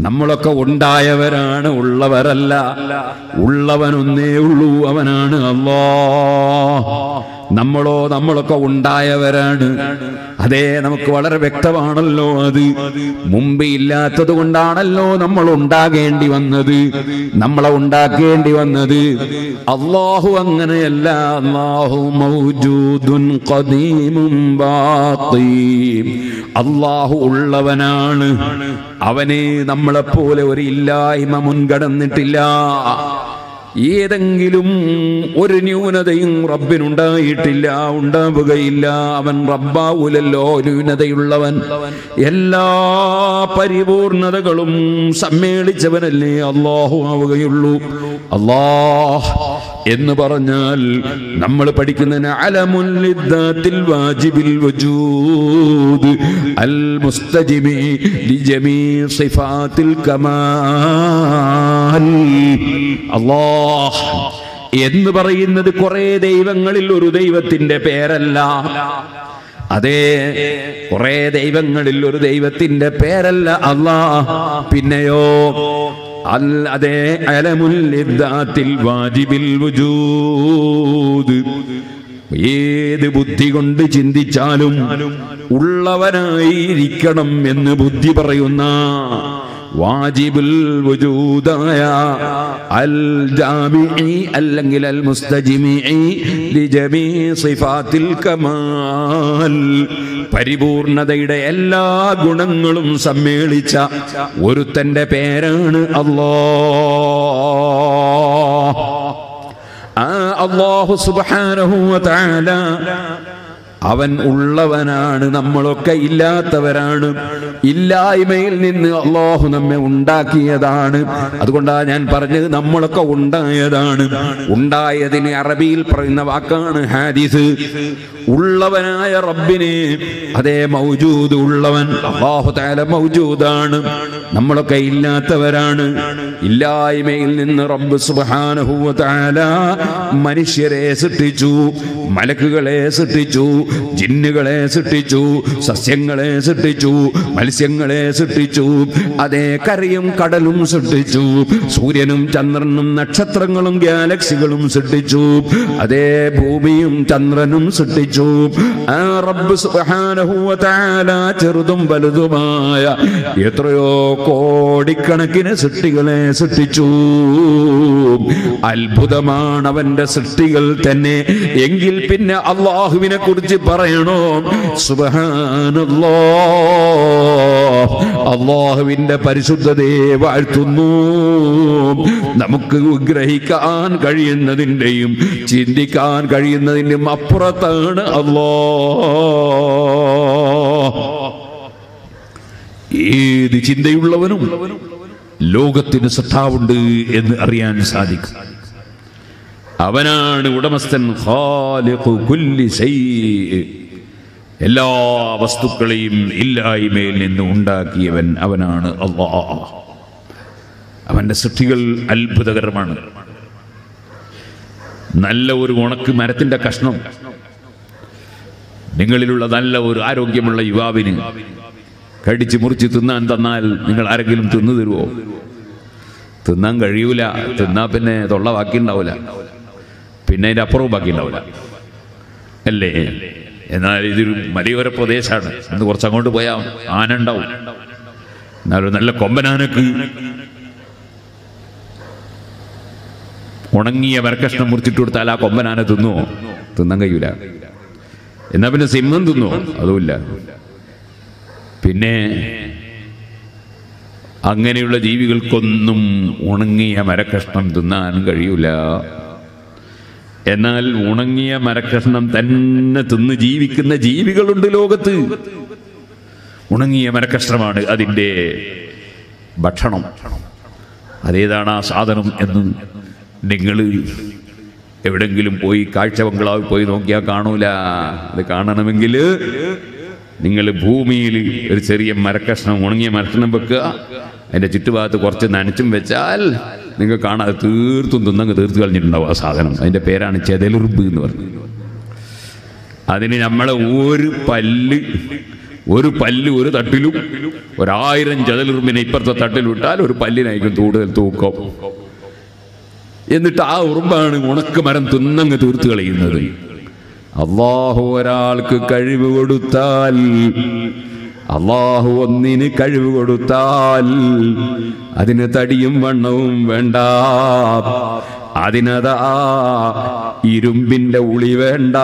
നമ്മളൊക്കെ ഉണ്ടായവരാണ് ഉള്ളവരല്ല ഉള്ളവനൊന്നേ ഉള്ളൂ അവനാണ് അല്ലാ നമ്മളോ നമ്മളൊക്കെ ഉണ്ടായവരാണ് അതേ നമുക്ക് വളരെ വ്യക്തമാണല്ലോ അത് മുമ്പ് ഇല്ലാത്തത് കൊണ്ടാണല്ലോ നമ്മൾ ഉണ്ടാകേണ്ടി വന്നത് നമ്മളെ ഉണ്ടാക്കേണ്ടി വന്നത് അള്ളാഹു അങ്ങനെയല്ല അള്ളാഹു മൗജൂദുൻ ഖദീമും ബാഖീം അള്ളാഹു ഉള്ളവനാണ് അവനെ നമ്മളെപ്പോലെ ഒരു ഇല്ലായ്മ മുൻകടന്നിട്ടില്ല ഏതെങ്കിലും ഒരു ന്യൂനതയും റബ്ബിനുണ്ടായിട്ടില്ല ഉണ്ടാവുകയില്ല അവൻ റബ്ബാവൂലല്ലോ ന്യൂനതയുള്ളവൻ എല്ലാ പരിപൂർണതകളും സമ്മേളിച്ചവനല്ലേ അള്ളാഹു ആവുകയുള്ളൂ അള്ളാഹ് എന്ന് പറഞ്ഞാൽ നമ്മൾ പഠിക്കുന്നതിന് അലമുൽ വാജിബിൽ വജൂദ് അൽ മുസ്തജിമി ലിജമീ സിഫാത്തിൽ കമാൽ അല്ലാഹ് എന്ന് പറയുന്നത് കുറെ ദൈവങ്ങളിൽ ഒരു ദൈവത്തിന്റെ പേരല്ല അതെ കുറെ ദൈവങ്ങളിൽ ഒരു ദൈവത്തിന്റെ പേരല്ല അല്ലാ പിന്നെയോ അൽ അതെ അലമുൽ വാജിബിൽ വജൂദ് ഏത് ബുദ്ധി കൊണ്ട് ചിന്തിച്ചാലും ഉള്ളവനായിരിക്കണം എന്ന് ബുദ്ധി പറയുന്ന വാജിബുൽ വജൂദായ അൽ ജാമിഇ അല്ലെങ്കിൽ അൽ മുസ്തജിമിഇ ലിജമീ സിഫാത്തിൽ കമാൽ പരിപൂർണതയുടെ എല്ലാ ഗുണങ്ങളും സമ്മേളിച്ച ഒരുത്തന്റെ പേരാണ് അല്ലാഹ് ആ അള്ളാഹു സുബ്ഹാനഹു വ തആല അവൻ ഉള്ളവനാണ് നമ്മളൊക്കെ ഇല്ലാത്തവരാണ് ഇല്ലായ്മയിൽ നിന്ന് അള്ളാഹു നമ്മെ ഉണ്ടാക്കിയതാണ് അതുകൊണ്ടാണ് ഞാൻ പറഞ്ഞത് നമ്മളൊക്കെ ഉണ്ടായതാണ് ഉണ്ടായതിന് അറബിയിൽ പറയുന്ന വാക്കാണ് ഹാദിസ് ഉള്ളവനായ റബ്ബിനെ അതേ മൗജൂദ് ഉള്ളവൻ അള്ളാഹു താല മൗജൂദാണ് നമ്മളൊക്കെ ഇല്ലാത്തവരാണ് ഇല്ലായ്മയിൽ നിന്ന് റബ്ബ് സുബ്ഹാനഹു വ തആല മനുഷ്യരെ സൃഷ്ടിച്ചു മലക്കുകളെ സൃഷ്ടിച്ചു ജിന്നുകളെ സൃഷ്ടിച്ചു സസ്യങ്ങളെ സൃഷ്ടിച്ചു മത്സ്യങ്ങളെ സൃഷ്ടിച്ചു അതേ കരയും കടലും സൃഷ്ടിച്ചു സൂര്യനും ചന്ദ്രനും നക്ഷത്രങ്ങളും ഗാലക്സികളും സൃഷ്ടിച്ചു അതേ ഭൂമിയും ചന്ദ്രനും സൃഷ്ടിച്ചു ആ റബ്ബ് സുബ്ഹാനഹു വ തആല ചെറുതും വലുതുമായ എത്രയോ കോടിക്കണക്കിന് സൃഷ്ടികളെ സൃഷ്ടിച്ചു അത്ഭുതമാണ് അവന്റെ സൃഷ്ടികൾ തന്നെ എങ്കിൽ പിന്നെ അള്ളാഹുവിനെ കുറിച്ച് പറയണോ സുബഹാനല്ലോ അള്ളാഹുവിന്റെ പരിശുദ്ധതയെ വാഴ്ത്തുന്നു നമുക്ക് ഗ്രഹിക്കാൻ കഴിയുന്നതിൻ്റെയും ചിന്തിക്കാൻ കഴിയുന്നതിൻ്റെയും അപ്പുറത്താണ് അല്ലോ ഏത് ചിന്തയുള്ളവനും ലോകത്തിന് സത്താവുണ്ട് എന്ന് അറിയാൻ സാധിക്കും അവനാണ് ഉടമസ്ഥൻ ഖാലിഖു കുല്ലി ശൈഇ. എല്ലാ വസ്തുക്കളെയും ഇല്ലായ്മയിൽ നിന്ന് ഉണ്ടാക്കിയവൻ അവനാണ് അള്ളാഹ് അവന്റെ സൃഷ്ടികൾ അത്ഭുതകരമാണ് നല്ല ഒരു ഉണക്ക് മരത്തിന്റെ കഷ്ണം നിങ്ങളിലുള്ള നല്ല ഒരു ആരോഗ്യമുള്ള യുവാവിന് കടിച്ച് മുറിച്ച് തിന്നാൻ തന്നാൽ നിങ്ങൾ ആരെങ്കിലും തിന്നു തരുമോ തിന്നാൻ കഴിയൂല തിന്നാ പിന്നെ തൊള്ള ബാക്കി ഉണ്ടാവില്ല പിന്നെ അതിന്റെ അപ്പുറവും ബാക്കി ഉണ്ടാവില്ല അല്ലേ എന്നാൽ ഇതൊരു മലയോര പ്രദേശമാണ് ഇന്ന് കുറച്ച് അങ്ങോട്ട് പോയാൽ ആന ഉണ്ടാവും എന്നാലും നല്ല കൊമ്പനാനക്ക് ഉണങ്ങിയ മരക്കഷ്ണം മുറിച്ചിട്ട് കൊടുത്താൽ ആ കൊമ്പനാന തിന്നുവോ തിന്നാൻ കഴിയൂല എന്നാ പിന്നെ സിംഹം തിന്നുവോ അതുമില്ല പിന്നെ അങ്ങനെയുള്ള ജീവികൾക്കൊന്നും ഉണങ്ങിയ മരക്കഷ്ണം തിന്നാൻ കഴിയൂല എന്നാൽ ഉണങ്ങിയ മരക്കഷ്ണം തന്നെ തിന്ന് ജീവിക്കുന്ന ജീവികളുണ്ട് ലോകത്ത് ഉണങ്ങിയ മരക്കഷ്ണമാണ് അതിൻ്റെ ഭക്ഷണം അതേതാണ് ആ സാധനം എന്ന് നിങ്ങൾ എവിടെങ്കിലും പോയി കാഴ്ച ബംഗ്ലാവിൽ പോയി നോക്കിയാൽ കാണൂല അത് കാണണമെങ്കിൽ നിങ്ങൾ ഭൂമിയിൽ ഒരു ചെറിയ മരക്കഷ്ണം ഉണങ്ങിയ മരക്കഷ്ണം വെക്കുക അതിൻ്റെ ചുറ്റുഭാഗത്ത് കുറച്ച് നനച്ചും വെച്ചാൽ നിങ്ങൾ കാണാതെ തീർത്തും തിന്നങ്ങ് തീർത്ത് കളഞ്ഞിട്ടുണ്ടാവും ആ സാധനം അതിൻ്റെ പേരാണ് ചെതലുറുമ്പ് എന്ന് പറയുന്നത് അതിന് നമ്മളെ ഒരു പല്ല് ഒരു പല്ല് ഒരു തട്ടിലും ഒരായിരം ചതലുറുമ്പിനെ ഇപ്പുറത്തെ തട്ടിൽ വിട്ടാൽ ഒരു പല്ലിനായിരിക്കും കൂടുതൽ തൂക്കം എന്നിട്ട് ആ ഉറുമ്പാണ് ഉണക്ക് മരം തിന്നങ്ങ് തീർത്ത് കളയുന്നത് അള്ളാഹു ഒരാൾക്ക് കഴിവ് കൊടുത്താൽ അള്ളാഹു ഒന്നിന് കഴിവ് കൊടുത്താൽ അതിന് തടിയും വണ്ണവും വേണ്ട അതിനതാ ഇരുമ്പിന്റെ ഉളി വേണ്ട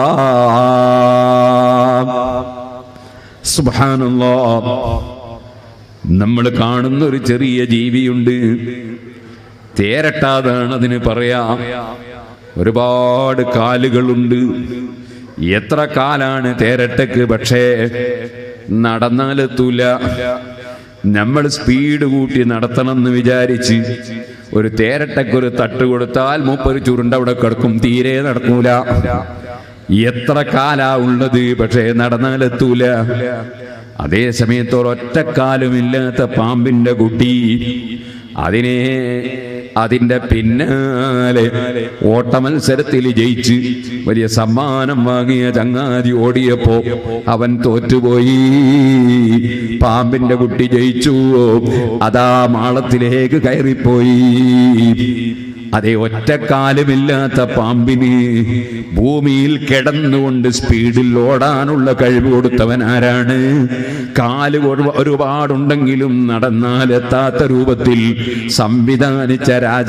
സുബാനല്ലോ നമ്മൾ കാണുന്ന ഒരു ചെറിയ ജീവിയുണ്ട് തേരട്ടാതാണ് അതിന് പറയാം ഒരുപാട് കാലുകളുണ്ട് എത്ര കാലാണ് തേരട്ടക്ക് പക്ഷേ നടന്നാലെത്തൂല നമ്മൾ സ്പീഡ് കൂട്ടി നടത്തണം എന്ന് വിചാരിച്ച് ഒരു തേരട്ടക്ക് ഒരു തട്ട് കൊടുത്താൽ മൂപ്പര് ചുരുണ്ട അവിടെ കിടക്കും തീരെ നടക്കൂല എത്ര കാലാ ഉള്ളത് പക്ഷേ നടന്നാലെത്തൂല അതേ സമയത്ത് ഒരൊറ്റക്കാലുമില്ലാത്ത പാമ്പിന്റെ കുട്ടി അതിനെ അതിന്റെ പിന്നാലെ ഓട്ടമത്സരത്തിൽ ജയിച്ച് വലിയ സമ്മാനം വാങ്ങിയ ചങ്ങാതി ഓടിയപ്പോ അവൻ തോറ്റുപോയി പാമ്പിന്റെ കുട്ടി ജയിച്ചു അതാ മാളത്തിലേക്ക് കയറിപ്പോയി അതേ ഒറ്റക്കാലുമില്ലാത്ത പാമ്പിന് ഭൂമിയിൽ കിടന്നുകൊണ്ട് സ്പീഡിൽ ഓടാനുള്ള കഴിവ് കൊടുത്തവൻ ആരാണ് കാല് ഒരു- ഒരുപാടുണ്ടെങ്കിലും നടന്നാൽ എത്താത്ത രൂപത്തിൽ സംവിധാനിച്ച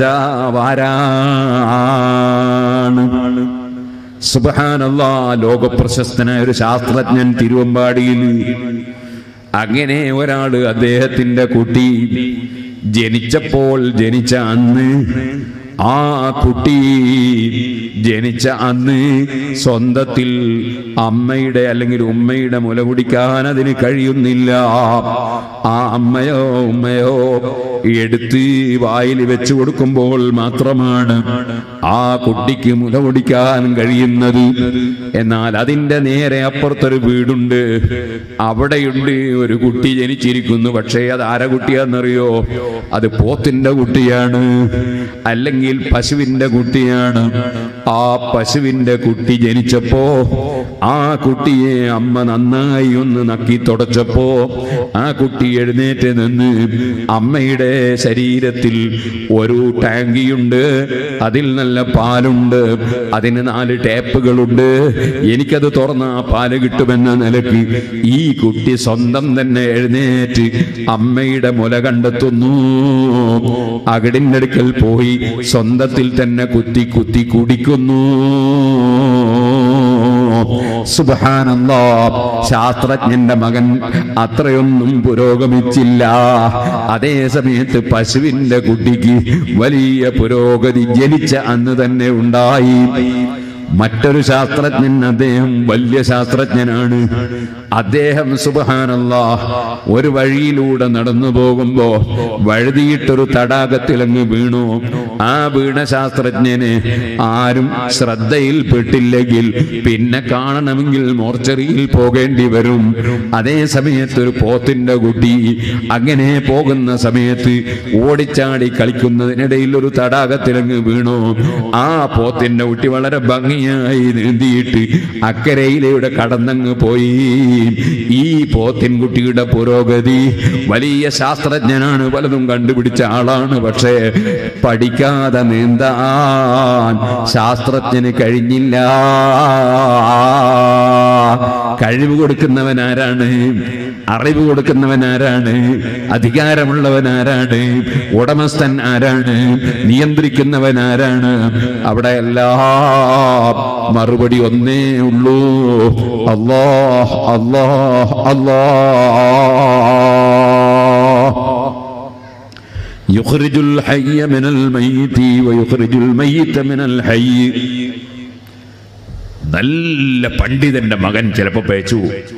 രാജാവാരാണ് സുബഹാനല്ലാ ലോകപ്രശസ്തനായ ഒരു ശാസ്ത്രജ്ഞൻ തിരുവമ്പാടിയിൽ അങ്ങനെ ഒരാള് അദ്ദേഹത്തിന്റെ കുട്ടി ജനിച്ചപ്പോൾ ജനിച്ച അന്ന് ആ കുട്ടി ജനിച്ച അന്ന് സ്വന്തത്തിൽ അമ്മയുടെ അല്ലെങ്കിൽ ഉമ്മയുടെ മുല കുടിക്കാൻ അതിന് കഴിയുന്നില്ല ആ അമ്മയോ ഉമ്മയോ എടുത്ത് വായിൽ വെച്ചു കൊടുക്കുമ്പോൾ മാത്രമാണ് ആ കുട്ടിക്ക് മുല കുടിക്കാൻ കഴിയുന്നത് എന്നാൽ അതിന്റെ നേരെ അപ്പുറത്തൊരു വീടുണ്ട് അവിടെയുണ്ട് ഒരു കുട്ടി ജനിച്ചിരിക്കുന്നു പക്ഷേ അത് ആര കുട്ടിയാണെന്നറിയോ അത് പോത്തിന്റെ കുട്ടിയാണ് അല്ലെങ്കിൽ പശുവിന്റെ കുട്ടിയാണ് ആ പശുവിന്റെ കുട്ടി ജനിച്ചപ്പോ ആ കുട്ടിയെ അമ്മ നന്നായി ഒന്ന് നക്കി തുടച്ചപ്പോ ആ കുട്ടി എഴുന്നേറ്റ് നിന്ന് അമ്മയുടെ ശരീരത്തിൽ ഒരു ടാങ്കിയുണ്ട് അതിൽ നല്ല പാലുണ്ട് അതിന് നാല് ടാപ്പുകളുണ്ട് എനിക്കത് തുറന്ന ആ പാല് കിട്ടുമെന്ന നിലയ്ക്ക് ഈ കുട്ടി സ്വന്തം തന്നെ എഴുന്നേറ്റ് അമ്മയുടെ മുല കണ്ടെത്തുന്നു അകടിൻ്റെ അടുക്കൽ പോയി സ്വന്തത്തിൽ തന്നെ കുത്തി കുത്തി കുടിക്കുന്നു സുബഹാനല്ലാ ശാസ്ത്രജ്ഞന്റെ മകൻ അത്രയൊന്നും പുരോഗമിച്ചില്ല അതേ സമയത്ത് പശുവിന്റെ കുട്ടിക്ക് വലിയ പുരോഗതി ജനിച്ച അന്ന് തന്നെ ഉണ്ടായി മറ്റൊരു ശാസ്ത്രജ്ഞൻ അദ്ദേഹം വലിയ ശാസ്ത്രജ്ഞനാണ് അദ്ദേഹം സുബഹാനല്ല ഒരു വഴിയിലൂടെ നടന്നു പോകുമ്പോ വഴുതിയിട്ടൊരു തടാകത്തിലങ്ങ് വീണു ആ വീണ ശാസ്ത്രജ്ഞനെ ആരും ശ്രദ്ധയിൽപ്പെട്ടില്ലെങ്കിൽ പിന്നെ കാണണമെങ്കിൽ മോർച്ചറിയിൽ പോകേണ്ടി വരും അതേ സമയത്ത് ഒരു പോത്തിന്റെ കുട്ടി അങ്ങനെ പോകുന്ന സമയത്ത് ഓടിച്ചാടി കളിക്കുന്നതിനിടയിൽ ഒരു തടാകത്തിലങ്ങ് വീണു ആ പോത്തിന്റെ കുട്ടി വളരെ ഭംഗിയായി നീന്തിയിട്ട് അക്കരയിലൂടെ കടന്നങ്ങ് പോയി ഈ പോത്തിൻകുട്ടിയുടെ പുരോഗതി വലിയ ശാസ്ത്രജ്ഞനാണ് പലതും കണ്ടുപിടിച്ച ആളാണ് പക്ഷേ പഠിക്കാതെ നീന്താൻ ശാസ്ത്രജ്ഞന് കഴിഞ്ഞില്ല കഴിവ് കൊടുക്കുന്നവൻ ആരാണ് അറിവ് കൊടുക്കുന്നവൻ ആരാണ് അധികാരമുള്ളവൻ ആരാണ് ഉടമസ്ഥൻ ആരാണ് നിയന്ത്രിക്കുന്നവൻ ആരാണ് അവിടെ എല്ലാം മറുപടി ഒന്നേ ഉള്ളൂ അല്ലാഹ് അല്ലാഹ് അല്ലാഹ് يخرج الحي من الميت ويخرج الميت من الحي നല്ല പണ്ഡിതന്റെ മകൻ ചിലപ്പോ പേച്ചു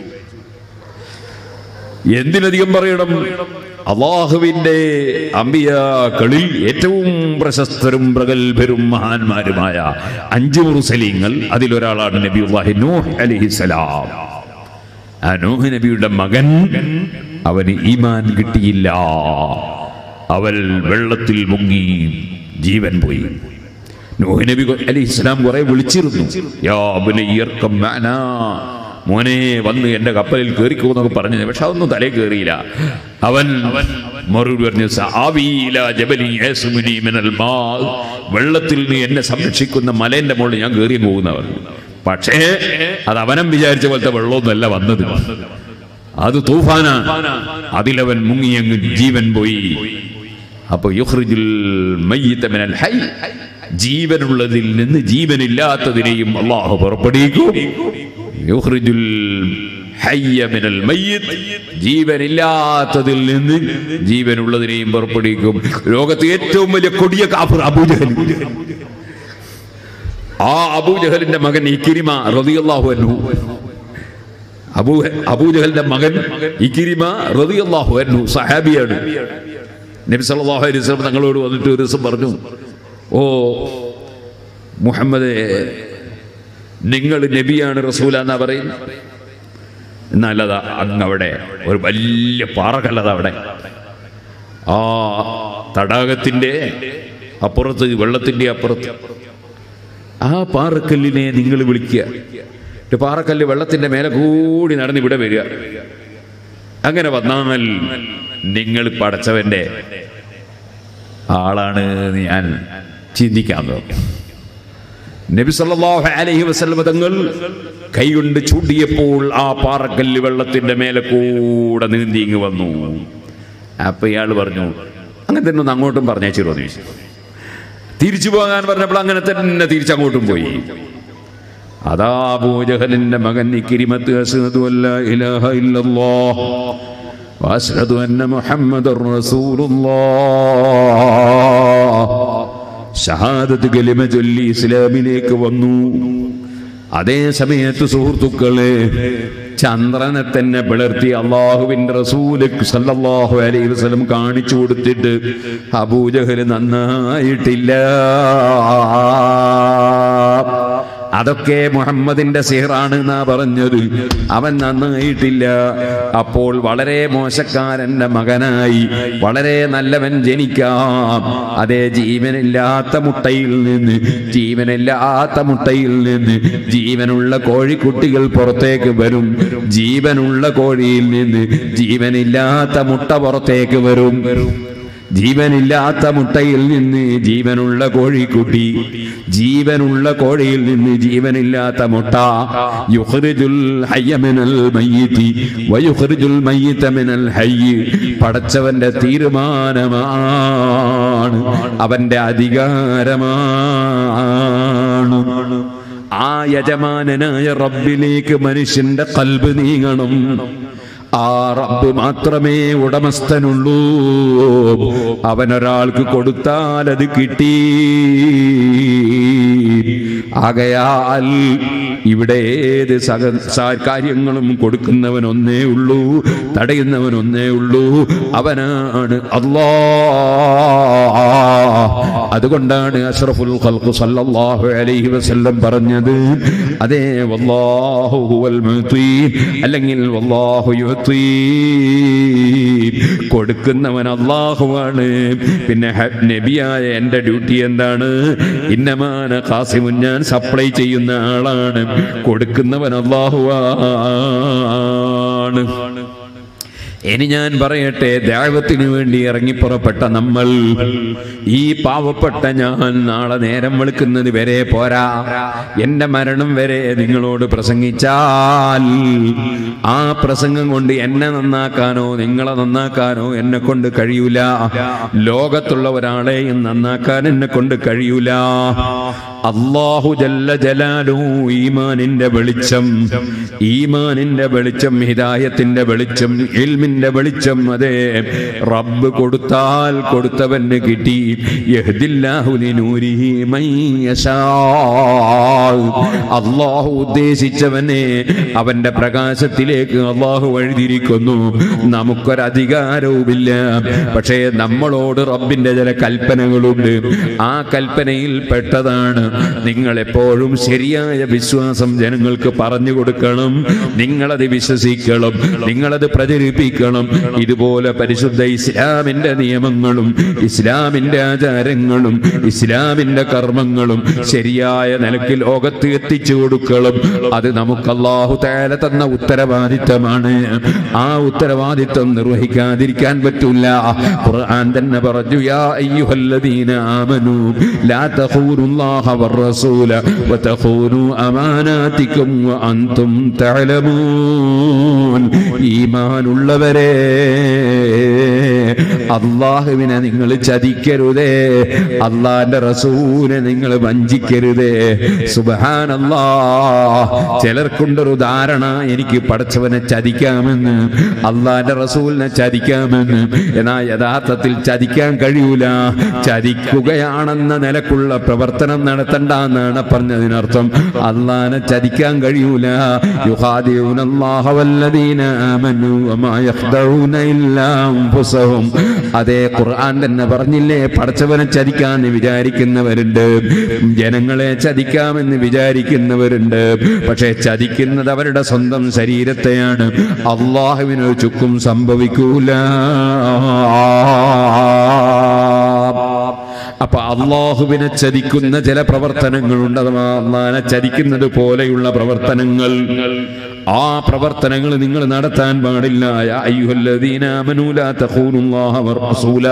എന്തിനധികം പറയണം അള്ളാഹുവിന്റെ അമ്പിയാക്കളിൽ ഏറ്റവും പ്രശസ്തരും പ്രഗത്ഭരും മഹാന്മാരുമായ അഞ്ചു മുറുസലീങ്ങൾ അതിലൊരാളാണ് നബി നൂഹ് അലിഹിസലാം ആ നൂഹ് നബിയുടെ മകൻ അവന് ഈമാൻ കിട്ടിയില്ല അവൽ വെള്ളത്തിൽ മുങ്ങി ജീവൻ പോയി നൂഹ് നബി അലി ഇസ്ലാം കുറെ വിളിച്ചിരുന്നു യാ ബുനയ്യർക്കം മഅനാ. മോനെ വന്ന് എൻ്റെ കപ്പലിൽ കയറിക്കോ എന്നൊക്കെ പറഞ്ഞു പക്ഷെ അതൊന്നും തലേ കയറിയില്ല അവൻ മറുപടി പറഞ്ഞു "സആവീല ജബലി യസ്മുനി മിനൽ മാ." വെള്ളത്തിൽ നീ എന്നെ സംരക്ഷിക്കുന്ന മലേന്റെ മുകളിൽ ഞാൻ കയറി പോകുന്നവർ പക്ഷേ അത് അവനം വിചാരിച്ച പോലത്തെ വെള്ളമൊന്നുമല്ല വന്നത് അത് തൂഫാന അതിലവൻ മുങ്ങിയങ്ങ് ജീവൻ പോയി അപ്പൊ യുഹ്റിജുൽ മയ്യിത്ത മിനൽ ഹൈ ജീവനുള്ളതിൽ നിന്ന് ജീവനില്ലാത്തതിനെയും അള്ളാഹു പുറപ്പെടുവിക്കും യുഹ്റിജുൽ ഹയ്യ മിനൽ മയ്യിത്ത് ജീവനില്ലാത്തതിൽ നിന്ന് ജീവനുള്ളതിനെയും പുറപ്പെടുവിക്കും ലോകത്തെ ഏറ്റവും വലിയ കൊടിയ കാഫർ അബൂജഹൽ ആ അബൂജഹലിന്റെ മകൻ ഇക്കിരിമ റളിയല്ലാഹു അൻഹു അബൂ അബൂജഹലിന്റെ മകൻ ഇക്കിരിമ റളിയല്ലാഹു അൻഹു സഹാബിയാണ് നബി സല്ലല്ലാഹു അലൈഹി വസല്ലം തങ്ങളോട് വന്നിട്ട് ഒരു ദിവസം പറഞ്ഞു ഓ മുഹമ്മദ് നിങ്ങൾ നബിയാണ് റസൂല എന്നാ പറയുന്നത് എന്നല്ലതാ അങ്ങ് അവിടെ ഒരു വലിയ പാറക്കല്ലതാ അവിടെ ആ തടാകത്തിന്റെ അപ്പുറത്ത് വെള്ളത്തിന്റെ അപ്പുറത്ത് ആ പാറക്കല്ലിനെ നിങ്ങൾ വിളിക്കുക ഒരു പാറക്കല്ല് വെള്ളത്തിന്റെ മേലെ കൂടി നടന്ന് ഇവിടെ വരിക അങ്ങനെ വന്നാൽ നിങ്ങൾ പടച്ചവന്റെ ആളാണ് എന്ന് ഞാൻ ചിന്തിക്കാൻ തുടങ്ങി നബി സല്ലല്ലാഹു അലൈഹി വസല്ലം തങ്ങൾ കൈകൊണ്ട് ചൂണ്ടിയപ്പോൾ ആ പാറക്കല്ല് വെള്ളത്തിന്റെ മേലെ കൂടെ നീന്തി ഇങ്ങ് വന്നു അപ്പൊ ഇയാൾ പറഞ്ഞു അങ്ങനെ തന്നെ ഒന്ന് അങ്ങോട്ടും പറഞ്ഞേച്ചിരുമോ എന്ന് ചോദിച്ചു തിരിച്ചു പോകാൻ പറഞ്ഞപ്പോൾ അങ്ങനെ തന്നെ തിരിച്ചങ്ങോട്ടും പോയി അതാ അബൂജഹലിന്റെ മകൻ ഇക്കിരിമത്ത് അസ്ഹദു അല്ലാ ഇലാഹ ഇല്ലല്ലാഹ് വഅസ്ഹദു അന്ന മുഹമ്മദർ റസൂലുള്ളാഹ് ഷഹാദത്ത് കലിമ ചൊല്ലി ഇസ്ലാമിലേക്ക് വന്നു അതേ സമയത്ത് സുഹൃത്തുക്കളെ ചന്ദ്രനെ തന്നെ പിളർത്തി അള്ളാഹുവിന്റെ റസൂല് സല്ലല്ലാഹു അലൈഹി വസല്ലം കാണിച്ചു കൊടുത്തിട്ട് അബൂജഹല് നന്നായിട്ടില്ല അതൊക്കെ മുഹമ്മദിന്റെ സിഹറാണ് എന്നാ പറഞ്ഞത് അവൻ നന്നായിട്ടില്ല അപ്പോൾ വളരെ മോശക്കാരന്റെ മകനായി വളരെ നല്ലവൻ ജനിക്കാം അതേ ജീവനില്ലാത്ത മുട്ടയിൽ നിന്ന് ജീവനില്ലാത്ത മുട്ടയിൽ നിന്ന് ജീവനുള്ള കോഴിക്കുട്ടികൾ പുറത്തേക്ക് വരും ജീവനുള്ള കോഴിയിൽ നിന്ന് ജീവനില്ലാത്ത മുട്ട പുറത്തേക്ക് വരും ജീവനില്ലാത്ത മുട്ടയിൽ നിന്ന് ജീവനുള്ള കോഴിക്കുട്ടി ജീവനുള്ള കോഴിയിൽ നിന്ന് ജീവനില്ലാത്ത മുട്ട യുഖ്റിജുൽ ഹയ്യ മിനൽ മയ്യിതി വയുഖ്റിജുൽ മയ്യിത മിനൽ ഹയ്യ് പടച്ചവന്റെ തീരുമാനമാണ് അവന്റെ അധികാരമാണ് ആ യജമാനനായ റബ്ബിലേക്ക് മനുഷ്യന്റെ കൽബ് നീങ്ങണം ആ റബ്ബ് മാത്രമേ ഉടമസ്ഥനുള്ളൂ അവനൊരാൾക്ക് കൊടുത്താൽ അത് കിട്ടി ആകയാൽ ഇവിടെ ഏത് സക സ- കാര്യങ്ങളും കൊടുക്കുന്നവൻ ഒന്നേ ഉള്ളൂ തടയുന്നവൻ ഒന്നേ ഉള്ളൂ അവനാണ് അല്ലാ അതുകൊണ്ടാണ് അഷ്റഫുൽ ഖൽഖ് സല്ലല്ലാഹു അലൈഹി വസല്ലം പറഞ്ഞത് അതേ വല്ലാഹു ഹുവൽ മുഅ്തി അല്ലെങ്കിൽ വല്ലാഹു യുഅ്തി കൊടുക്കുന്നവൻ അള്ളാഹുവാണ് പിന്നെ ഹ- നബിയായ എൻ്റെ ഡ്യൂട്ടി എന്താണ് ഇന്നമാന ഖാസിമുൻ ഞാൻ സപ്ലൈ ചെയ്യുന്ന ആളാണ് കൊടുക്കുന്നവൻ അള്ളാഹുവാണ് ഇനി ഞാൻ പറയട്ടെ ദൈവത്തിന് വേണ്ടി ഇറങ്ങിപ്പുറപ്പെട്ട നമ്മൾ ഈ പാവപ്പെട്ട ഞാൻ നാളെ നേരം വെളുക്കുന്നത് വരെ പോരാ എന്റെ മരണം വരെ നിങ്ങളോട് പ്രസംഗിച്ചാൽ ആ പ്രസംഗം കൊണ്ട് എന്നെ നന്നാക്കാനോ നിങ്ങളെ നന്നാക്കാനോ എന്നെ കൊണ്ട് കഴിയൂല ലോകത്തുള്ള ഒരാളെയും നന്നാക്കാൻ എന്നെ കൊണ്ട് കഴിയൂല അള്ളാഹു ജല്ല ജലാലു ഈമാനിന്റെ വെളിച്ചം ഈമാനിന്റെ വെളിച്ചം ഹിദായത്തിന്റെ വെളിച്ചം ഇൽമിന്റെ വെളിച്ചം അതെ റബ്ബ് കൊടുത്താൽ കൊടുത്തവന് കിട്ടി യഹ്ദില്ലാഹു ലിനൂരിഹി മൻ യശാ. അള്ളാഹു ഉദ്ദേശിച്ചവനെ അവന്റെ പ്രകാശത്തിലേക്ക് അള്ളാഹു വഴിതിരിക്കുന്നു നമുക്കൊരധികാരവുമില്ല പക്ഷേ നമ്മളോട് റബ്ബിന്റെ ചില കൽപ്പനകളുണ്ട് ആ കൽപ്പനയിൽ പെട്ടതാണ് നിങ്ങൾ എപ്പോഴും ശരിയായ വിശ്വാസം ജനങ്ങൾക്ക് പറഞ്ഞു കൊടുക്കണം നിങ്ങളത് വിശ്വസിക്കണം നിങ്ങളത് പ്രചരിപ്പിക്കണം ജീവിക്കണം ഇതുപോലെ പരിശുദ്ധ ഇസ്ലാമിന്റെ നിയമങ്ങളും ഇസ്ലാമിന്റെ ആചാരങ്ങളും ഇസ്ലാമിന്റെ കർമ്മങ്ങളും ശരിയായ നിലയ്ക്ക് ലോകത്ത് എത്തിച്ചു കൊടുക്കണം അത് നമുക്ക് അള്ളാഹു തേല തന്ന ഉത്തരവാദിത്തമാണ് ആ ഉത്തരവാദിത്തം നിർവഹിക്കാതിരിക്കാൻ പറ്റൂല ഖുർആൻ തന്നെ പറഞ്ഞു യാ അയ്യുഹല്ലദീന ആമനു ലാ തഖൂനുല്ലാഹ വറസൂല വതഖൂനു അമാനാതികും വഅൻതും തഅലമൂൻ ഈമാനുള്ളവരെ അള്ളാഹുവിനെ നിങ്ങൾ ചതിക്കരുതേ അള്ളാന്റെ റസൂലിനെ നിങ്ങൾ വഞ്ചിക്കരുതേ സുബഹാനല്ലാ ചിലർക്കുണ്ടൊരു ധാരണ എനിക്ക് പഠിച്ചവനെ ചതിക്കാമെന്ന് അള്ളാന്റെ റസൂലിനെ ചതിക്കാമെന്ന് എന്നാൽ യഥാർത്ഥത്തിൽ ചതിക്കാൻ കഴിയൂല ചതിക്കുകയാണെന്ന നിലക്കുള്ള പ്രവർത്തനം നടത്തണ്ട എന്നാണ് പറഞ്ഞതിനർത്ഥം അള്ളാനെ ചതിക്കാൻ കഴിയൂല യുഹാദിയൂന അല്ലാഹ വല്ലദീന ആമനു വമാ യഖ്ദഊന ഇല്ലാ അൻഫുസഹും അതേ ഖുർആൻ തന്നെ പറഞ്ഞില്ലേ പടച്ചവനെ ചതിക്കാന്ന് വിചാരിക്കുന്നവരുണ്ട് ജനങ്ങളെ ചതിക്കാമെന്ന് വിചാരിക്കുന്നവരുണ്ട് പക്ഷേ ചതിക്കുന്നത് അവരുടെ സ്വന്തം ശരീരത്തെയാണ് അള്ളാഹുവിന് ഒരു ചുക്കും സംഭവിക്കൂല അപ്പൊ അള്ളാഹുവിനെ ചതിക്കുന്ന ചില പ്രവർത്തനങ്ങളുണ്ട് അഥവാ അള്ളാഹിനെ ചതിക്കുന്നത് പോലെയുള്ള പ്രവർത്തനങ്ങൾ ആ പ്രവർത്തനങ്ങൾ നിങ്ങൾ നടത്താൻ പാടില്ല യാ അയ്യുഹല്ലദീന ആമനൂ ലാ തഖൂനുല്ലാഹ വറസൂല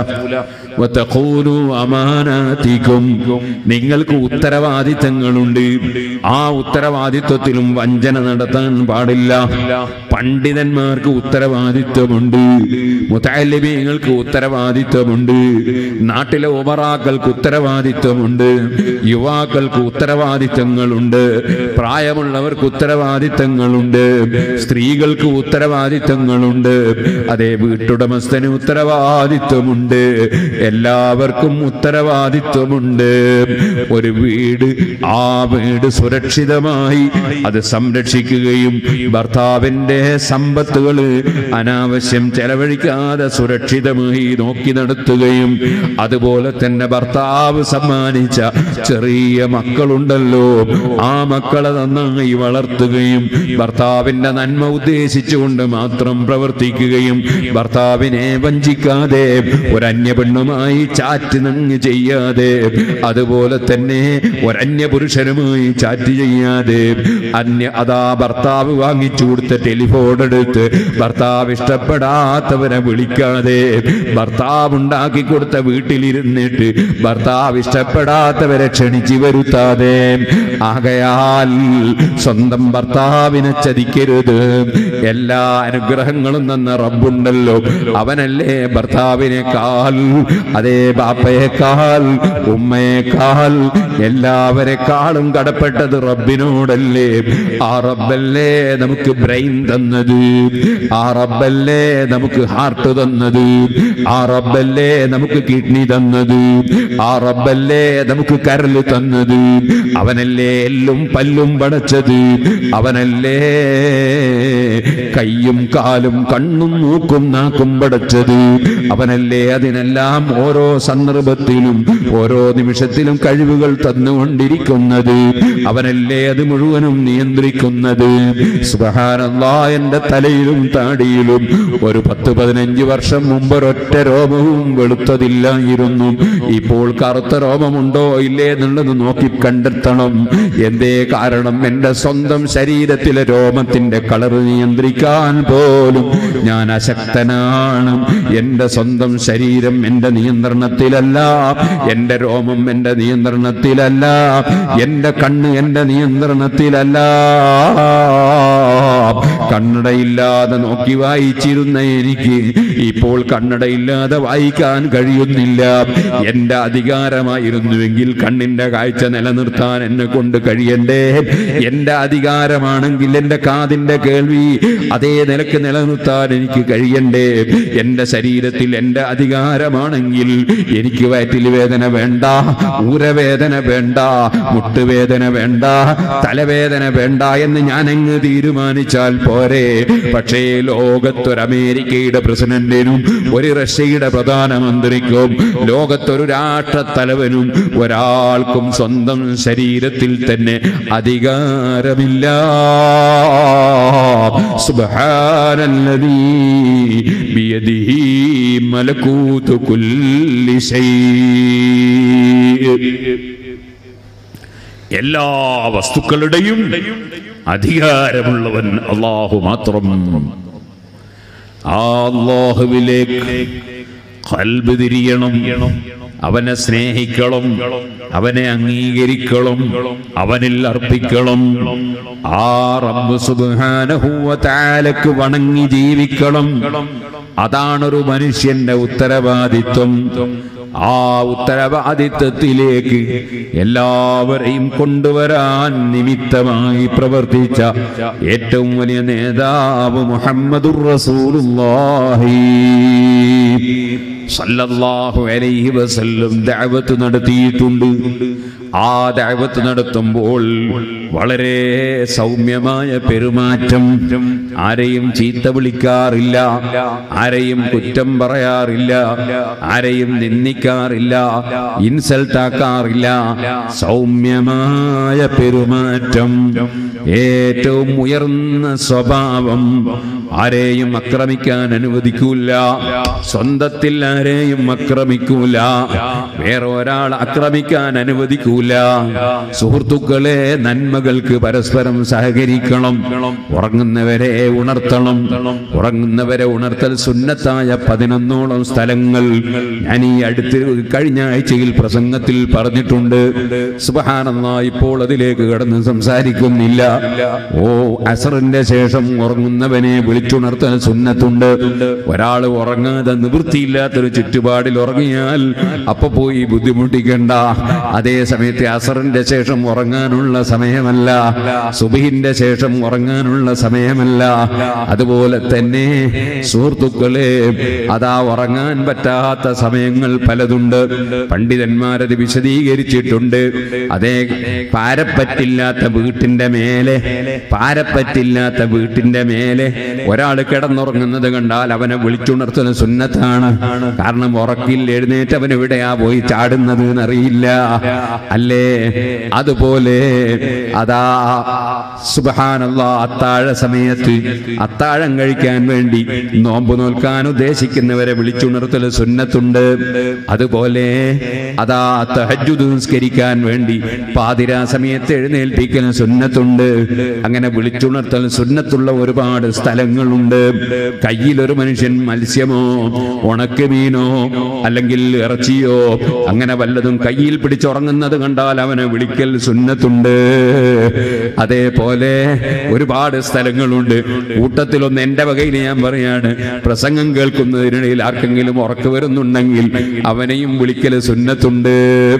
വതഖൂനു അമാനാതികും നിങ്ങൾക്ക് ഉത്തരവാദിത്തങ്ങളുണ്ട് ആ ഉത്തരവാദിത്വത്തിലും വഞ്ചന നടത്താൻ പാടില്ല പണ്ഡിതന്മാർക്ക് ഉത്തരവാദിത്വമുണ്ട് മുത്തലിബീങ്ങൾക്ക് ഉത്തരവാദിത്വമുണ്ട് നാട്ടിലെ ഉമറാക്കൾക്ക് ഉത്തരവാദിത്വമുണ്ട് യുവാക്കൾക്ക് ഉത്തരവാദിത്തങ്ങളുണ്ട് പ്രായമുള്ളവർക്ക് ഉത്തരവാദിത്തങ്ങളുണ്ട് സ്ത്രീകൾക്ക് ഉത്തരവാദിത്തങ്ങളുണ്ട് അതേ വീട്ടുടമസ്ഥന് ഉത്തരവാദിത്വമുണ്ട് എല്ലാവർക്കും ഉത്തരവാദിത്വമുണ്ട് ഒരു വീട് ആ വീട് സുരക്ഷിതമായി അത് സംരക്ഷിക്കുകയും ഭർത്താവിന്റെ സമ്പത്തുകൾ അനാവശ്യം ചെലവഴിക്കാതെ സുരക്ഷിതമായി നോക്കി നടത്തുകയും അതുപോലെ തന്നെ ഭർത്താവ് സമ്മാനിച്ച ചെറിയ മക്കളുണ്ടല്ലോ ആ മക്കളെ നന്നായി വളർത്തുകയും ഭർത്താവിന്റെ നന്മ ഉദ്ദേശിച്ചുകൊണ്ട് മാത്രം പ്രവർത്തിക്കുകയും ഭർത്താവിനെ വഞ്ചിക്കാതെ ഒരന്യ പെണ്ണുമായി ചാറ്റ് നങ്ങ് ചെയ്യാതെ അതുപോലെ തന്നെ ഒരന്യ പുരുഷനുമായി ചാറ്റ് ചെയ്യാതെ അന്യ അതാ ഭർത്താവ് വാങ്ങിച്ചു കൊടുത്ത ടെലിഫോൺ എടുത്ത് ഭർത്താവ് ഇഷ്ടപ്പെടാത്തവരെ വിളിക്കാതെ ഭർത്താവ് ഉണ്ടാക്കി കൊടുത്ത വീട്ടിലിരുന്നിട്ട് ഭർത്താവ് ഇഷ്ടപ്പെടാത്തവരെ ക്ഷണിച്ചു വരുത്താതെ ആകയാൽ സ്വന്തം ഭർത്താവിനെ ചതിക്കരുത് എല്ലാ അനുഗ്രഹങ്ങളും തന്ന റബ്ബുണ്ടല്ലോ അവനല്ലേ ഭർത്താവിനേക്കാൾ അതേ ബാപ്പയേക്കാൾ ഉമ്മയേക്കാൾ എല്ലാവരെക്കാളും കടപ്പെട്ടത് റബ്ബിനോടല്ലേ ആ റബ്ബല്ലേ നമുക്ക് ബ്രെയിൻ തന്നത് ആ റബ്ബല്ലേ നമുക്ക് ഹാർട്ട് തന്നത് ആ റബ്ബല്ലേ നമുക്ക് കിഡ്നി തന്നത് ആ റബ്ബല്ലേ നമുക്ക് കരല് തന്നത് അവനല്ലേ എല്ലും പല്ലും പടച്ചത് അവനല്ലേ കയ്യും കാലും കണ്ണും മൂക്കും നാക്കും പടച്ചത് അവനല്ലേ അതിനെല്ലാം ഓരോ സന്ദർഭത്തിലും ഓരോ നിമിഷത്തിലും കഴിവുകൾ തന്നുകൊണ്ടിരിക്കുന്നത് അവനല്ലേ അത് മുഴുവനും നിയന്ത്രിക്കുന്നത് സുബഹാനല്ലാ എന്റെ തലയിലും താടിയിലും ഒരു പത്ത് പതിനഞ്ച് വർഷം മുമ്പ് ഒരൊറ്റ രോമവും വെളുത്തതില്ലായിരുന്നു ഇപ്പോൾ കറുത്ത രോമമുണ്ടോ ഇല്ലേ എന്നുള്ളത് നോക്കി കണ്ടെത്തണം എന്തേ കാരണം എന്റെ സ്വന്തം ശരീരത്തിലെ രോമത്തിന്റെ കളർ നിയന്ത്രിക്കാൻ പോലും ഞാൻ അശക്തനാണ് എന്റെ സ്വന്തം ശരീരം എന്റെ നിയന്ത്രണത്തിലല്ല എന്റെ രോമം എന്റെ നിയന്ത്രണത്തിലല്ല എന്റെ കണ്ണ് എന്റെ നിയന്ത്രണത്തിലല്ല കണ്ണടയില്ലാതെ നോക്കി വായിച്ചിരുന്ന എനിക്ക് ഇപ്പോൾ കണ്ണടയില്ലാതെ വായിക്കാൻ കഴിയുന്നില്ല എന്റെ അധികാരമായിരുന്നുവെങ്കിൽ കണ്ണിന്റെ കാഴ്ച നിലനിർത്താൻ എന്നെ കൊണ്ട് കഴിയണ്ടേ എന്റെ അധികാരമാണെങ്കിൽ എന്റെ കാതിന്റെ കേൾവി അതേ നിലക്ക് നിലനിർത്താൻ എനിക്ക് കഴിയണ്ടേ എന്റെ ശരീരത്തിൽ എന്റെ അധികാരമാണെങ്കിൽ എനിക്ക് വയറ്റിൽ വേദന വേണ്ട ഊരവേദന വേണ്ട മുട്ടുവേദന വേണ്ട തലവേദന വേണ്ട എന്ന് ഞാൻ അങ്ങ് തീരുമാനിച്ചാൽ പോരാ പോരെ പക്ഷേ ലോകത്തൊരു അമേരിക്കയുടെ പ്രസിഡന്റിനും ഒരു റഷ്യയുടെ പ്രധാനമന്ത്രിക്കും ലോകത്തൊരു രാഷ്ട്രത്തലവനും ഒരാൾക്കും സ്വന്തം ശരീരത്തിൽ തന്നെ അധികാരമില്ല സുബ്ഹാനല്ലദീ ബിയദിഹി മലകൂതു കുല്ലി ശൈഇ എല്ലാ വസ്തുക്കളുടെയും അധികാരമുള്ളവൻ അള്ളാഹു മാത്രം ആ അള്ളാഹുവിലേക്ക് കൽബ് തിരിയണം അവനെ സ്നേഹിക്കണം അവനെ അംഗീകരിക്കണം അവനിൽ അർപ്പിക്കണം ആ റബ്ബ് സുബ്ഹാനഹു വ തആലക്ക് വണങ്ങി ജീവിക്കണം അതാണൊരു മനുഷ്യന്റെ ഉത്തരവാദിത്വം ആ ഉത്തരവാദിത്വത്തിലേക്ക് എല്ലാവരെയും കൊണ്ടുവരാൻ നിമിത്തമായി പ്രവർത്തിച്ച ഏറ്റവും വലിയ നേതാവ് മുഹമ്മദുർ റസൂലുള്ളാഹി സല്ലല്ലാഹു അലൈഹി വസല്ലം ദഅവത്ത് നടത്തിയിട്ടുണ്ട് ആ ദഅവത്ത് നടത്തുമ്പോൾ വളരെ സൗമ്യമായ പെരുമാറ്റം ആരെയും ചീത്ത വിളിക്കാറില്ല ആരെയും കുറ്റം പറയാറില്ല ആരെയും നിന്ദിക്കാറില്ല ഇൻസൾട്ട് ആക്കാറില്ല സൗമ്യമായ പെരുമാറ്റം ഏറ്റവും ഉയർന്ന സ്വഭാവം ആരെയും ആക്രമിക്കാൻ അനുവദിക്കൂല സ്വന്തത്തിൽ ആരെയും ആക്രമിക്കൂല വേറെ ഒരാൾ ആക്രമിക്കാൻ അനുവദിക്കൂല സുഹൃത്തുക്കളെ നന്മകൾക്ക് പരസ്പരം സഹകരിക്കണം ഉറങ്ങുന്നവരെ ഉണർത്തണം ഉറങ്ങുന്നവരെ ഉണർത്തൽ സുന്നത്തായ പതിനൊന്നോളം സ്ഥലങ്ങൾ ഞാൻ ഈ അടുത്ത് കഴിഞ്ഞ ആഴ്ചയിൽ പ്രസംഗത്തിൽ പറഞ്ഞിട്ടുണ്ട് സുബഹാനല്ല ഇപ്പോൾ അതിലേക്ക് കടന്ന് സംസാരിക്കുന്നില്ല ഓ അസറിന്റെ ശേഷം ഉറങ്ങുന്നവനെ വിളിച്ചുണർത്തൽ സുന്നത്തുണ്ട് ഒരാൾ ഉറങ്ങാതെ നിവൃത്തിയില്ലാത്തൊരു ചുറ്റുപാടിൽ ഉറങ്ങിയാൽ അപ്പൊ പോയി ബുദ്ധിമുട്ടിക്കണ്ട അതേ സമയത്ത് അസറിന്റെ ശേഷം ഉറങ്ങാനുള്ള സമയമല്ല സുബഹിന്റെ ശേഷം ഉറങ്ങാനുള്ള സമയമല്ല അതുപോലെ തന്നെ സുഹൃത്തുക്കളെ അതാ ഉറങ്ങാൻ പറ്റാത്ത സമയങ്ങൾ പലതുണ്ട് പണ്ഡിതന്മാരത് വിശദീകരിച്ചിട്ടുണ്ട് അതേ പാരപ്പറ്റില്ലാത്ത വീട്ടിന്റെ മേലെ പാരപ്പറ്റില്ലാത്ത വീട്ടിന്റെ മേലെ ഒരാൾ കിടന്നുറങ്ങുന്നത് കണ്ടാൽ അവനെ വിളിച്ചുണർത്തുന്ന സുന്നത്താണ് കാരണം ഉറക്കിൽ എഴുന്നേറ്റ് അവൻ എവിടെയാ പോയി ചാടുന്നത് എന്നറിയില്ല അല്ലേ അതുപോലെ അതാ സുബഹാനല്ല അത്താഴ സമയത്ത് അത്താഴം കഴിക്കാൻ വേണ്ടി നോമ്പ് നോൽക്കാൻ ഉദ്ദേശിക്കുന്നവരെ വിളിച്ചുണർത്തൽ സുന്നത്തുണ്ട് അതുപോലെ അതാ തഹജ്ജുദ് നിസ്കരിക്കാൻ വേണ്ടി പാതിരാ സമയത്ത് എഴുന്നേൽപ്പിക്കൽ സുന്നത്തുണ്ട് അങ്ങനെ വിളിച്ചുണർത്തൽ സുന്നത്തുള്ള ഒരുപാട് സ്ഥലങ്ങളുണ്ട് കയ്യിൽ ഒരു മനുഷ്യൻ മത്സ്യമോ ഉണക്കമീനോ അല്ലെങ്കിൽ ഇറച്ചിയോ അങ്ങനെ വല്ലതും കയ്യിൽ പിടിച്ചുറങ്ങുന്നത് കണ്ടാൽ അവനെ വിളിക്കൽ സുന്നത്തുണ്ട് അതേപോലെ ഒരുപാട് സ്ഥലങ്ങളുണ്ട് കൂട്ടത്തിലൊന്ന് എന്റെ വകയിൽ ഞാൻ പറയാണ് പ്രസംഗം കേൾക്കുന്നതിനിടയിൽ ആർക്കെങ്കിലും ഉറക്കു വരുന്നുണ്ടെങ്കിൽ അവനെയും വിളിക്കൽ സുന്നത്തുണ്ട്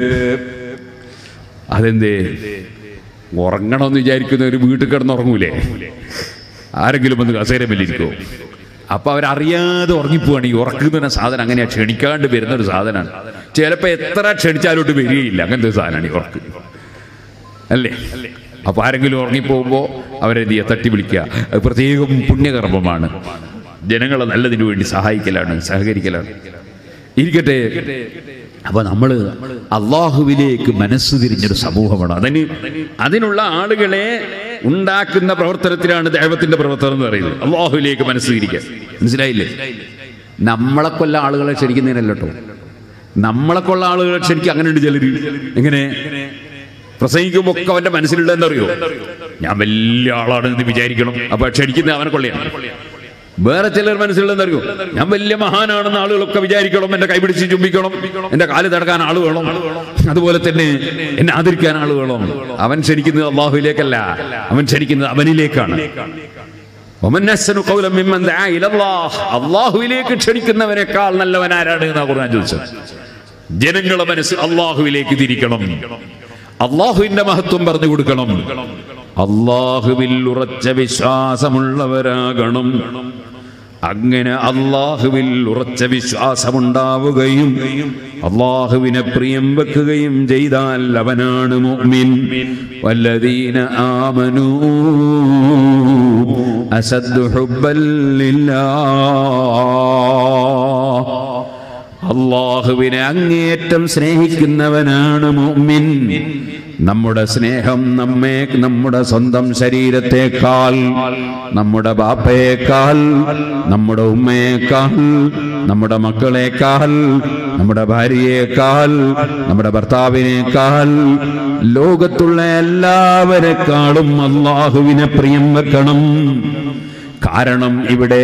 അതെന്തേ ഉറങ്ങണമെന്ന് വിചാരിക്കുന്ന ഒരു വീട്ടിൽ കിടന്നുറങ്ങൂലേ ആരെങ്കിലും വന്ന് കസേര മേലിരിക്കോ അപ്പൊ അവരറിയാതെ ഉറങ്ങിപ്പോവാണ് ഈ ഉറക്കുന്ന സാധനം അങ്ങനെയാ ക്ഷണിക്കാണ്ട് വരുന്ന ഒരു സാധനമാണ് ചിലപ്പോ എത്ര ക്ഷണിച്ചാലോട്ട് വരികയില്ല അങ്ങനത്തെ ഒരു സാധനമാണ് ഈ ഉറക്ക് അല്ലേ അപ്പൊ ആരെങ്കിലും ഉറങ്ങിപ്പോകുമ്പോ അവരെന്ത് ചെയ്യുക തട്ടി വിളിക്കുക അത് പ്രത്യേകം പുണ്യകർമ്മമാണ് ജനങ്ങളെ നല്ലതിനു വേണ്ടി സഹായിക്കലാണ് സഹകരിക്കലാണ് ഇരിക്കട്ടെ അപ്പൊ നമ്മള് അള്ളാഹുവിലേക്ക് മനസ്സ് തിരിഞ്ഞൊരു സമൂഹമാണ് അതിന് അതിനുള്ള ആളുകളെ ഉണ്ടാക്കുന്ന പ്രവർത്തനത്തിലാണ് ദൈവത്തിന്റെ പ്രവർത്തനം എന്ന് പറയുന്നത് അള്ളാഹുവിലേക്ക് മനസ്സ് തിരിക്കാൻ മനസ്സിലായില്ലേ നമ്മളെ കൊല്ല ആളുകളെ ക്ഷണിക്കുന്നതിനല്ലോ കേട്ടോ നമ്മളെ കൊള്ള ആളുകളെ ക്ഷണിക്കും അങ്ങനെയുണ്ട് ചിലര് എങ്ങനെ പ്രസംഗിക്കുമ്പോൾ ഒക്കെ അവന്റെ മനസ്സിലുള്ള എന്തറിയോ ഞാൻ വലിയ ആളാണ് എന്ന് വിചാരിക്കണം അപ്പൊ ക്ഷണിക്കുന്ന അവനെ കൊള്ളയാണ് വേറെ ചിലർ മനസ്സിലുള്ള അറിയോ ഞാൻ വലിയ മഹാനാണെന്ന് ആളുകളൊക്കെ വിചാരിക്കണം എന്റെ കൈപിടിച്ച് ചുംബിക്കണം എന്റെ കാല് തടക്കാൻ ആള് വേണം അതുപോലെ തന്നെ എന്നെ ആദരിക്കാൻ ആള് വേണം അവൻ ക്ഷണിക്കുന്നത് അള്ളാഹുവിലേക്കല്ല അവൻ ക്ഷണിക്കുന്നത് അവനിലേക്കാണ് വമൻ അഹ്സനു ഖൗലൻ മിമ്മൻ ദആ ഇലല്ലാഹ്. അള്ളാഹുവിലേക്ക് ക്ഷണിക്കുന്നവനേക്കാൾ നല്ലവൻ ആരാണ് എന്നാ ഖുർആൻ ചോദിച്ചത് ജനങ്ങളെ മനസ്സ് അള്ളാഹുവിലേക്ക് തിരിക്കണം അള്ളാഹുവിന്റെ മഹത്വം പറഞ്ഞു കൊടുക്കണം അള്ളാഹുവിൽ ഉറച്ച വിശ്വാസമുള്ളവരാകണം അങ്ങനെ അള്ളാഹുവിൽ ഉറച്ച വിശ്വാസമുണ്ടാവുകയും അള്ളാഹുവിനെ പ്രിയം വെക്കുകയും ചെയ്താൽ അവനാണ് മുഅ്മിൻ വല്ലദീന ആമനൂ أشد حبا لله അള്ളാഹുവിനെ അങ്ങേയറ്റം സ്നേഹിക്കുന്നവനാണ് മുഅ്മിൻ നമ്മുടെ സ്നേഹം നമ്മെ നമ്മുടെ സ്വന്തം ശരീരത്തെക്കാൾ നമ്മുടെ ബാപ്പയേക്കാൾ നമ്മുടെ ഉമ്മയേക്കാൾ നമ്മുടെ മക്കളെക്കാൾ നമ്മുടെ ഭാര്യയേക്കാൾ നമ്മുടെ ഭർത്താവിനേക്കാൾ ലോകത്തുള്ള എല്ലാവരെക്കാളും അള്ളാഹുവിനെ പ്രിയം വെക്കണം കാരണം ഇവിടെ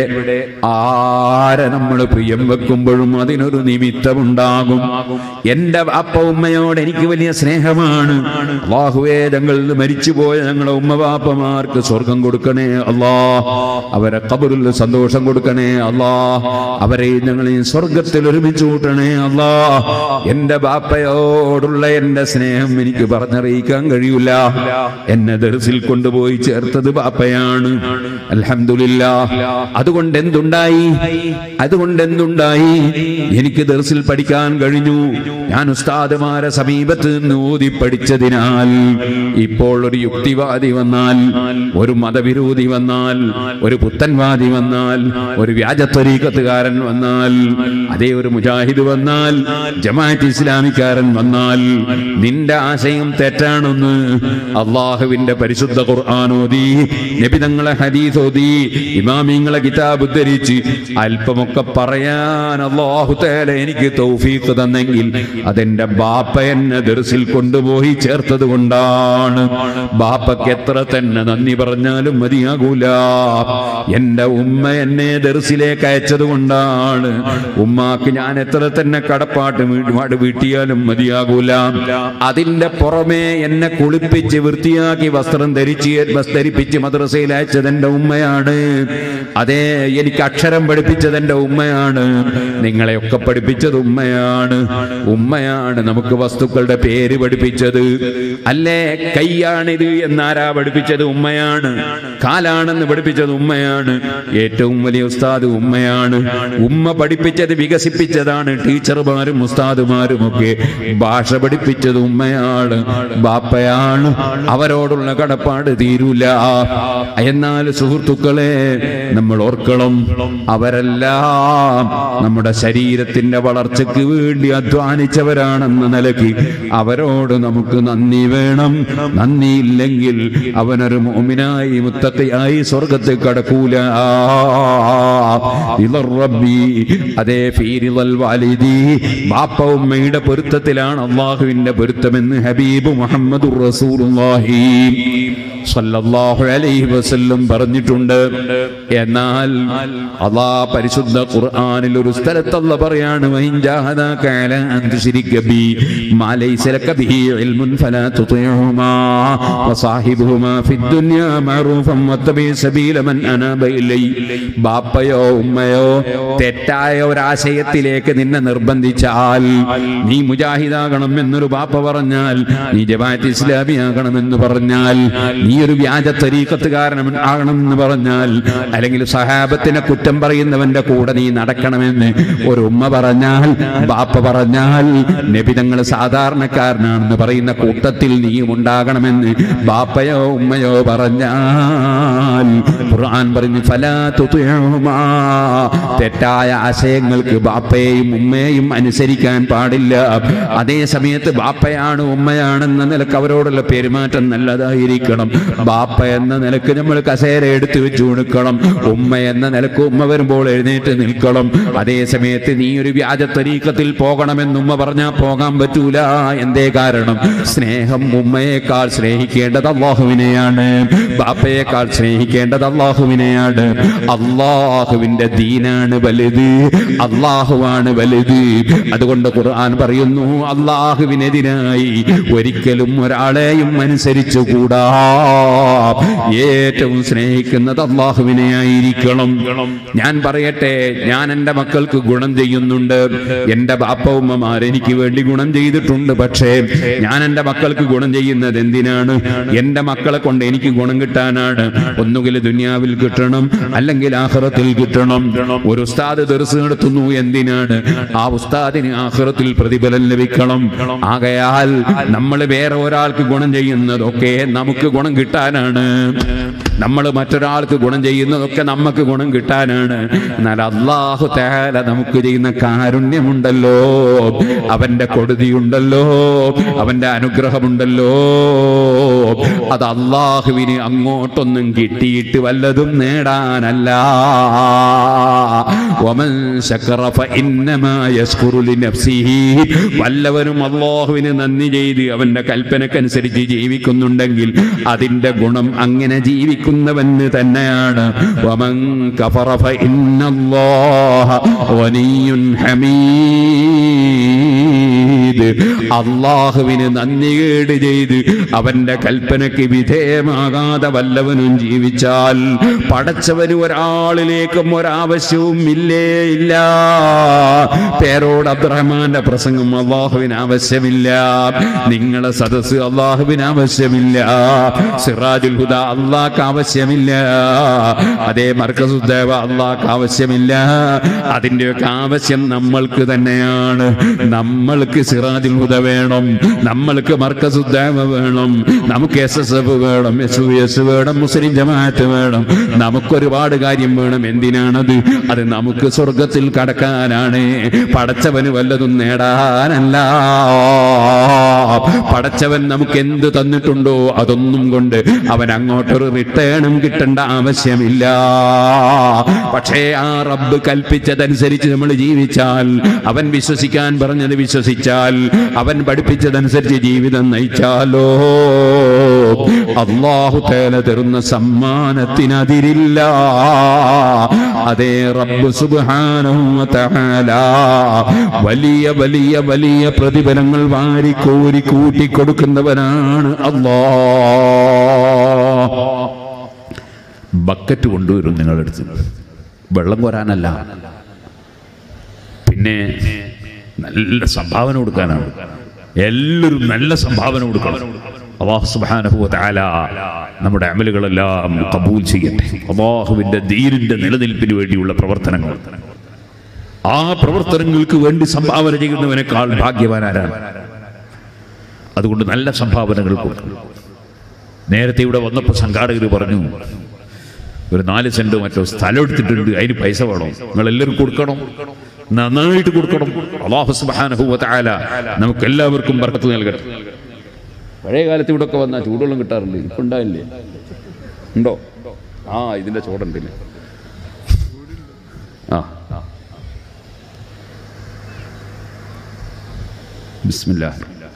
ആരെ നമ്മൾ പ്രിയം വെക്കുമ്പോഴും അതിനൊരു നിമിത്തമുണ്ടാകും എന്റെ അപ്പ ഉമ്മയോട് എനിക്ക് വലിയ സ്നേഹമാണ് അള്ളാഹുവേ ഞങ്ങൾ മരിച്ചുപോയ ഞങ്ങളുടെ ഉമ്മ ബാപ്പമാർക്ക് സ്വർഗം കൊടുക്കണേ അല്ലാ അവരെ കബറിൽ സന്തോഷം കൊടുക്കണേ അല്ലാ അവരെ ഞങ്ങൾ ഈ സ്വർഗത്തിൽ ഒരുമിച്ച് കൂട്ടണേ അല്ലാ എന്റെ ബാപ്പയോടുള്ള എന്റെ സ്നേഹം എനിക്ക് പറഞ്ഞറിയിക്കാൻ കഴിയില്ല എന്നെ ദർസിൽ കൊണ്ടുപോയി ചേർത്തത് ബാപ്പയാണ് അൽഹംദുലില്ലാ അതുകൊണ്ട് എന്തുണ്ടായി അതുകൊണ്ട് എന്തുണ്ടായി എനിക്ക് ദർസിൽ പഠിക്കാൻ കഴിഞ്ഞു ഞാൻ ഉസ്താദുമാരെ സമീപത്ത് നിന്ന് ഊതി പഠിച്ചതിനാൽ ഇപ്പോൾ ഒരു യുക്തിവാദി വന്നാൽ ഒരു മതവിരോധി വന്നാൽ ഒരു പുത്തൻവാദി വന്നാൽ ഒരു വ്യാജത്വരീകത്തുകാരൻ വന്നാൽ അതേ ഒരു മുജാഹിദ് വന്നാൽ ജമാഅത്ത് ഇസ്ലാമിക്കാരൻ വന്നാൽ നിന്റെ ആശയം തെറ്റാണെന്ന് അള്ളാഹുവിന്റെ പരിശുദ്ധ ഖുർആാനോദി നബിതങ്ങളെ ഹദീസോദി ഇമാമിങ്ങളെ കിതാബ് ഉദ്ധരിച്ച് അല്പമൊക്കെ പറയാൻ അള്ളാഹു തേല എനിക്ക് തൗഫീഖ് തന്നെങ്കിൽ അതെന്റെ ബാപ്പ എന്നെ ദർസിൽ കൊണ്ടുപോയി ചേർത്തത് കൊണ്ടാണ് ബാപ്പക്ക് എത്ര തന്നെ നന്ദി പറഞ്ഞാലും മതിയാകൂല എന്റെ ഉമ്മ എന്നെ ദർസിലേക്ക് അയച്ചത് കൊണ്ടാണ് ഉമ്മാക്ക് ഞാൻ എത്ര തന്നെ കടപ്പാട്ട് വീട് വീട്ടിയാലും മതിയാകൂല അതിന്റെ പുറമെ എന്നെ കുളിപ്പിച്ച് വൃത്തിയാക്കി വസ്ത്രം ധരിച്ച് ബസ് ധരിപ്പിച്ച് മദ്രസയിൽ അയച്ചത് എന്റെ ഉമ്മയാണ് അതേ എനിക്ക് അക്ഷരം പഠിപ്പിച്ചത് എന്റെ ഉമ്മയാണ് നിങ്ങളെയൊക്കെ പഠിപ്പിച്ചത് ഉമ്മയാണ് ഉമ്മയാണ് നമുക്ക് വസ്തുക്കളുടെ പേര് പഠിപ്പിച്ചത് അല്ലേ കൈയാണിത് എന്നാരാ പഠിപ്പിച്ചത് ഉമ്മയാണ് കാലാണെന്ന് പഠിപ്പിച്ചത് ഉമ്മയാണ് ഏറ്റവും വലിയ ഉസ്താദ് ഉമ്മയാണ് ഉമ്മ പഠിപ്പിച്ചത് വികസിപ്പിച്ചതാണ് ടീച്ചർമാരും ഉസ്താദുമാരും ഒക്കെ ഭാഷ പഠിപ്പിച്ചത് ഉമ്മയാണ് ബാപ്പയാണ് അവരോടുള്ള കടപ്പാട് തീരൂല എന്നാൽ സുഹൃത്തുക്കളെ നമ്മൾ ഓർക്കണം അവരെല്ലാം നമ്മുടെ ശരീരത്തിന്റെ വളർച്ചയ്ക്ക് വേണ്ടി അധ്വാനിച്ചവരാണെന്ന നിലയ്ക്ക് അവരോട് നമുക്ക് നന്ദി വേണം നന്ദിയില്ലെങ്കിൽ അവനൊരു മോമിനായി മുത്തക്കയായി സ്വർഗത്തിൽ കടക്കൂല ഇളർ റബ്ബി അതേ ഫീരിളൽ വാലിദി ബാപ്പ ഉമ്മയുടെ പൊരുത്തത്തിലാണ് അള്ളാഹുവിന്റെ പൊരുത്തമെന്ന് ഹബീബ് മുഹമ്മദ് റസൂലുള്ളാഹി സല്ലല്ലാഹു അലൈഹി വസല്ലം പറഞ്ഞിട്ടുണ്ട് എന്നാൽ അള്ളാ പരിശുദ്ധ ഖുർആനിൽ ഒരു സ്ഥലത്ത് അല്ല പറയാണ് വഇൻ ജാഹദാക അലാ അൻ തുശ്രിക ബി മാ ലൈസ ലക ബിഹി ഇൽമുൻ ഫലാ തുതിഉഹുമാ വസാഹിബുഹുമാ ഫിദ് ദുനിയാ മഅറൂഫൻ വത്തബി സബീല മൻ അനാബ ഇലൈ ബാപ്പയോ ഉമ്മയോ തെറ്റായ ഒരു ആശയത്തിലേക്ക് നിന്നെ നിർബന്ധിച്ചാൽ നീ മുജാഹിദാകണം എന്നൊരു ബാപ്പ പറഞ്ഞാൽ നീ ജമാഅത്ത് ഇസ്ലാമിയാകണം എന്ന് പറഞ്ഞാൽ നീ ഒരു വ്യാജ തരീക്കത്തുകാരൻ ആകണം എന്ന് പറഞ്ഞാൽ അല്ലെങ്കിൽ സഹാബത്തിനെ കുറ്റം പറയുന്നവന്റെ കൂടെ നീ നടക്കണമെന്ന് ഒരു ഉമ്മ പറഞ്ഞാൽ ബാപ്പ പറഞ്ഞാൽ നബിതങ്ങൾ സാധാരണക്കാരനാണെന്ന് പറയുന്ന കൂട്ടത്തിൽ നീയും ഉണ്ടാകണമെന്ന് ബാപ്പയോ ഉമ്മയോ പറഞ്ഞാൽ ഖുർആൻ പറഞ്ഞു ഫലാ തുതിഉഹുമാ തെറ്റായ ആശയങ്ങൾക്ക് ബാപ്പയെയും ഉമ്മയെയും അനുസരിക്കാൻ പാടില്ല അതേ സമയത്ത് ബാപ്പയാണ് ഉമ്മയാണെന്ന നിലക്ക് അവരോടുള്ള പെരുമാറ്റം നല്ലതായിരിക്കണം ബാപ്പ എന്ന നിലക്ക് നമ്മൾ കസേര എടുത്തു വെച്ച് കൊടുക്കണം ഉമ്മ എന്ന നിലക്ക് ഉമ്മ വരുമ്പോൾ എഴുന്നേറ്റ് നിൽക്കണം അതേ സമയത്ത് നീ ഒരു വ്യാജ തരീക്കത്തിൽ പോകണമെന്ന് ഉമ്മ പറഞ്ഞാൽ പോകാൻ പറ്റൂല എന്തേ കാരണം സ്നേഹം ഉമ്മയേക്കാൾ സ്നേഹിക്കേണ്ടത് അള്ളാഹുവിനെയാണ് ബാപ്പയേക്കാൾ സ്നേഹിക്കേണ്ടത് അള്ളാഹുവിനെയാണ് അള്ളാഹുവിന്റെ ദീനാണ് വലുത് അള്ളാഹുവാണ് വലുത് അതുകൊണ്ട് ഖുർആൻ പറയുന്നു അള്ളാഹുവിനെതിരായി ഒരിക്കലും ഒരാളെയും അനുസരിച്ചുകൂടാ ഏറ്റവും സ്നേഹിക്കുന്നത് അള്ളാഹുവിനെ ആയിരിക്കണം ഞാൻ പറയട്ടെ ഞാൻ എൻ്റെ മക്കൾക്ക് ഗുണം ചെയ്യുന്നുണ്ട് എൻ്റെ ബാപ്പ ഉമ്മമാർ എനിക്ക് വേണ്ടി ഗുണം ചെയ്തിട്ടുണ്ട് പക്ഷേ ഞാൻ എൻ്റെ മക്കൾക്ക് ഗുണം ചെയ്യുന്നത് എന്തിനാണ് എൻ്റെ മക്കളെ കൊണ്ട് എനിക്ക് ഗുണം കിട്ടാനാണ് ഒന്നുകിൽ ദുനിയാവിൽ കിട്ടണം അല്ലെങ്കിൽ ആഹ്റത്തിൽ കിട്ടണം ഒരു ഉസ്താദ് ദർസ് നടത്തുന്നു എന്തിനാണ് ആ ഉസ്താദിന് ആഹ്റത്തിൽ പ്രതിഫലം ലഭിക്കണം ആകയാൽ നമ്മൾ വേറെ ഒരാൾക്ക് ഗുണം ചെയ്യുന്നതൊക്കെ നമുക്ക് ഗുണം കിട്ടാനാണ് നമ്മൾ മറ്റൊരാൾക്ക് ഗുണം ചെയ്യുന്നതൊക്കെ നമുക്ക് ഗുണം കിട്ടാനാണ് എന്നാൽ അള്ളാഹു തആല നമുക്ക് ചെയ്യുന്ന കാരുണ്യമുണ്ടല്ലോ അവന്റെ കൊടുതിയുണ്ടല്ലോ അവന്റെ അനുഗ്രഹമുണ്ടല്ലോ അത് അള്ളാഹുവിന് അങ്ങോട്ടൊന്നും കിട്ടിയിട്ട് വല്ലതും നേടാനല്ല വമൻ ശക്കറ ഫഇന്നമാ യസ്കുറു ലിനഫ്സിഹി വല്ലവനും അള്ളാഹുവിന് നന്ദി ചെയ്ത് അവന്റെ കൽപ്പനക്കനുസരിച്ച് ജീവിക്കുന്നുണ്ടെങ്കിൽ അതിന്റെ ഗുണം അങ്ങനെ ജീവിക്കുന്നവന് തന്നെയാണ് വമൻ കഫറ ഫഇന്നല്ലാഹ ഗനിയ്യുൻ ഹമീദ് അള്ളാഹുവിന് നന്ദികേട് ചെയ്ത് അവന്റെ കൽപ്പനയ്ക്ക് വിധേയമാകാതെ വല്ലവനും ജീവിച്ചാൽ പടച്ചവന് ഒരാളിലേക്കും ഒരാവശ്യവും ഇല്ലേ ഇല്ല പേരോട് അബ്ദുറഹ്മാന്റെ പ്രസംഗം അള്ളാഹുവിന് ആവശ്യമില്ല നിങ്ങളെ സദസ് അള്ളാഹുവിന് ആവശ്യമില്ല സിറാജുൽ ഹുദ അള്ളാഹ്ക്ക് ആവശ്യമില്ല അതേ മർക്കസുദ്ദേവ അള്ളാഹ്ക്ക് ആവശ്യമില്ല അതിൻ്റെയൊക്കെ ആവശ്യം നമ്മൾക്ക് തന്നെയാണ് നമ്മൾക്ക് സിറാജുൽ ഹുദ വേണം നമ്മൾക്ക് മർക്കസുദ്ദേവ വേണം നമുക്ക് എസ് എസ് എഫ് വേണം എസ് യു എസ് വേണം മുസ്ലിം ജമാഅത്ത് വേണം നമുക്കൊരുപാട് കാര്യം വേണം എന്തിനാണത് അത് നമുക്ക് സ്വർഗത്തിൽ കടക്കാനാണ് പടച്ചവന് വല്ലതും നേടാനല്ല പടച്ചവൻ നമുക്ക് എന്ത് തന്നിട്ടുണ്ടോ അതൊന്നും കൊണ്ട് അവൻ അങ്ങോട്ടൊരു റിട്ടേണും കിട്ടേണ്ട ആവശ്യമില്ല പക്ഷേ ആ റബ്ബ് കൽപ്പിച്ചതനുസരിച്ച് നമ്മൾ ജീവിച്ചാൽ അവൻ വിശ്വസിക്കാൻ പറഞ്ഞത് വിശ്വസിച്ചാൽ അവൻ പഠിപ്പിച്ചതനുസരിച്ച് ജീവിതം നയിച്ചാലോ അള്ളാഹു തേല തരുന്ന സമ്മാനത്തിനതിരില്ല അതേ റബ്ബ് സുബ്ഹാനഹു വ തആല വലിയ വലിയ വലിയ പ്രതിഫലങ്ങൾ വാരി കോരി കൂട്ടി കൊടുക്കുന്നവനാണ് അല്ലാ ബക്കറ്റ് കൊണ്ടുവരും നിങ്ങളെടുത്ത് വെള്ളം കോരാനല്ല പിന്നെ നല്ല സംഭാവന കൊടുക്കാനാണ് എല്ലാവരും നല്ല സംഭാവന കൊടുക്കണം അള്ളാഹു സുബ്ഹാനഹു വ തആല നമ്മുടെ അമലുകളെല്ലാം കബൂൽ ചെയ്യട്ടെ അള്ളാഹുവിന്റെ ദീനിന്റെ നിലനിൽപ്പിന് വേണ്ടിയുള്ള പ്രവർത്തനങ്ങൾ ആ പ്രവർത്തനങ്ങൾക്ക് വേണ്ടി സംഭാവന ചെയ്യുന്നവനേക്കാൾ ഭാഗ്യവാനാരാണ് അതുകൊണ്ട് നല്ല സംഭാവനകൾ കൊടുക്കും നേരത്തെ ഇവിടെ വന്നപ്പോൾ സംഘാടകർ പറഞ്ഞു ഒരു നാല് സെന്റ് മറ്റോ സ്ഥലം എടുത്തിട്ടുണ്ട് അതിന് പൈസ വേണം നിങ്ങൾ എല്ലാവരും കൊടുക്കണം നന്നായിട്ട് കൊടുക്കണം അള്ളാഹു സുബ്ഹാനഹു വ തആല നമുക്ക് എല്ലാവർക്കും ബർക്കത്ത് നൽകട്ടെ പഴയ കാലത്ത് ഇവിടെ ഒക്കെ വന്നാൽ ചൂടുവെള്ളം കിട്ടാറുണ്ട് ഇപ്പം ഉണ്ടായില്ലേ ഉണ്ടോ ആ ഇതിന്റെ ചോടുണ്ടല്ലേ ആ ബിസ്മില്ലാ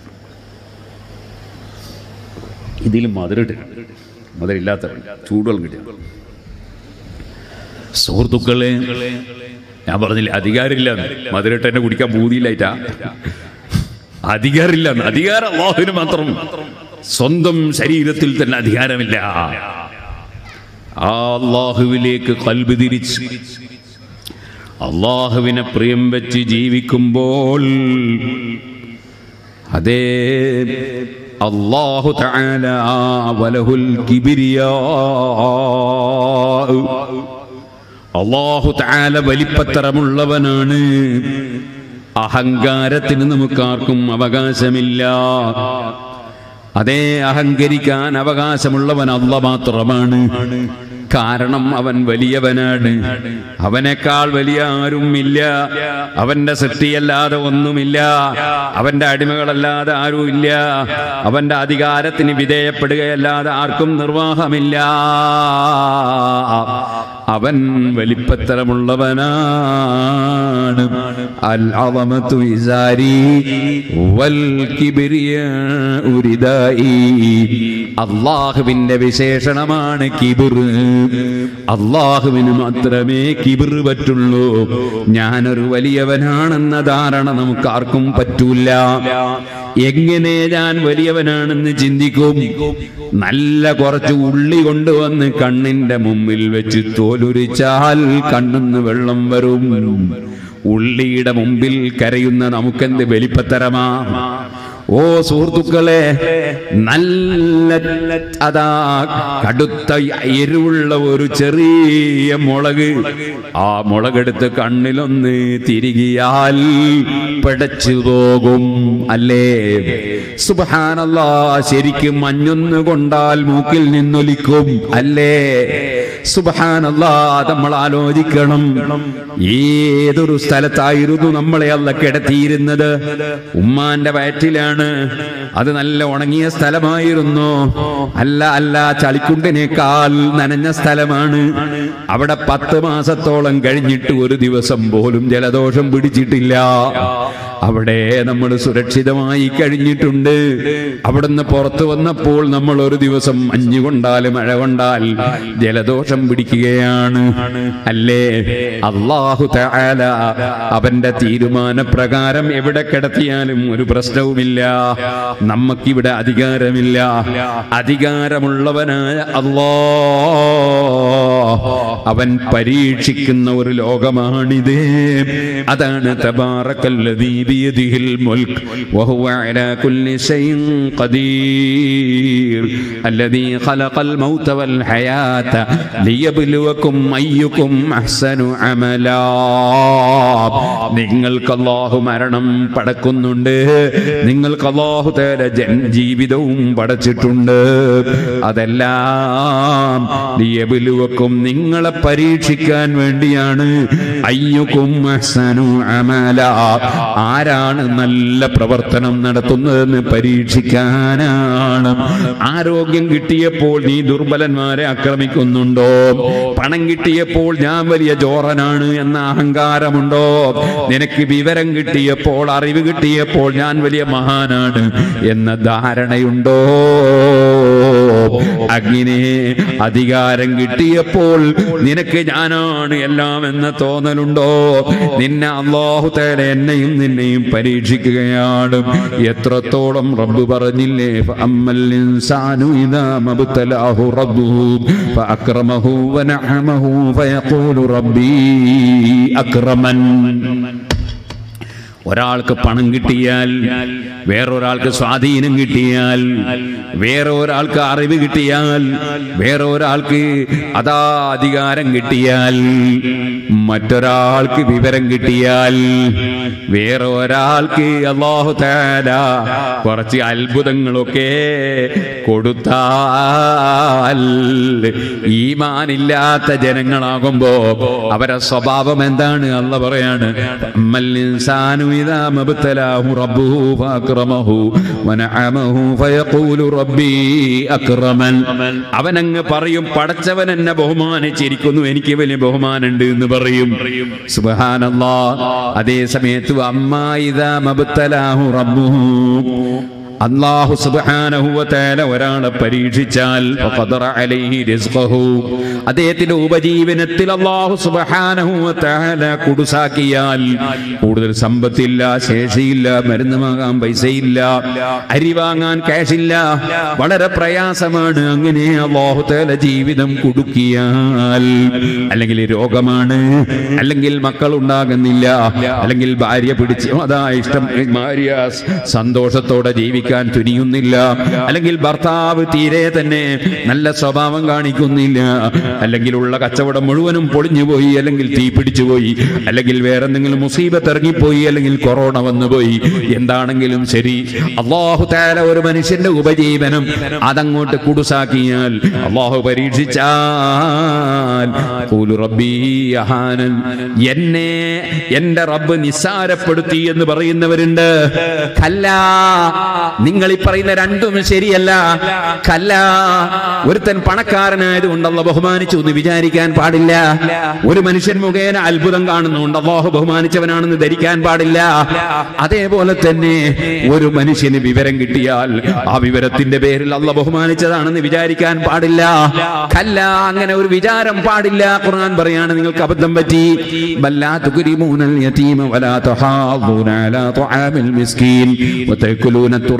ഇതിൽ മധുരട്ട് മധുരമില്ലാത്ത ചൂടുവെള്ളം കിട്ടിയ സുഹൃത്തുക്കളെ ഞാൻ പറഞ്ഞില്ല അധികാരമില്ല മധുരട്ട് എന്നെ കുടിക്കാൻ പൂതിയില്ലായിട്ടാ അധികാരമില്ല അധികാരം അള്ളാഹുവിന് മാത്രം സ്വന്തം ശരീരത്തിൽ തന്നെ അധികാരമില്ല ആ അള്ളാഹുവിലേക്ക് കൽബ് തിരിച്ച് അള്ളാഹുവിനെ പ്രിയം വെച്ച് ജീവിക്കുമ്പോൾ അതേ അള്ളാഹു തആല വലഹുൽ കിബിരിയാ അള്ളാഹു തആല വലിപ്പത്തരമുള്ളവനാണ് അഹങ്കാരത്തിന് നമുക്കാർക്കും അവകാശമില്ല അതേ അഹങ്കരിക്കാൻ അവകാശമുള്ളവൻ അല്ല മാത്രമാണ് കാരണം അവൻ വലിയവനാണ് അവനേക്കാൾ വലിയ ആരും ഇല്ല അവന്റെ സൃഷ്ടിയല്ലാതെ ഒന്നുമില്ല അവന്റെ അടിമകളല്ലാതെ ആരും ഇല്ല അവന്റെ അധികാരത്തിന് വിധേയപ്പെടുകയല്ലാതെ ആർക്കും നിർവാഹമില്ല അവൻ വലിപ്പത്തരമുള്ളവനാണ് അൽ അളമത്തു ഇസാരി വൽ കിബ്രിയാഉ റിദായി അള്ളാഹുവിന്റെ വിശേഷണമാണ് കിബിർ അള്ളാഹുവിന് മാത്രമേ കിബിർ പറ്റുള്ളൂ ഞാനൊരു വലിയവനാണെന്ന ധാരണ നമുക്ക് ആർക്കും പറ്റൂല എങ്ങനെ ഞാൻ വലിയവനാണെന്ന് ചിന്തിക്കും നല്ല കുറച്ച് ഉള്ളി കൊണ്ടുവന്ന് കണ്ണിന്റെ മുമ്പിൽ വെച്ച് തോലുരിച്ചാൽ കണ്ണിന്ന് വെള്ളം വരും ഉള്ളിയുടെ മുമ്പിൽ കരയുന്ന നമുക്കെന്ത് വലിപ്പത്തരമാ ഓ സുഹൃത്തുക്കളെ നല്ല അതാ കടുത്ത എരിവുള്ള ഒരു ചെറിയ മുളക് ആ മുളകെടുത്ത് കണ്ണിലൊന്ന് തിരികിയാൽ പിടച്ചു പോകും അല്ലേ സുബഹാനല്ലാ ശരിക്കും മഞ്ഞൊന്ന് കൊണ്ടാൽ മൂക്കിൽ നിന്നൊലിക്കും അല്ലേ സുബഹാനല്ലാ നമ്മൾ ആലോചിക്കണം ഏതൊരു സ്ഥലത്തായിരുന്നു നമ്മളെ അല്ല കിടത്തിയിരുന്നത് ഉമ്മാന്റെ വയറ്റിലാണ് അത് നല്ല ഉണങ്ങിയ സ്ഥലമായിരുന്നു അല്ല അല്ല ചളിക്കുണ്ടിനേക്കാൾ നനഞ്ഞ സ്ഥലമാണ് അവിടെ പത്ത് മാസത്തോളം കഴിഞ്ഞിട്ട് ഒരു ദിവസം പോലും ജലദോഷം പിടിച്ചിട്ടില്ല അവിടെ നമ്മൾ സുരക്ഷിതമായി കഴിഞ്ഞിട്ടുണ്ട് അവിടുന്ന് പുറത്തു വന്നപ്പോൾ നമ്മൾ ഒരു ദിവസം മഞ്ഞ് കൊണ്ടാൽ മഴ കൊണ്ടാൽ ജലദോഷം പിടിക്കുകയാണ് അല്ലേ അള്ളാഹു തആല അവന്റെ തീരുമാനപ്രകാരം എവിടെ കിടത്തിയാലും ഒരു പ്രശ്നവുമില്ല നമുക്കിവിടെ അധികാരമില്ല അധികാരമുള്ളവനായ അള്ളാ അവൻ പരീക്ഷിക്കുന്ന ഒരു ലോകമാണിത് അതാണ് തബാറക്കല്ലദീ ബിയദിഹിൽ മുൽക്ക് വഹുവ അലാ കുല്ലി ഷൈഇൻ ഖദീർ الذي خلق الموت والحياة ليبلوكم أيكم أحسن عملا നിങ്ങൾക്ക് അള്ളാഹു മരണം പടക്കുന്നുണ്ട് നിങ്ങൾക്ക് അള്ളാഹു തേര ജൻ ജീവിതവും പടച്ചിട്ടുണ്ട് അതെല്ലാം ലിയബിലുവക്കും നിങ്ങളെ പരീക്ഷിക്കാൻ വേണ്ടിയാണ് അയ്യുക്കും അഹ്സനു അമല ആരാണ് നല്ല പ്രവർത്തനം നടത്തുന്നതെന്ന് പരീക്ഷിക്കാനാണ് ആരോഗ്യം കിട്ടിയപ്പോൾ നീ ദുർബലന്മാരെ ആക്രമിക്കുന്നുണ്ടോ പണം കിട്ടിയപ്പോൾ ഞാൻ വലിയ ജോറനാണ് എന്ന അഹങ്കാരമുണ്ടോ നിനക്ക് വിവരം കിട്ടിയപ്പോൾ അറിവ് കിട്ടിയപ്പോൾ ഞാൻ വലിയ മഹാനാണ് എന്ന ധാരണയുണ്ടോ അങ്ങനെ അധികാരം കിട്ടിയപ്പോൾ നിനക്ക് ഞാനാണ് എല്ലാം എന്ന തോന്നലുണ്ടോ നിന്നെ അള്ളാഹു തേല എന്നെയും നിന്നെയും പരീക്ഷിക്കുകയാണ് എത്രത്തോളം റബ്ബ് പറഞ്ഞില്ലേ അമ്മൽ ഇൻസാനു ഇദാ മബ്തലാഹു റബ്ബുഹു ഫഅക്രമഹു വനഅമഹു ഫയഖൂലു റബ്ബി അക്രമൻ ഒരാൾക്ക് പണം കിട്ടിയാൽ വേറൊരാൾക്ക് സ്വാധീനം കിട്ടിയാൽ വേറെ ഒരാൾക്ക് അറിവ് കിട്ടിയാൽ വേറെ ഒരാൾക്ക് അതാ അധികാരം കിട്ടിയാൽ മറ്റൊരാൾക്ക് വിവരം കിട്ടിയാൽ വേറെ ഒരാൾക്ക് അള്ളാഹു താല കുറച്ച് അത്ഭുതങ്ങളൊക്കെ കൊടുത്താൽ ഈമാനില്ലാത്ത ജനങ്ങളാകുമ്പോ അവരെ സ്വഭാവം എന്താണ് അല്ല പറയാണ് അമ്മൽ ഇൻസാനു ഇദാ മബ്തലാഹു റബ്ബുഹു ഫഅക്രമഹു വനഅമഹു ഫയഖൂലു റബ്ബി അക്രമൻ അവനങ്ങ് പറയും പടച്ചവൻ എന്നെ ബഹുമാനിച്ചിരിക്കുന്നു എനിക്ക് വലിയ ബഹുമാനുണ്ട് എന്ന് പറയും സുബ്ഹാനല്ലാ അതേ സമയത്ത് അമ്മാ ഇദാ മബ്തലാഹു റബ്ബുഹു അള്ളാഹു സുബ്ഹാനഹു വതആല ഒരാളെ പരീക്ഷിച്ചാൽ ഫഖദറ അലൈഹി റിസ്ഖഹു അദ്ദേഹത്തിന്റെ ഉപജീവനത്തിൽ അള്ളാഹു സുബ്ഹാനഹു വതആല കുടുസാക്കിയാൽ കൂടുതൽ സമ്പത്തില്ല ശേഷിയില്ല മരുന്ന് വാങ്ങാൻ പൈസയില്ല അരി വാങ്ങാൻ ക്യാഷില്ല വളരെ പ്രയാസമാണ് അങ്ങനെ അള്ളാഹു തആല ജീവിതം കുടുക്കിയാൽ അല്ലെങ്കിൽ രോഗമാണ് അല്ലെങ്കിൽ മക്കൾ ഉണ്ടാകുന്നില്ല അല്ലെങ്കിൽ ഭാര്യ പിടിച്ച് അതാ ഇഷ്ടം ഭാര്യ സന്തോഷത്തോടെ ജീവിക്കാൻ തുനിയുന്നില്ല അല്ലെങ്കിൽ ഭർത്താവ് തീരെ തന്നെ നല്ല സ്വഭാവം കാണിക്കുന്നില്ല അല്ലെങ്കിൽ ഉള്ള കച്ചവടം മുഴുവനും പൊളിഞ്ഞുപോയി അല്ലെങ്കിൽ തീ പിടിച്ചുപോയി അല്ലെങ്കിൽ വേറെ എന്തെങ്കിലും മുസീബത്ത് ഇറങ്ങിപ്പോയി അല്ലെങ്കിൽ കൊറോണ വന്നുപോയി എന്താണെങ്കിലും ശരി അള്ളാഹു താല ഒരു മനുഷ്യന്റെ ഉപജീവനം അതങ്ങോട്ട് കുടുസാക്കിയാൽ അള്ളാഹു പരീക്ഷിച്ചാൽ ഖൂലു റബ്ബീ അഹാനൻ. എന്നെ എന്റെ റബ്ബ് നിസ്സാരപ്പെടുത്തി എന്ന് പറയുന്നവരുണ്ട് കല്ല നിങ്ങൾ ഈ പറയുന്ന രണ്ടും ശരിയല്ല കല്ല ഒരുത്തൻ പണക്കാരനായത് കൊണ്ടല്ല ബഹുമാനിച്ചു എന്ന് വിചാരിക്കാൻ പാടില്ല ഒരു മനുഷ്യൻ മുഖേന അത്ഭുതം കാണുന്നുണ്ട് അള്ളാഹു ബഹുമാനിച്ചവനാണെന്ന് ധരിക്കാൻ പാടില്ല അതേപോലെ തന്നെ ഒരു മനുഷ്യന് വിവരം കിട്ടിയാൽ ആ വിവരത്തിന്റെ പേരിൽ അല്ല ബഹുമാനിച്ചതാണെന്ന് വിചാരിക്കാൻ പാടില്ല കല്ല അങ്ങനെ ഒരു വിചാരം പാടില്ല ഖുർആൻ പറയാണ് നിങ്ങൾക്ക് അബദ്ധം പറ്റി ബല്ലാ തുക്രിമൂനൽ യതീമ വലാ തഹാദൂന അലാ തുആമിൽ മിസ്കീൻ വതഅകുലൂന തുറ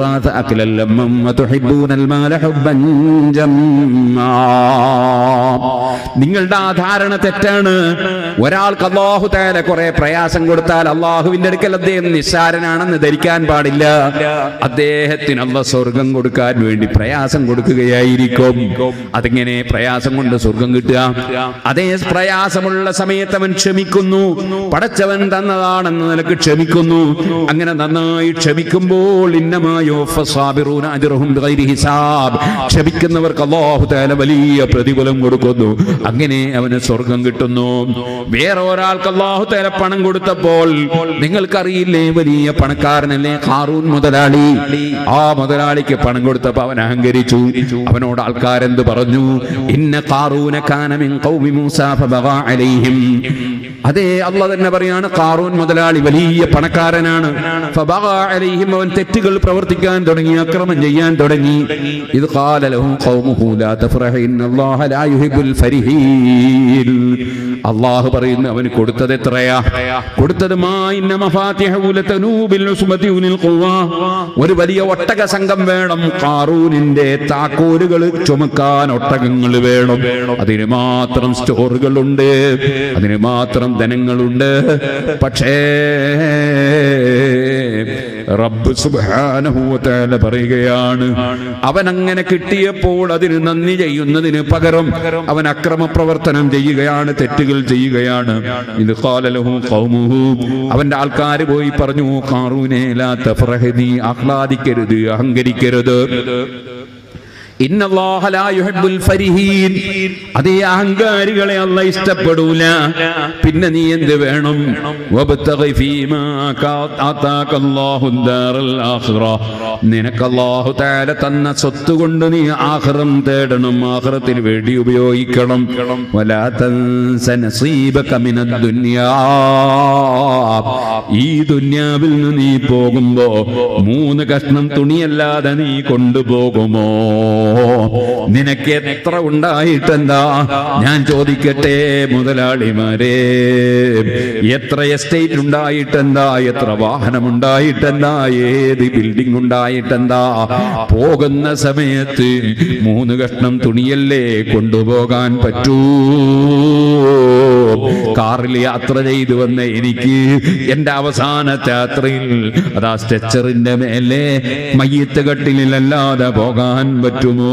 التراث أكلا لما وتحبون المال حبا جما നിങ്ങളുടെ ആ ധാരണ തെറ്റാണ് ഒരാൾക്ക് അള്ളാഹു താല കുറെ പ്രയാസം കൊടുത്താൽ അള്ളാഹുവിന്റെ അടുക്കൽ അദ്ദേഹം നിസ്സാരനാണെന്ന് ധരിക്കാൻ പാടില്ല അദ്ദേഹത്തിന് അള്ള സ്വർഗം കൊടുക്കാൻ വേണ്ടി പ്രയാസം കൊടുക്കുകയായിരിക്കും അതെങ്ങനെ പ്രയാസം കൊണ്ട് സ്വർഗം കിട്ടുക അതേ പ്രയാസമുള്ള സമയത്ത് അവൻ ക്ഷമിക്കുന്നു പടച്ചവൻ തന്നതാണെന്ന നിലക്ക് ക്ഷമിക്കുന്നു അങ്ങനെ നന്നായി ക്ഷമിക്കുമ്പോൾ ഇന്നമായോ ഫസാബിറൂന അജ്റഹും ബിഗൈരി ഹിസാബ് ക്ഷമിക്കുന്നവർക്ക് അല്ലാഹു തആല വലിയ പ്രതിഫലം കൊടുക്കുന്നു അങ്ങനെ അവന് സ്വർഗം കിട്ടുന്നു വേറെ ഒരാൾക്ക് അല്ലാഹു തആല പണം കൊടുത്തപ്പോൾ നിങ്ങൾക്കറിയില്ലേ വലിയ പണക്കാരനല്ലേ ഖാറൂൻ മുതലാളി ആ മുതലാളിക്ക് പണം കൊടുത്തപ്പോൾ അവൻ അഹങ്കരിച്ചു അവനോട് ആൾക്കാരെന്ത് പറഞ്ഞു ഇന്ന ഖാറൂന കാന മിൻ ഖൗമി മൂസ ഫബഗാ അലൈഹിം അതേ അള്ളാഹ് തന്നെ പറയാണ് ഖാറൂൻ മുതലാളി വലിയ പണക്കാരനാണ് ഫബഗാ അലൈഹിം അവൻ തെറ്റുകൾ പ്രവർത്തിക്കാൻ തുടങ്ങി അക്രമം ചെയ്യാൻ തുടങ്ങി ഇത് ഖാല ലഹു ഖൗമുഹു ലാ തഫറഹ ഇന്നല്ലാഹ ലാ യുഹിബ്ബുൽ ഫരിഹീൻ അള്ളാഹു പറയുന്നു അവന് കൊടുത്തത് എത്രയാ കൊടുത്തത് മാ ഇന്ന മഫാത്തിഹു ലതനൂബിൽ ഉസ്മതി ഉനിൽ ഖുവാ ഒരു വലിയ ഒട്ടക സംഘം വേണം ഖാറൂനിന്റെ താക്കോലുകൾ ചുമക്കാൻ ഒട്ടകങ്ങൾ വേണം അതിന് മാത്രം സ്റ്റോറുകളുണ്ട് അതിന് മാത്രം ധനങ്ങളുണ്ട് പക്ഷേ റബ്ബ് സുബ്ഹാനഹു വ തആല പറയുകയാണ് അവൻ അങ്ങനെ കിട്ടിയപ്പോൾ അതിന് നന്ദി ചെയ്യുന്നതിന് പകരം അവൻ അക്രമ പ്രവർത്തനം ചെയ്യുകയാണ് തെറ്റുകൾ ചെയ്യുകയാണ് ഇത് ഖാലലഹു ഖൗമുഹു അവന്റെ ആൾക്കാർ പോയി പറഞ്ഞു ഖാറൂനെ ലാ തഫറഹ് നീ ആഹ്ലാദിക്കരുത് അഹങ്കരിക്കരുത് ഇന്നല്ലാഹ ലാ യുഹിബ്ബുൽ ഫരിഹീൻ അതേ അഹങ്കാരികളെ അല്ല ഇഷ്ടപ്പെടൂല പിന്നെ നീ എന്ത് വേണം വബ്തഗി ഫീമാ കാ- ആതാകല്ലാഹു ദാറൽ ആഖിറ നിനക്ക് അല്ലാഹു തആല തന്ന സ്വത്ത് കൊണ്ട് നീ ആഖിറം തേടണം ആഖിറത്തിന് വേണ്ടി ഉപയോഗിക്കണം വലാ തൻസ നസീബക മിനദ് ദുനിയാ ഈ ദുന്യാവിൽ നിന്ന് നീ പോകുമ്പോ മൂന്ന് കഷ്ണം തുണിയല്ലാതെ നീ കൊണ്ടുപോകുമോ നിനക്ക് എത്ര ഉണ്ടായിട്ടെന്താ ഞാൻ ചോദിക്കട്ടെ മുതലാളിമാരെ എത്ര എസ്റ്റേറ്റ് ഉണ്ടായിട്ടെന്താ എത്ര വാഹനം ഉണ്ടായിട്ടെന്താ ഏത് ബിൽഡിംഗ് ഉണ്ടായിട്ടെന്താ പോകുന്ന സമയത്ത് മൂന്ന് കഷ്ണം തുണിയല്ലേ കൊണ്ടുപോകാൻ പറ്റൂ കാറിൽ യാത്ര ചെയ്തു വന്ന എനിക്ക് എന്റെ അവസാനത്തെ യാത്രയിൽ അതാ സ്ട്രെച്ചറിന്റെ മേലെ മയ്യത്ത് കട്ടിലല്ലാതെ പോകാൻ പറ്റുമോ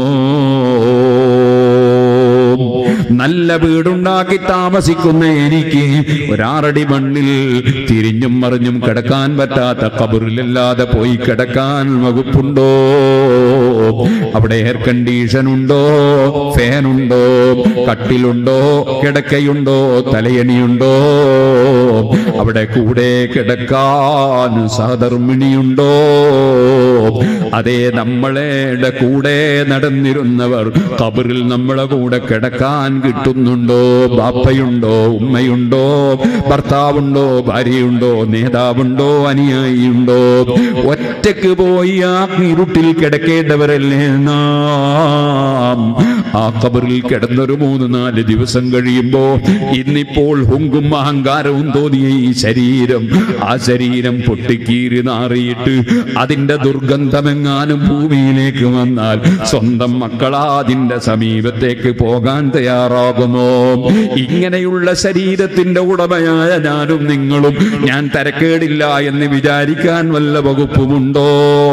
നല്ല വീടുണ്ടാക്കി താമസിക്കുന്ന എനിക്ക് ഒരാറടി മണ്ണിൽ തിരിഞ്ഞും മറിഞ്ഞും കിടക്കാൻ പറ്റാത്ത കബറിലല്ലാതെ പോയി കിടക്കാൻ വകുപ്പുണ്ടോ അവിടെ എയർ കണ്ടീഷൻ ഉണ്ടോ ഫാൻ ഉണ്ടോ കട്ടിലുണ്ടോ കിടക്കയുണ്ടോ തലയണിയുണ്ടോ അവിടെ കൂടെ കിടക്കാൻ സഹധർമ്മിണിയുണ്ടോ അതേ നമ്മളെ കൂടെ നടന്നിരുന്നവർ കബറിൽ നമ്മളെ കൂടെ കിടക്കാൻ കിട്ടുന്നുണ്ടോ ബാപ്പയുണ്ടോ ഉമ്മയുണ്ടോ ഭർത്താവുണ്ടോ ഭാര്യയുണ്ടോ നേതാവുണ്ടോ അനുയായിയുണ്ടോ ഒറ്റക്ക് പോയി ആ ഇരുട്ടിൽ കിടക്കേണ്ടവരല്ലേ നാം ആ കബറിൽ കിടന്നൊരു മൂന്ന് നാല് ദിവസം കഴിയുമ്പോ ഇന്നിപ്പോൾ ഹുങ്കും അഹങ്കാരവും തോന്നിയ ഈ ശരീരം ആ ശരീരം പൊട്ടിക്കീറി നാറിയിട്ട് അതിന്റെ ദുർഗന്ധമെങ്ങാനും ഭൂമിയിലേക്ക് വന്നാൽ സ്വന്തം മക്കളാ അതിന്റെ സമീപത്തേക്ക് പോകാൻ തയ്യാറാകുമോ ഇങ്ങനെയുള്ള ശരീരത്തിന്റെ ഉടമയായ ഞാനും നിങ്ങളും ഞാൻ തരക്കേടില്ല എന്ന് വിചാരിക്കാൻ വല്ല വകുപ്പുമുണ്ടോ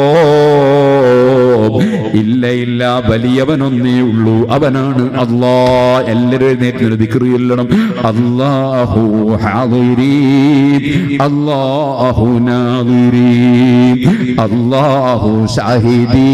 ഇല്ല ഇല്ല വലിയവനൊന്നേ ഉള്ളൂ അവനാണ് അള്ളാ എല്ലാവരും എഴുന്നേറ്റ് ദിക്റിയില്ലണം അള്ളാഹു ഹാദിരി അള്ളാഹു നാദിരി അള്ളാഹു ഷാഹിദി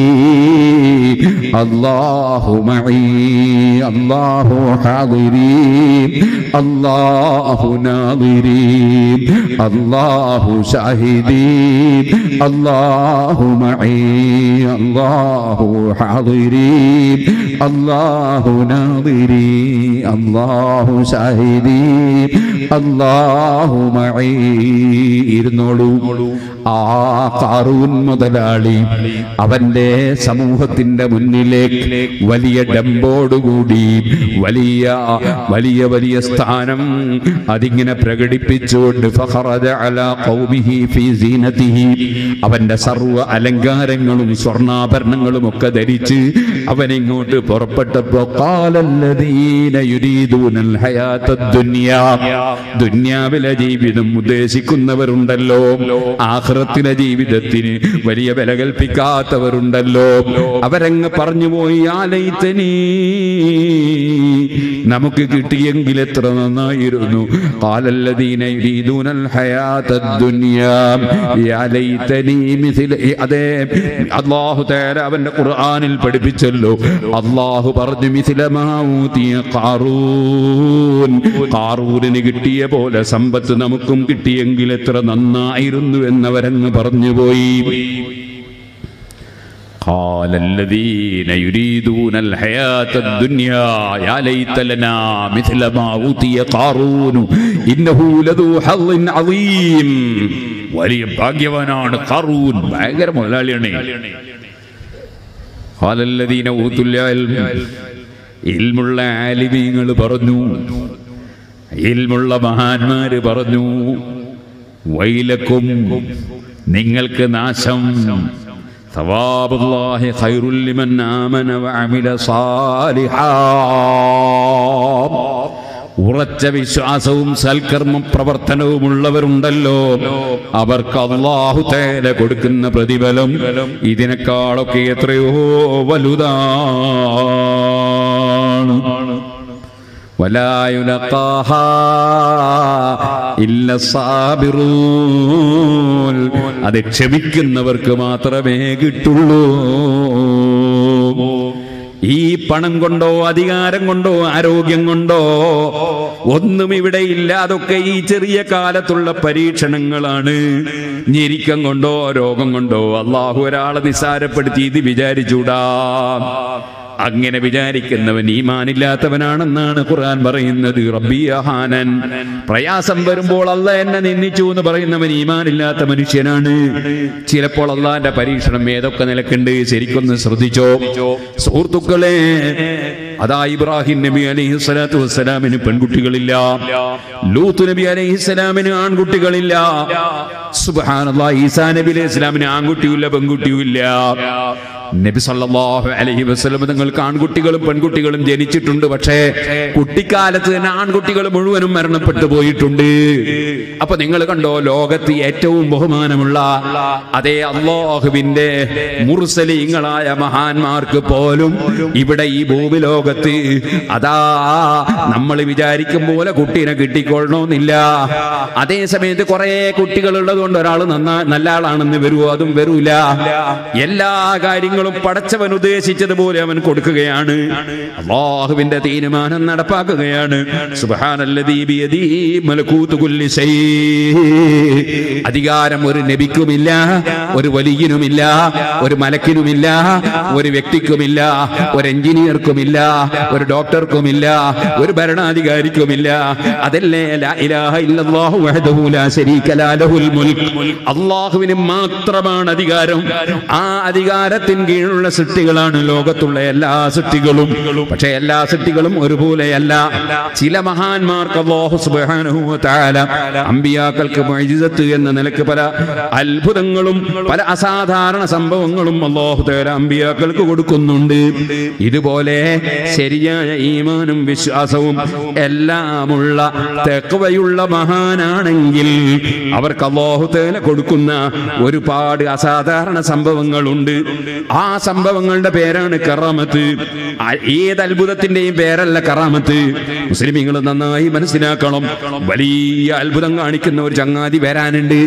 അള്ളാഹു മഈ അള്ളാഹു ഹാദിരി അള്ളാഹു നാദിരി അള്ളാഹു ഷാഹിദി അള്ളാഹു മഈ അള്ളാഹു ഹാദിരി അള്ളാഹു നാദിരി അള്ളാഹു ഷാഹിദി അള്ളാഹു മഈ ഇരുന്നോളൂ ആ കാറൂൻ മുതലാളി അവന്റെ സമൂഹത്തിന്റെ മുന്നിലേക്ക് വലിയ ഡമ്പോടുകൂടി വലിയ വലിയ വലിയ സ്ഥാനം അതിങ്ങനെ പ്രകടിപ്പിച്ചുകൊണ്ട് ഫഖറജ അലാ ഖൗമിഹി ഫീ സീനതിഹി അവന്റെ സർവ്വ അലങ്കാരങ്ങളും സ്വർണ്ണാഭരണങ്ങളും ഒക്കെ ധരിച്ച് അവൻ ഇങ്ങോട്ട് പുറപ്പെട്ടപ്പോ ഖാലല്ലദീന യുരീദൂനൽ ഹയാത്തദ് ദുനിയാ ദുന്യാവിലെ ജീവിതം ഉദ്ദേശിക്കുന്നവരുണ്ടല്ലോ ആഖിറത്തിലെ ജീവിതത്തിന് വലിയ വില കൽപ്പിക്കാത്തവരുണ്ടല്ലോ അവരങ്ങ് പറഞ്ഞു പോയി ആലയിത്തനീ നമുക്ക് കിട്ടിയെങ്കിൽ എത്ര നന്നായിരുന്നു ഖാലല്ലദീന യുരീദൂനൽ ഹയാത്തദ് ദുനിയാ യാ ലൈതനീ മിഥില അതെ അല്ലാഹു തആല അവന്റെ ഖുർആനിൽ പഠിപ്പിച്ചല്ലോ അല്ലാഹു പറഞ്ഞു മിഥില മാ ഊതിയ ഖാറൂൻ ഖാറൂനിന് കിട്ടിയ പോലെ സമ്പത്ത് നമുക്കും കിട്ടിയെങ്കിൽ എത്ര നന്നായിരുന്നു എന്നവരങ്ങ് പറഞ്ഞുപോയി قال الذين يريدون الحياة الدنيا يا ليت لنا مثل ما أوتي قارون إنه لذو حظ عظيم വലിയ ഭാഗ്യവാനാണ് ഖാറൂൻ ഭയങ്കര മുതലാളിയാണ് قال الذين أوتوا العلم ഇൽമുള്ള ആലിമീങ്ങൾ പറഞ്ഞു ഇൽമുള്ള മഹാന്മാര് പറഞ്ഞു വൈലക്കും നിങ്ങൾക്ക് നാശം സവാബുല്ലാഹി ഖൈറുൽ ലിമൻ ആമന വഅമില സാലിഹാ ഉറച്ച വിശ്വാസവും സൽക്കർമ്മ പ്രവർത്തനവും ഉള്ളവരുണ്ടല്ലോ അവർക്ക് അള്ളാഹു തേല കൊടുക്കുന്ന പ്രതിഫലം ഇതിനേക്കാളൊക്കെ എത്രയോ വലുതാണ് ولا يلقاها إلا الصابرون അത് ക്ഷമിക്കുന്നവർക്ക് മാത്രമേ കിട്ടുള്ളൂ ഈ പണം കൊണ്ടോ അധികാരം കൊണ്ടോ ആരോഗ്യം കൊണ്ടോ ഒന്നും ഇവിടെ ഇല്ല അതൊക്കെ ഈ ചെറിയ കാലത്തുള്ള പരീക്ഷണങ്ങളാണ് ഞെരിക്കം കൊണ്ടോ രോഗം കൊണ്ടോ അള്ളാഹു ഒരാളെ നിസ്സാരപ്പെടുത്തി ഇത് വിചാരിച്ചൂടാ അങ്ങനെ വിചാരിക്കുന്നവൻ ഈമാനില്ലാത്തവനാണെന്നാണ് ഖുർആൻ പറയുന്നത് റബ്ബിയഹാനൻ പ്രയാസം വരുമ്പോൾ അല്ല എന്നെ നിന്ദിച്ചു എന്ന് പറയുന്നവൻ ഈമാനില്ലാത്ത മനുഷ്യനാണ് ചിലപ്പോൾ അള്ളാന്റെ പരീക്ഷണം ഏതൊക്കെ നിലക്കുണ്ട് ശരിക്കൊന്ന് ശ്രദ്ധിച്ചോ സുഹൃത്തുക്കളെ അതാ ഇബ്രാഹിം നബി അലൈഹി സ്വലാത്തു വസ്സലാമിന് പെൺകുട്ടികളില്ല ലൂത്ത് നബി അലൈഹി സ്വലാമിന് ആൺകുട്ടികളില്ല സുബ്ഹാനല്ലാ ഈസാ നബി അലൈഹി സ്വലാമിന് ആൺകുട്ടിയുമില്ല പെൺകുട്ടിയുമില്ല നബി സല്ലല്ലാഹു അലൈഹി വസല്ലം നിങ്ങൾക്ക് ആൺകുട്ടികളും പെൺകുട്ടികളും ജനിച്ചിട്ടുണ്ട് പക്ഷേ കുട്ടിക്കാലത്ത് തന്നെ ആൺകുട്ടികൾ മുഴുവനും മരണപ്പെട്ടു പോയിട്ടുണ്ട് അപ്പൊ നിങ്ങൾ കണ്ടോ ലോകത്ത് ഏറ്റവും ബഹുമാനമുള്ള അതേ അള്ളാഹുവിന്റെ മുർസലീങ്ങളായ മഹാന്മാർക്ക് പോലും ഇവിടെ ഈ ഭൂമി ലോകത്ത് അതാ നമ്മൾ വിചാരിക്കും പോലെ കുട്ടീനെ കിട്ടിക്കൊള്ളണമെന്നില്ല അതേ സമയത്ത് കുറെ കുട്ടികൾ ഉള്ളതുകൊണ്ട് ഒരാൾ നന്നാ നല്ല ആളാണെന്ന് വരുമോ അതും വരൂല എല്ലാ കാര്യങ്ങളും പടച്ചവൻ ഉദ്ദേശിച്ചതുപോലെ അവൻ കൊടുക്കുകയാണ് അള്ളാഹുവിന്റെ തീരുമാനം നടപ്പാക്കുകയാണ് സുബ്ഹാനല്ലദീ ബിയദിഹി മലകൂതു കുല്ലി ശൈ. അധികാരം ഒരു നബിക്കുമില്ല ഒരു വലിയനുമില്ല ഒരു മലക്കിനുമില്ല ഒരു വ്യക്തിക്കുമില്ല ഒരു എഞ്ചിനീയർക്കുമില്ല ഒരു ഡോക്ടർക്കുമില്ല ഒരു ഭരണാധികാരിക്കുമില്ല അതല്ലേ ലാ ഇലാഹ ഇല്ലല്ലാഹു വഹ്ദഹു ലാ ശരീക ലാ ലഹുൽ മുൽക്ക് അള്ളാഹുവിന് മാത്രമാണ് അധികാരം ആ അധികാരത്തിന് കീഴിലുള്ള സൃഷ്ടികളാണ് ലോകത്തുള്ള എല്ലാ സൃഷ്ടികളും പക്ഷെ എല്ലാ സൃഷ്ടികളും ഒരുപോലെയല്ല ചില മഹാന്മാർക്ക് അല്ലാഹു സുബ്ഹാനഹു വ തആല അമ്പിയാക്കൾക്ക് മുഅ്ജിസത്ത് എന്ന നിലക്ക് പല അത്ഭുതങ്ങളും പല അസാധാരണ സംഭവങ്ങളും അല്ലാഹു തആല അമ്പിയാക്കൾക്ക് കൊടുക്കുന്നുണ്ട് ഇതുപോലെ ശരിയായ ഈമാനും വിശ്വാസവും എല്ലാമുള്ള തെക്കുവയുള്ള മഹാനാണെങ്കിൽ അവർക്ക് അല്ലാഹു തആല കൊടുക്കുന്ന ഒരുപാട് അസാധാരണ സംഭവങ്ങളുണ്ട് ആ സംഭവങ്ങളുടെ പേരാണ് കറാമത്ത് ആ ഏത് അത്ഭുതത്തിന്റെയും പേരല്ല കറാമത്ത് മുസ്ലിമീങ്ങൾ നന്നായി മനസ്സിലാക്കണം വലിയ അത്ഭുതം കാണിക്കുന്ന ഒരു ചങ്ങാതി വരാനുണ്ട്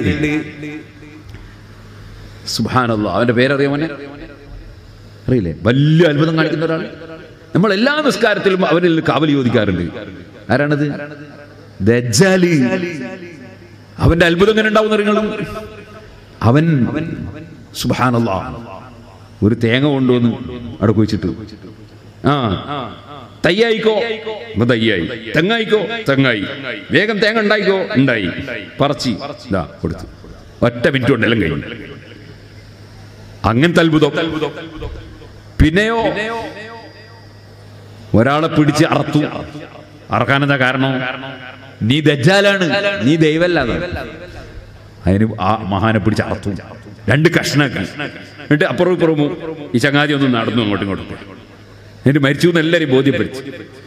സുബാനല്ല അവന്റെ പേരറിയാമോനെ അറിയില്ലേ വലിയ അത്ഭുതം കാണിക്കുന്ന ഒരാൾ നമ്മൾ എല്ലാ നിസ്കാരത്തിലും അവരിൽ കാവൽ ചോദിക്കാറുണ്ട് ആരാണത് ദജ്ജാല് അവന്റെ അത്ഭുതം എങ്ങനെ ഉണ്ടാവും നിങ്ങൾ അവൻ സുബാനല്ല ഒരു തേങ്ങ കൊണ്ടുവന്ന് അവിടെ കുഴിച്ചിട്ടു ആ തയ്യായിക്കോ അപ്പൊ തയ്യായി തെങ്ങായിക്കോ തെങ്ങായി വേഗം തേങ്ങ ഉണ്ടായിക്കോ ഉണ്ടായി പറച്ചി ഇതാ കൊടുത്തു ഒറ്റ മിനിറ്റ് കൊണ്ടെല്ലാം കഴിഞ്ഞു അങ്ങനത്തെ അത്ഭുതം പിന്നെയോ ഒരാളെ പിടിച്ച് അറത്തു അറക്കാനെന്താ കാരണം നീ ദജ്ജാലാണ് നീ ദൈവല്ല അതിന് ആ മഹാനെ പിടിച്ച് അറത്തു രണ്ട് കഷ്ണാക്കി എന്നിട്ട് അപ്പുറവും ഇപ്പുറവും ഈ ചങ്ങാതി ഒന്ന് നടന്നു അങ്ങോട്ടും ഇങ്ങോട്ടും എന്നിട്ട് മരിച്ചു എന്ന് എല്ലാവരും ബോധ്യപ്പെടുത്തി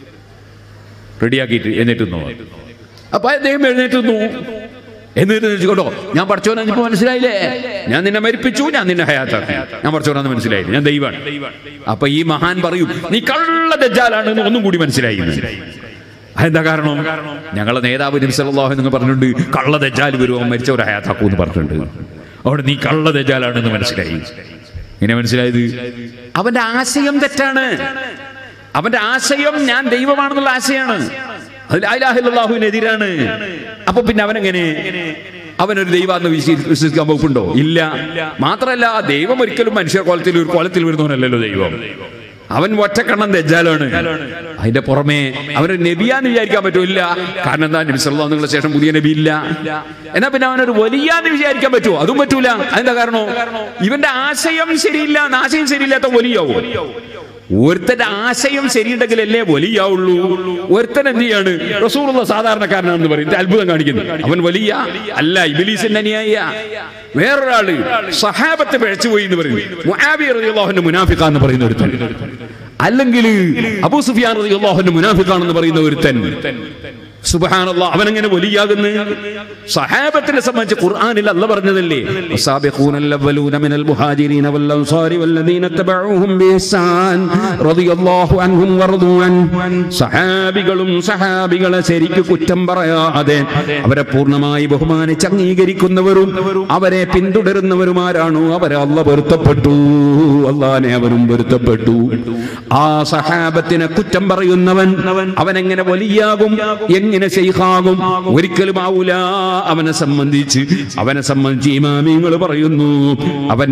റെഡിയാക്കിയിട്ട് എന്നിട്ട് നിന്നു അപ്പൊ അദ്ദേഹം എഴുന്നേറ്റ് നിന്നു എന്നിട്ട് ചോദിച്ചോട്ടോ ഞാൻ പഠിച്ചോനെ ഇപ്പൊ മനസ്സിലായില്ലേ ഞാൻ നിന്നെ മരിപ്പിച്ചു ഞാൻ നിന്നെ ഹയാത്താക്കി ഞാൻ പഠിച്ചോനാന്ന് മനസ്സിലായില്ല ഞാൻ ദൈവമാണ് അപ്പൊ ഈ മഹാൻ പറയും നീ കള്ള ദജ്ജാലാണെന്ന് ഒന്നും കൂടി മനസ്സിലായി എന്ന്. അതെന്താ കാരണം ഞങ്ങളെ നേതാവ് നബി സല്ലല്ലാഹു എന്ന് പറഞ്ഞിട്ടുണ്ട് കള്ള ദജ്ജാൽ വരുമോ മരിച്ച ഒരു ഹയാത്താക്കൂ എന്ന് പറഞ്ഞിട്ടുണ്ട് അവിടെ നീ കള്ള ദജ്ജാലാണെന്ന് മനസ്സിലായി ഇങ്ങനെ മനസ്സിലായത് അവന്റെ ആശയം തെറ്റാണ് അവന്റെ ആശയം ഞാൻ ദൈവമാണെന്നുള്ള ആശയമാണ് അതിൽ അലാഹില്ലാഹുവിനെതിരാണ് അപ്പൊ പിന്നെ അവനെങ്ങനെ അവനൊരു ദൈവാന്ന് വിശ്വ- വിശ്വസിക്കാൻ വകുപ്പുണ്ടോ ഇല്ല മാത്രല്ല ദൈവം ഒരിക്കലും മനുഷ്യ കോലത്തിൽ ഒരു കോലത്തിൽ വരുന്നവനല്ലല്ലോ ദൈവം അവൻ ഒറ്റക്കണ്ണം തെജാലാണ് അതിന്റെ പുറമെ അവനൊരു നബിയാന്ന് വിചാരിക്കാൻ പറ്റൂല്ല കാരണം എന്താ നബി സല്ലല്ലാഹു അലൈഹി വസല്ലം ശേഷം പുതിയ നബി ഇല്ല എന്നാ പിന്നെ അവനൊരു വലിയാന്ന് വിചാരിക്കാൻ പറ്റുമോ അതും പറ്റൂല അതെന്താ കാരണം ഇവന്റെ ആശയം ശരിയില്ല ആശയം ശരിയില്ലാത്ത വലിയാവോ ഒരുത്തന്റെ ആശയം ശരിയുണ്ടെങ്കിൽ അല്ലേ വലിയാവുള്ളൂ ഒരുത്തൻ എന്ത് ചെയ്യാണ് റസൂലുള്ള സാധാരണക്കാരനാണെന്ന് പറയും ഇത് അത്ഭുതം കാണിക്കുന്നു അവൻ വലിയ അല്ല ഇബിലീസിന്റെ അനുയായ വേറൊരാള് സഹാബത്തെ പിഴച്ചുപോയി എന്ന് പറയും മുആവിയ റളിയല്ലാഹുവിന്റെ മുനാഫിഖാന്ന് പറയുന്ന ഒരുത്തൻ അല്ലെങ്കിൽ അബൂ സുഫിയാൻ റളിയല്ലാഹുവിന്റെ മുനാഫിഖാണെന്ന് പറയുന്ന ഒരുത്തൻ സുബ്ഹാനല്ലാഹ് അവനെങ്ങനെ വലിയാകുന്നു സഹാബത്തിനെ സംബന്ധിച്ച് ഖുർആനിൽ അല്ല പറഞ്ഞതല്ലേ والسابقون الأولون من المهاجرين والأنصار والذين اتبعوهم بإحسان رضي الله عنهم ورضوا عنه സഹാബികളും സഹാബികളെ ശരിക്ക് കുറ്റം പറയാതെ അവരെ പൂർണ്ണമായി ബഹുമാനിച്ച് അംഗീകരിക്കുന്നവരും അവരെ പിന്തുടരുന്നവരുമാരാണോ അവരെ അല്ല പൊരുത്തപ്പെട്ടു അള്ളാനെ അവരും പൊരുത്തപ്പെട്ടു ആ സഹാബത്തിനെ കുറ്റം പറയുന്നവൻ അവൻ എങ്ങനെ വലിയാകും എങ്ങനെ ശൈഖാകും ഒരിക്കലും ആവൂല അവനെ സംബന്ധിച്ച് അവനെ സംബന്ധിച്ച് ഇമാമിങ്ങൾ പറയുന്നു അവൻ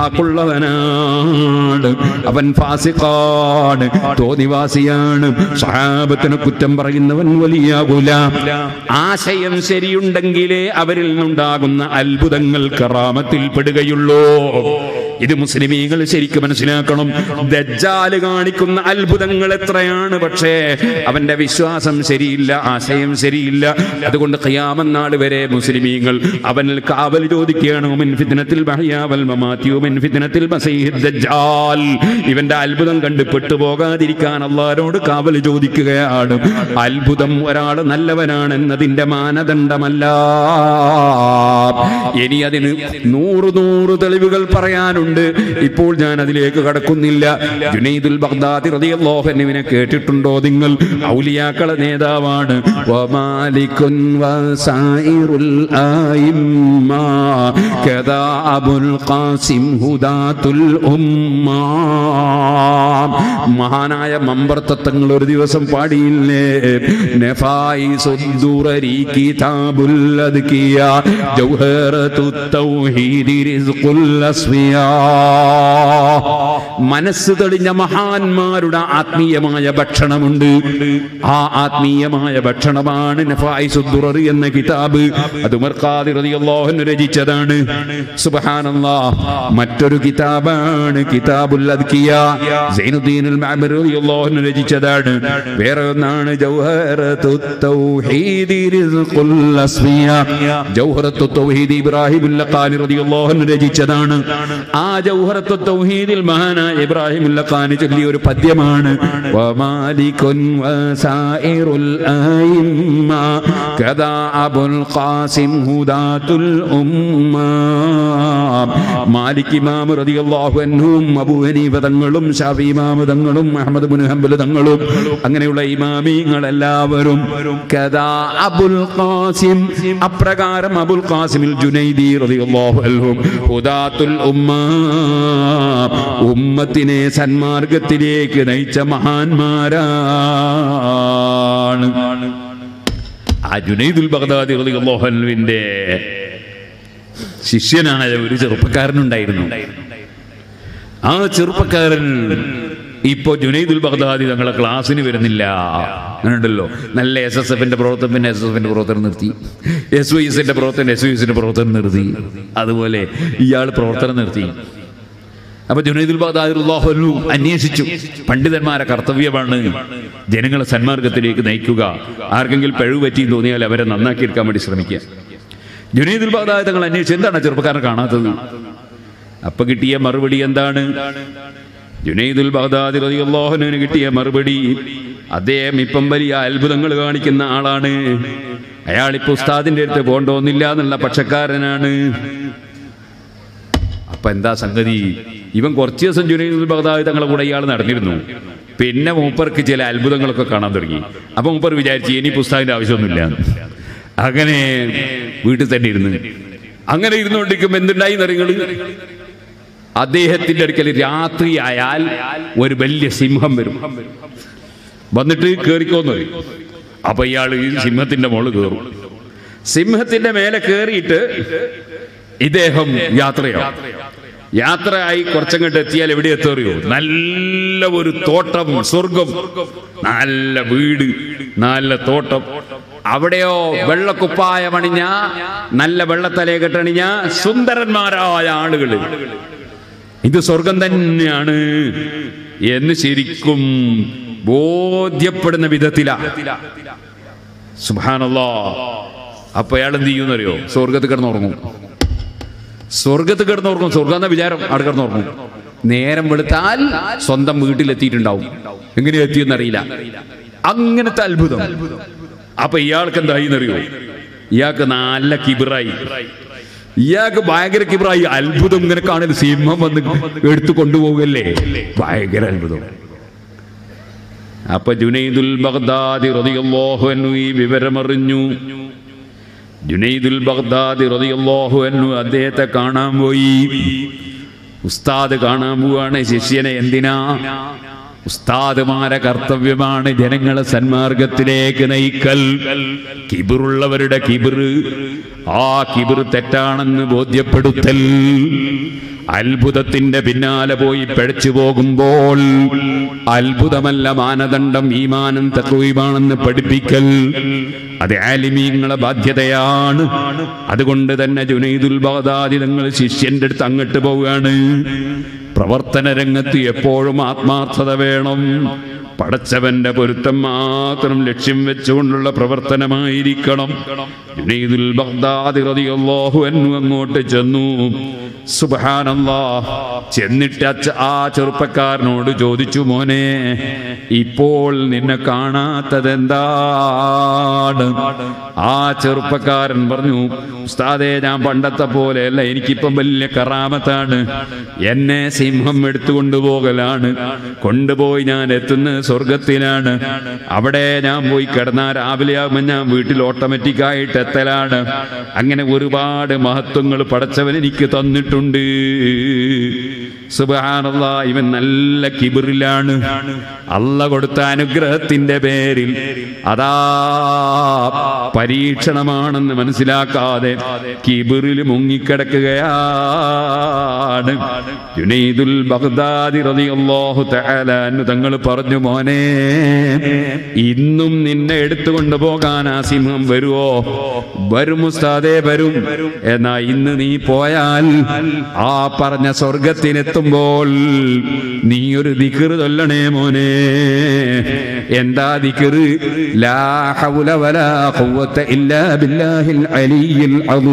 നിഫാക്കുള്ളവനാണ് അവൻ ഫാസിഖാണ് തോന്നിവാസിയാണ് സഹാബത്തിനെ കുറ്റം പറയുന്നവൻ വലിയാകൂല ആശയം ശരിയുണ്ടെങ്കിലേ അവരിൽ നിന്നുണ്ടാകുന്ന അത്ഭുതങ്ങൾ കറാമത്തിൽ പെടുകയുള്ളൂ ഇത് മുസ്ലിമീങ്ങൾ ശരിക്കും മനസ്സിലാക്കണം ദജ്ജാല് കാണിക്കുന്ന അത്ഭുതങ്ങൾ എത്രയാണ് പക്ഷേ അവന്റെ വിശ്വാസം ശരിയില്ല ആശയം ശരിയില്ല അതുകൊണ്ട് ഖിയാമനാൾ വരെ മുസ്ലിമീങ്ങൾ അവനിൽ കാവൽ ചോദിക്കുകയാണ് ഉമിൻ ഫിത്നത്തിൽ ബഹ്യാവൽ മമാത്തി ഉമിൻ ഫിത്നത്തിൽ മസീഹ് ദജ്ജാൽ ഇവന്റെ അത്ഭുതം കണ്ട് പെട്ടുപോകാതിരിക്കാൻ അള്ളാരോട് കാവൽ ചോദിക്കുകയാണ് അത്ഭുതം ഒരാൾ നല്ലവനാണെന്നതിന്റെ മാനദണ്ഡമല്ല ഇനി അതിന് നൂറ് നൂറ് തെളിവുകൾ പറയാനുണ്ട് ഇപ്പോൾ ഞാൻ അതിലേക്ക് കടക്കുന്നില്ല ജുനൈദുൽ ബഗ്ദാദി റളിയല്ലാഹു അൻഹുവിനെ കേട്ടിട്ടുണ്ടോ നിങ്ങൾ ഔലിയാക്കളെ നേതാവാണ് വമാലികുൻ വസായിറുൽ ആയിമ്മ കദാ അബുൽ ഖാസിം ഹുദാത്തുൽ ഉമ്മ മഹാനായ മമ്പർ തത്വങ്ങൾ ഒരു ദിവസം പാടിയില്ലേ നഫായി സുദ്ദുറരി കിതാബുൽ അദ്കിയ ജൗഹറത്തു തൗഹീദി റിസ്ഖുൽ അസ്ഫിയാ മനസ്സ് തെളിഞ്ഞ മഹാന്മാരുടെ ആത്മീയമായ ഭക്ഷണമുണ്ട് ആ ആത്മീയമായ ഭക്ഷണമാണ് നഫായി സുദ്ദുറർ എന്ന കിതാബ് അത് ഉമർ ഖാദിർ റളിയല്ലാഹു അൻഹു രചിച്ചതാണ് സുബ്ഹാനല്ലാഹ് മറ്റൊരു കിതാബാണ് കിതാബുൽ അദ്കിയ സൈനുദ്ദീൻ മഅബർ റളിയല്ലാഹു അൻഹു രചിച്ചതാണ് വേറെ ഒന്നാണ് ജൗഹറത്തു തൗഹീദി റിസ്ഖുൽ അസ്ഫിയ ജൗഹറത്തു തൗഹീദ് ഇബ്രാഹിം ലഖാനി റളിയല്ലാഹു അൻഹു രചിച്ചതാണ് ആ ജൗഹറത്തു തൗഹീദിൽ മഹാനായ ഇബ്രാഹിം ലഖാനി ചൊല്ലിയ ഒരു പദ്യമാണ് വമാലികുൻ വസായിറുൽ ആയിമ്മ കദാ അബുൽ ഖാസിം ഹുദാത്തുൽ ഉമ്മ മാലിക് ഇമാം റളിയല്ലാഹു അൻഹും അബൂ ഹനീഫ തങ്ങളും ഷാഫി ഇമാം തങ്ങളും അഹ്മദ് ബിൻ ഹംബൽ തങ്ങളും അങ്ങനെയുള്ള ഇമാമിങ്ങൾ എല്ലാവരും കദാ അബുൽ ഖാസിം അപ്രകാരം അബുൽ ഖാസിമിൽ ജുനൈദി റളിയല്ലാഹു അൻഹും ഹുദാത്തുൽ ഉമ്മ ഉമ്മത്തിനെ സന്മാർഗത്തിലേക്ക് നയിച്ച മഹാന്മാരാണ് ആ ജുനൈദുൽ ബഗ്ദാദി റളിയല്ലാഹു അൻഹുവിന്റെ ശിഷ്യനായ ഒരു ചെറുപ്പക്കാരനുണ്ടായിരുന്നു ആ ചെറുപ്പക്കാരൻ ഇപ്പൊ ജുനൈദുൽ ബഗ്ദാദി തങ്ങളെ ക്ലാസ്സിന് വരുന്നില്ല അങ്ങനെയുണ്ടല്ലോ നല്ല എസ് എസ് എഫിന്റെ പ്രവർത്തനം പിന്നെ എസ് എസ് എഫിന്റെ പ്രവർത്തനം നിർത്തി എസ് വൈ എസിന്റെ പ്രവർത്തനം എസ് വൈ എസിന്റെ പ്രവർത്തനം നിർത്തി അതുപോലെ ഇയാൾ പ്രവർത്തനം നിർത്തി അപ്പൊ ജുനൈദുൽ ബഗ്ദാദിറുല്ലാഹു അന്വേഷിച്ചു പണ്ഡിതന്മാരെ കർത്തവ്യമാണ് ജനങ്ങളെ സന്മാർഗത്തിലേക്ക് നയിക്കുക ആർക്കെങ്കിലും പിഴവ് പറ്റി തോന്നിയാൽ അവരെ നന്നാക്കി എടുക്കാൻ വേണ്ടി ശ്രമിക്കുക ജുനൈദുൽ ബഗ്ദാദി തങ്ങൾ അന്വേഷിച്ചു എന്താണ് ചെറുപ്പക്കാരനെ കാണാത്തത് അപ്പൊ കിട്ടിയ മറുപടി എന്താണ് ജുനൈദുൽ ബഗ്ദാദി റളിയല്ലാഹുവിന് കിട്ടിയ മറുപടി അദ്ദേഹം ഇപ്പം വലിയ അത്ഭുതങ്ങൾ കാണിക്കുന്ന ആളാണ് അയാൾ ഇപ്പൊ ഉസ്താദിന്റെ അടുത്ത് പോണ്ടോന്നില്ല എന്നുള്ള പക്ഷക്കാരനാണ് അപ്പൊ എന്താ സംഗതി ഇവൻ കുറച്ച് ദിവസം ജുനൈദുൽ ബഗ്ദാദി തങ്ങളെ കൂടെ ഇയാൾ നടന്നിരുന്നു പിന്നെ മൂപ്പർക്ക് ചില അത്ഭുതങ്ങളൊക്കെ കാണാൻ തുടങ്ങി അപ്പൊ മൂപ്പർ വിചാരിച്ചു ഇനി പുസ്തകത്തിന്റെ ആവശ്യമൊന്നുമില്ല അങ്ങനെ വീട്ടിൽ തന്നെ ഇരുന്ന് അങ്ങനെ ഇരുന്നുകൊണ്ടിരിക്കുമ്പോ എന്തുണ്ടായി നിറങ്ങൾ അദ്ദേഹത്തിന്റെ അടുക്കൽ രാത്രി ആയാൽ ഒരു വലിയ സിംഹം വരും വന്നിട്ട് കേറിക്കോന്ന് പറയും അപ്പൊ ഇയാൾ ഈ സിംഹത്തിന്റെ മുകളിൽ കയറും സിംഹത്തിന്റെ മേലെ കയറിയിട്ട് ഇദ്ദേഹം യാത്രയാവും യാത്രയായി കുറച്ചങ്ങോട്ട് എത്തിയാൽ എവിടെ എത്തറിയോ നല്ല ഒരു തോട്ടം സ്വർഗം നല്ല വീട് നല്ല തോട്ടം അവിടെയോ വെള്ളക്കുപ്പായമണിഞ്ഞ നല്ല വെള്ളത്തലയെ കെട്ടണിഞ്ഞ സുന്ദരന്മാരായ ആളുകള് ഇത് സ്വർഗം തന്നെയാണ് എന്ന് ശരിക്കും ബോധ്യപ്പെടുന്ന വിധത്തിലാ സുബാനല്ലോ അപ്പൊ അയാൾ എന്ത് ചെയ്യുന്നറിയോ സ്വർഗത്ത് കിടന്നുറങ്ങും സ്വർഗത്ത് കിടന്നുറങ്ങും സ്വർഗം എന്ന വിചാരം അവിടെ കിടന്നുറങ്ങും നേരം വെളുത്താൽ സ്വന്തം വീട്ടിലെത്തിയിട്ടുണ്ടാവും എങ്ങനെ എത്തിയെന്നറിയില്ല അങ്ങനത്തെ അത്ഭുതം അപ്പൊ ഇയാൾക്ക് എന്തായി എന്നറിയോ ഇയാൾക്ക് നല്ല കിബിറായി ഇയാൾക്ക് ഭയങ്കര കിബിറായി അത്ഭുതം ഇങ്ങനെ കാണുന്നത് സിംഹം വന്ന് എടുത്തു കൊണ്ടുപോകല്ലേ ഭയങ്കര അത്ഭുതം അപ്പൊ ജുനൈദുൽ ബഗ്ദാദി റളിയല്ലാഹു അൻഹു ഈ വിവരമറിഞ്ഞു ജുനൈദുൽ ബഗ്ദാദി റളിയല്ലാഹു അൻഹു അദ്ദേഹത്തെ കാണാൻ പോയി ഉസ്താദ് കാണാൻ പോവാണ് ശിഷ്യനെ എന്തിനാ ഉസ്താദുമാരെ കർത്തവ്യമാണ് ജനങ്ങളെ സന്മാർഗത്തിലേക്ക് നയിക്കൽ കിബിറുള്ളവരുടെ കിബിറ് ആ കിബിറ് തെറ്റാണെന്ന് ബോധ്യപ്പെടുത്തൽ അത്ഭുതത്തിന്റെ പിന്നാലെ പോയി പിഴച്ചു പോകുമ്പോൾ അത്ഭുതമല്ല മാനദണ്ഡം ഈമാനം തത്വമാണെന്ന് പഠിപ്പിക്കൽ അത് ആലിമീങ്ങളെ ബാധ്യതയാണ് അതുകൊണ്ട് തന്നെ ജുനൈദുൽ ബാദാദി തങ്ങൾ ശിഷ്യന്റെ അടുത്ത് അങ്ങോട്ട് പോവുകയാണ് പ്രവർത്തന രംഗത്ത് എപ്പോഴും ആത്മാർത്ഥത വേണം പടച്ചവന്റെ പൊരുത്തം മാത്രം ലക്ഷ്യം വെച്ചുകൊണ്ടുള്ള പ്രവർത്തനമായിരിക്കണം ജുനൈദുൽ ബഗ്ദാദി റളിയല്ലാഹു അൻഹു അങ്ങോട്ട് ചെന്നു സുബ്ഹാനല്ലാ ചെന്നിട്ട് അച്ഛ ആ ചെറുപ്പക്കാരനോട് ചോദിച്ചു മോനെ ഇപ്പോൾ നിന്നെ കാണാത്തത് എന്താണ് ആ ചെറുപ്പക്കാരൻ പറഞ്ഞു ഉസ്താദേ ഞാൻ പണ്ടത്തെ പോലെയല്ല എനിക്കിപ്പം വലിയ കറാമത്താണ് എന്നെ സിംഹം എടുത്തു കൊണ്ടുപോകലാണ് കൊണ്ടുപോയി ഞാൻ എത്തുന്ന സ്വർഗത്തിലാണ് അവിടെ ഞാൻ പോയി കിടന്നാൽ രാവിലെ ആകുമ്പോൾ ഞാൻ വീട്ടിൽ ഓട്ടോമാറ്റിക് ആയിട്ട് എത്തലാണ് അങ്ങനെ ഒരുപാട് മഹത്വങ്ങൾ പടച്ചവൻ എനിക്ക് തന്നിട്ടുണ്ട് സുബാനുള്ള ഇവൻ നല്ല കിബിറിലാണ് അല്ല കൊടുത്ത അനുഗ്രഹത്തിന്റെ പേരിൽ അതാ പരീക്ഷണമാണെന്ന് മനസ്സിലാക്കാതെ കിബിറിൽ മുങ്ങിക്കിടക്കുകയാണ് ജുനൈദുൽ ബഗ്ദാദി റളിയല്ലാഹു തആല അൻഹു തങ്ങൾ പറഞ്ഞു മോനെ ഇന്നും നിന്നെ എടുത്തുകൊണ്ട് പോകാൻ ആ സിംഹം വരുവോ വരും ഉസ്താദേ വരും എന്നാ ഇന്ന് നീ പോയാൽ ആ പറഞ്ഞ സ്വർഗത്തിനെത്തുമ്പോൾ നീ ഒരു ദിക്ർ ചൊല്ലണേ മോനെ എന്താ ദിക്ർ ലാ ഹൗല വലാ ഖുവത ഇല്ലാ ബില്ലാഹിൽ അലിയിൽ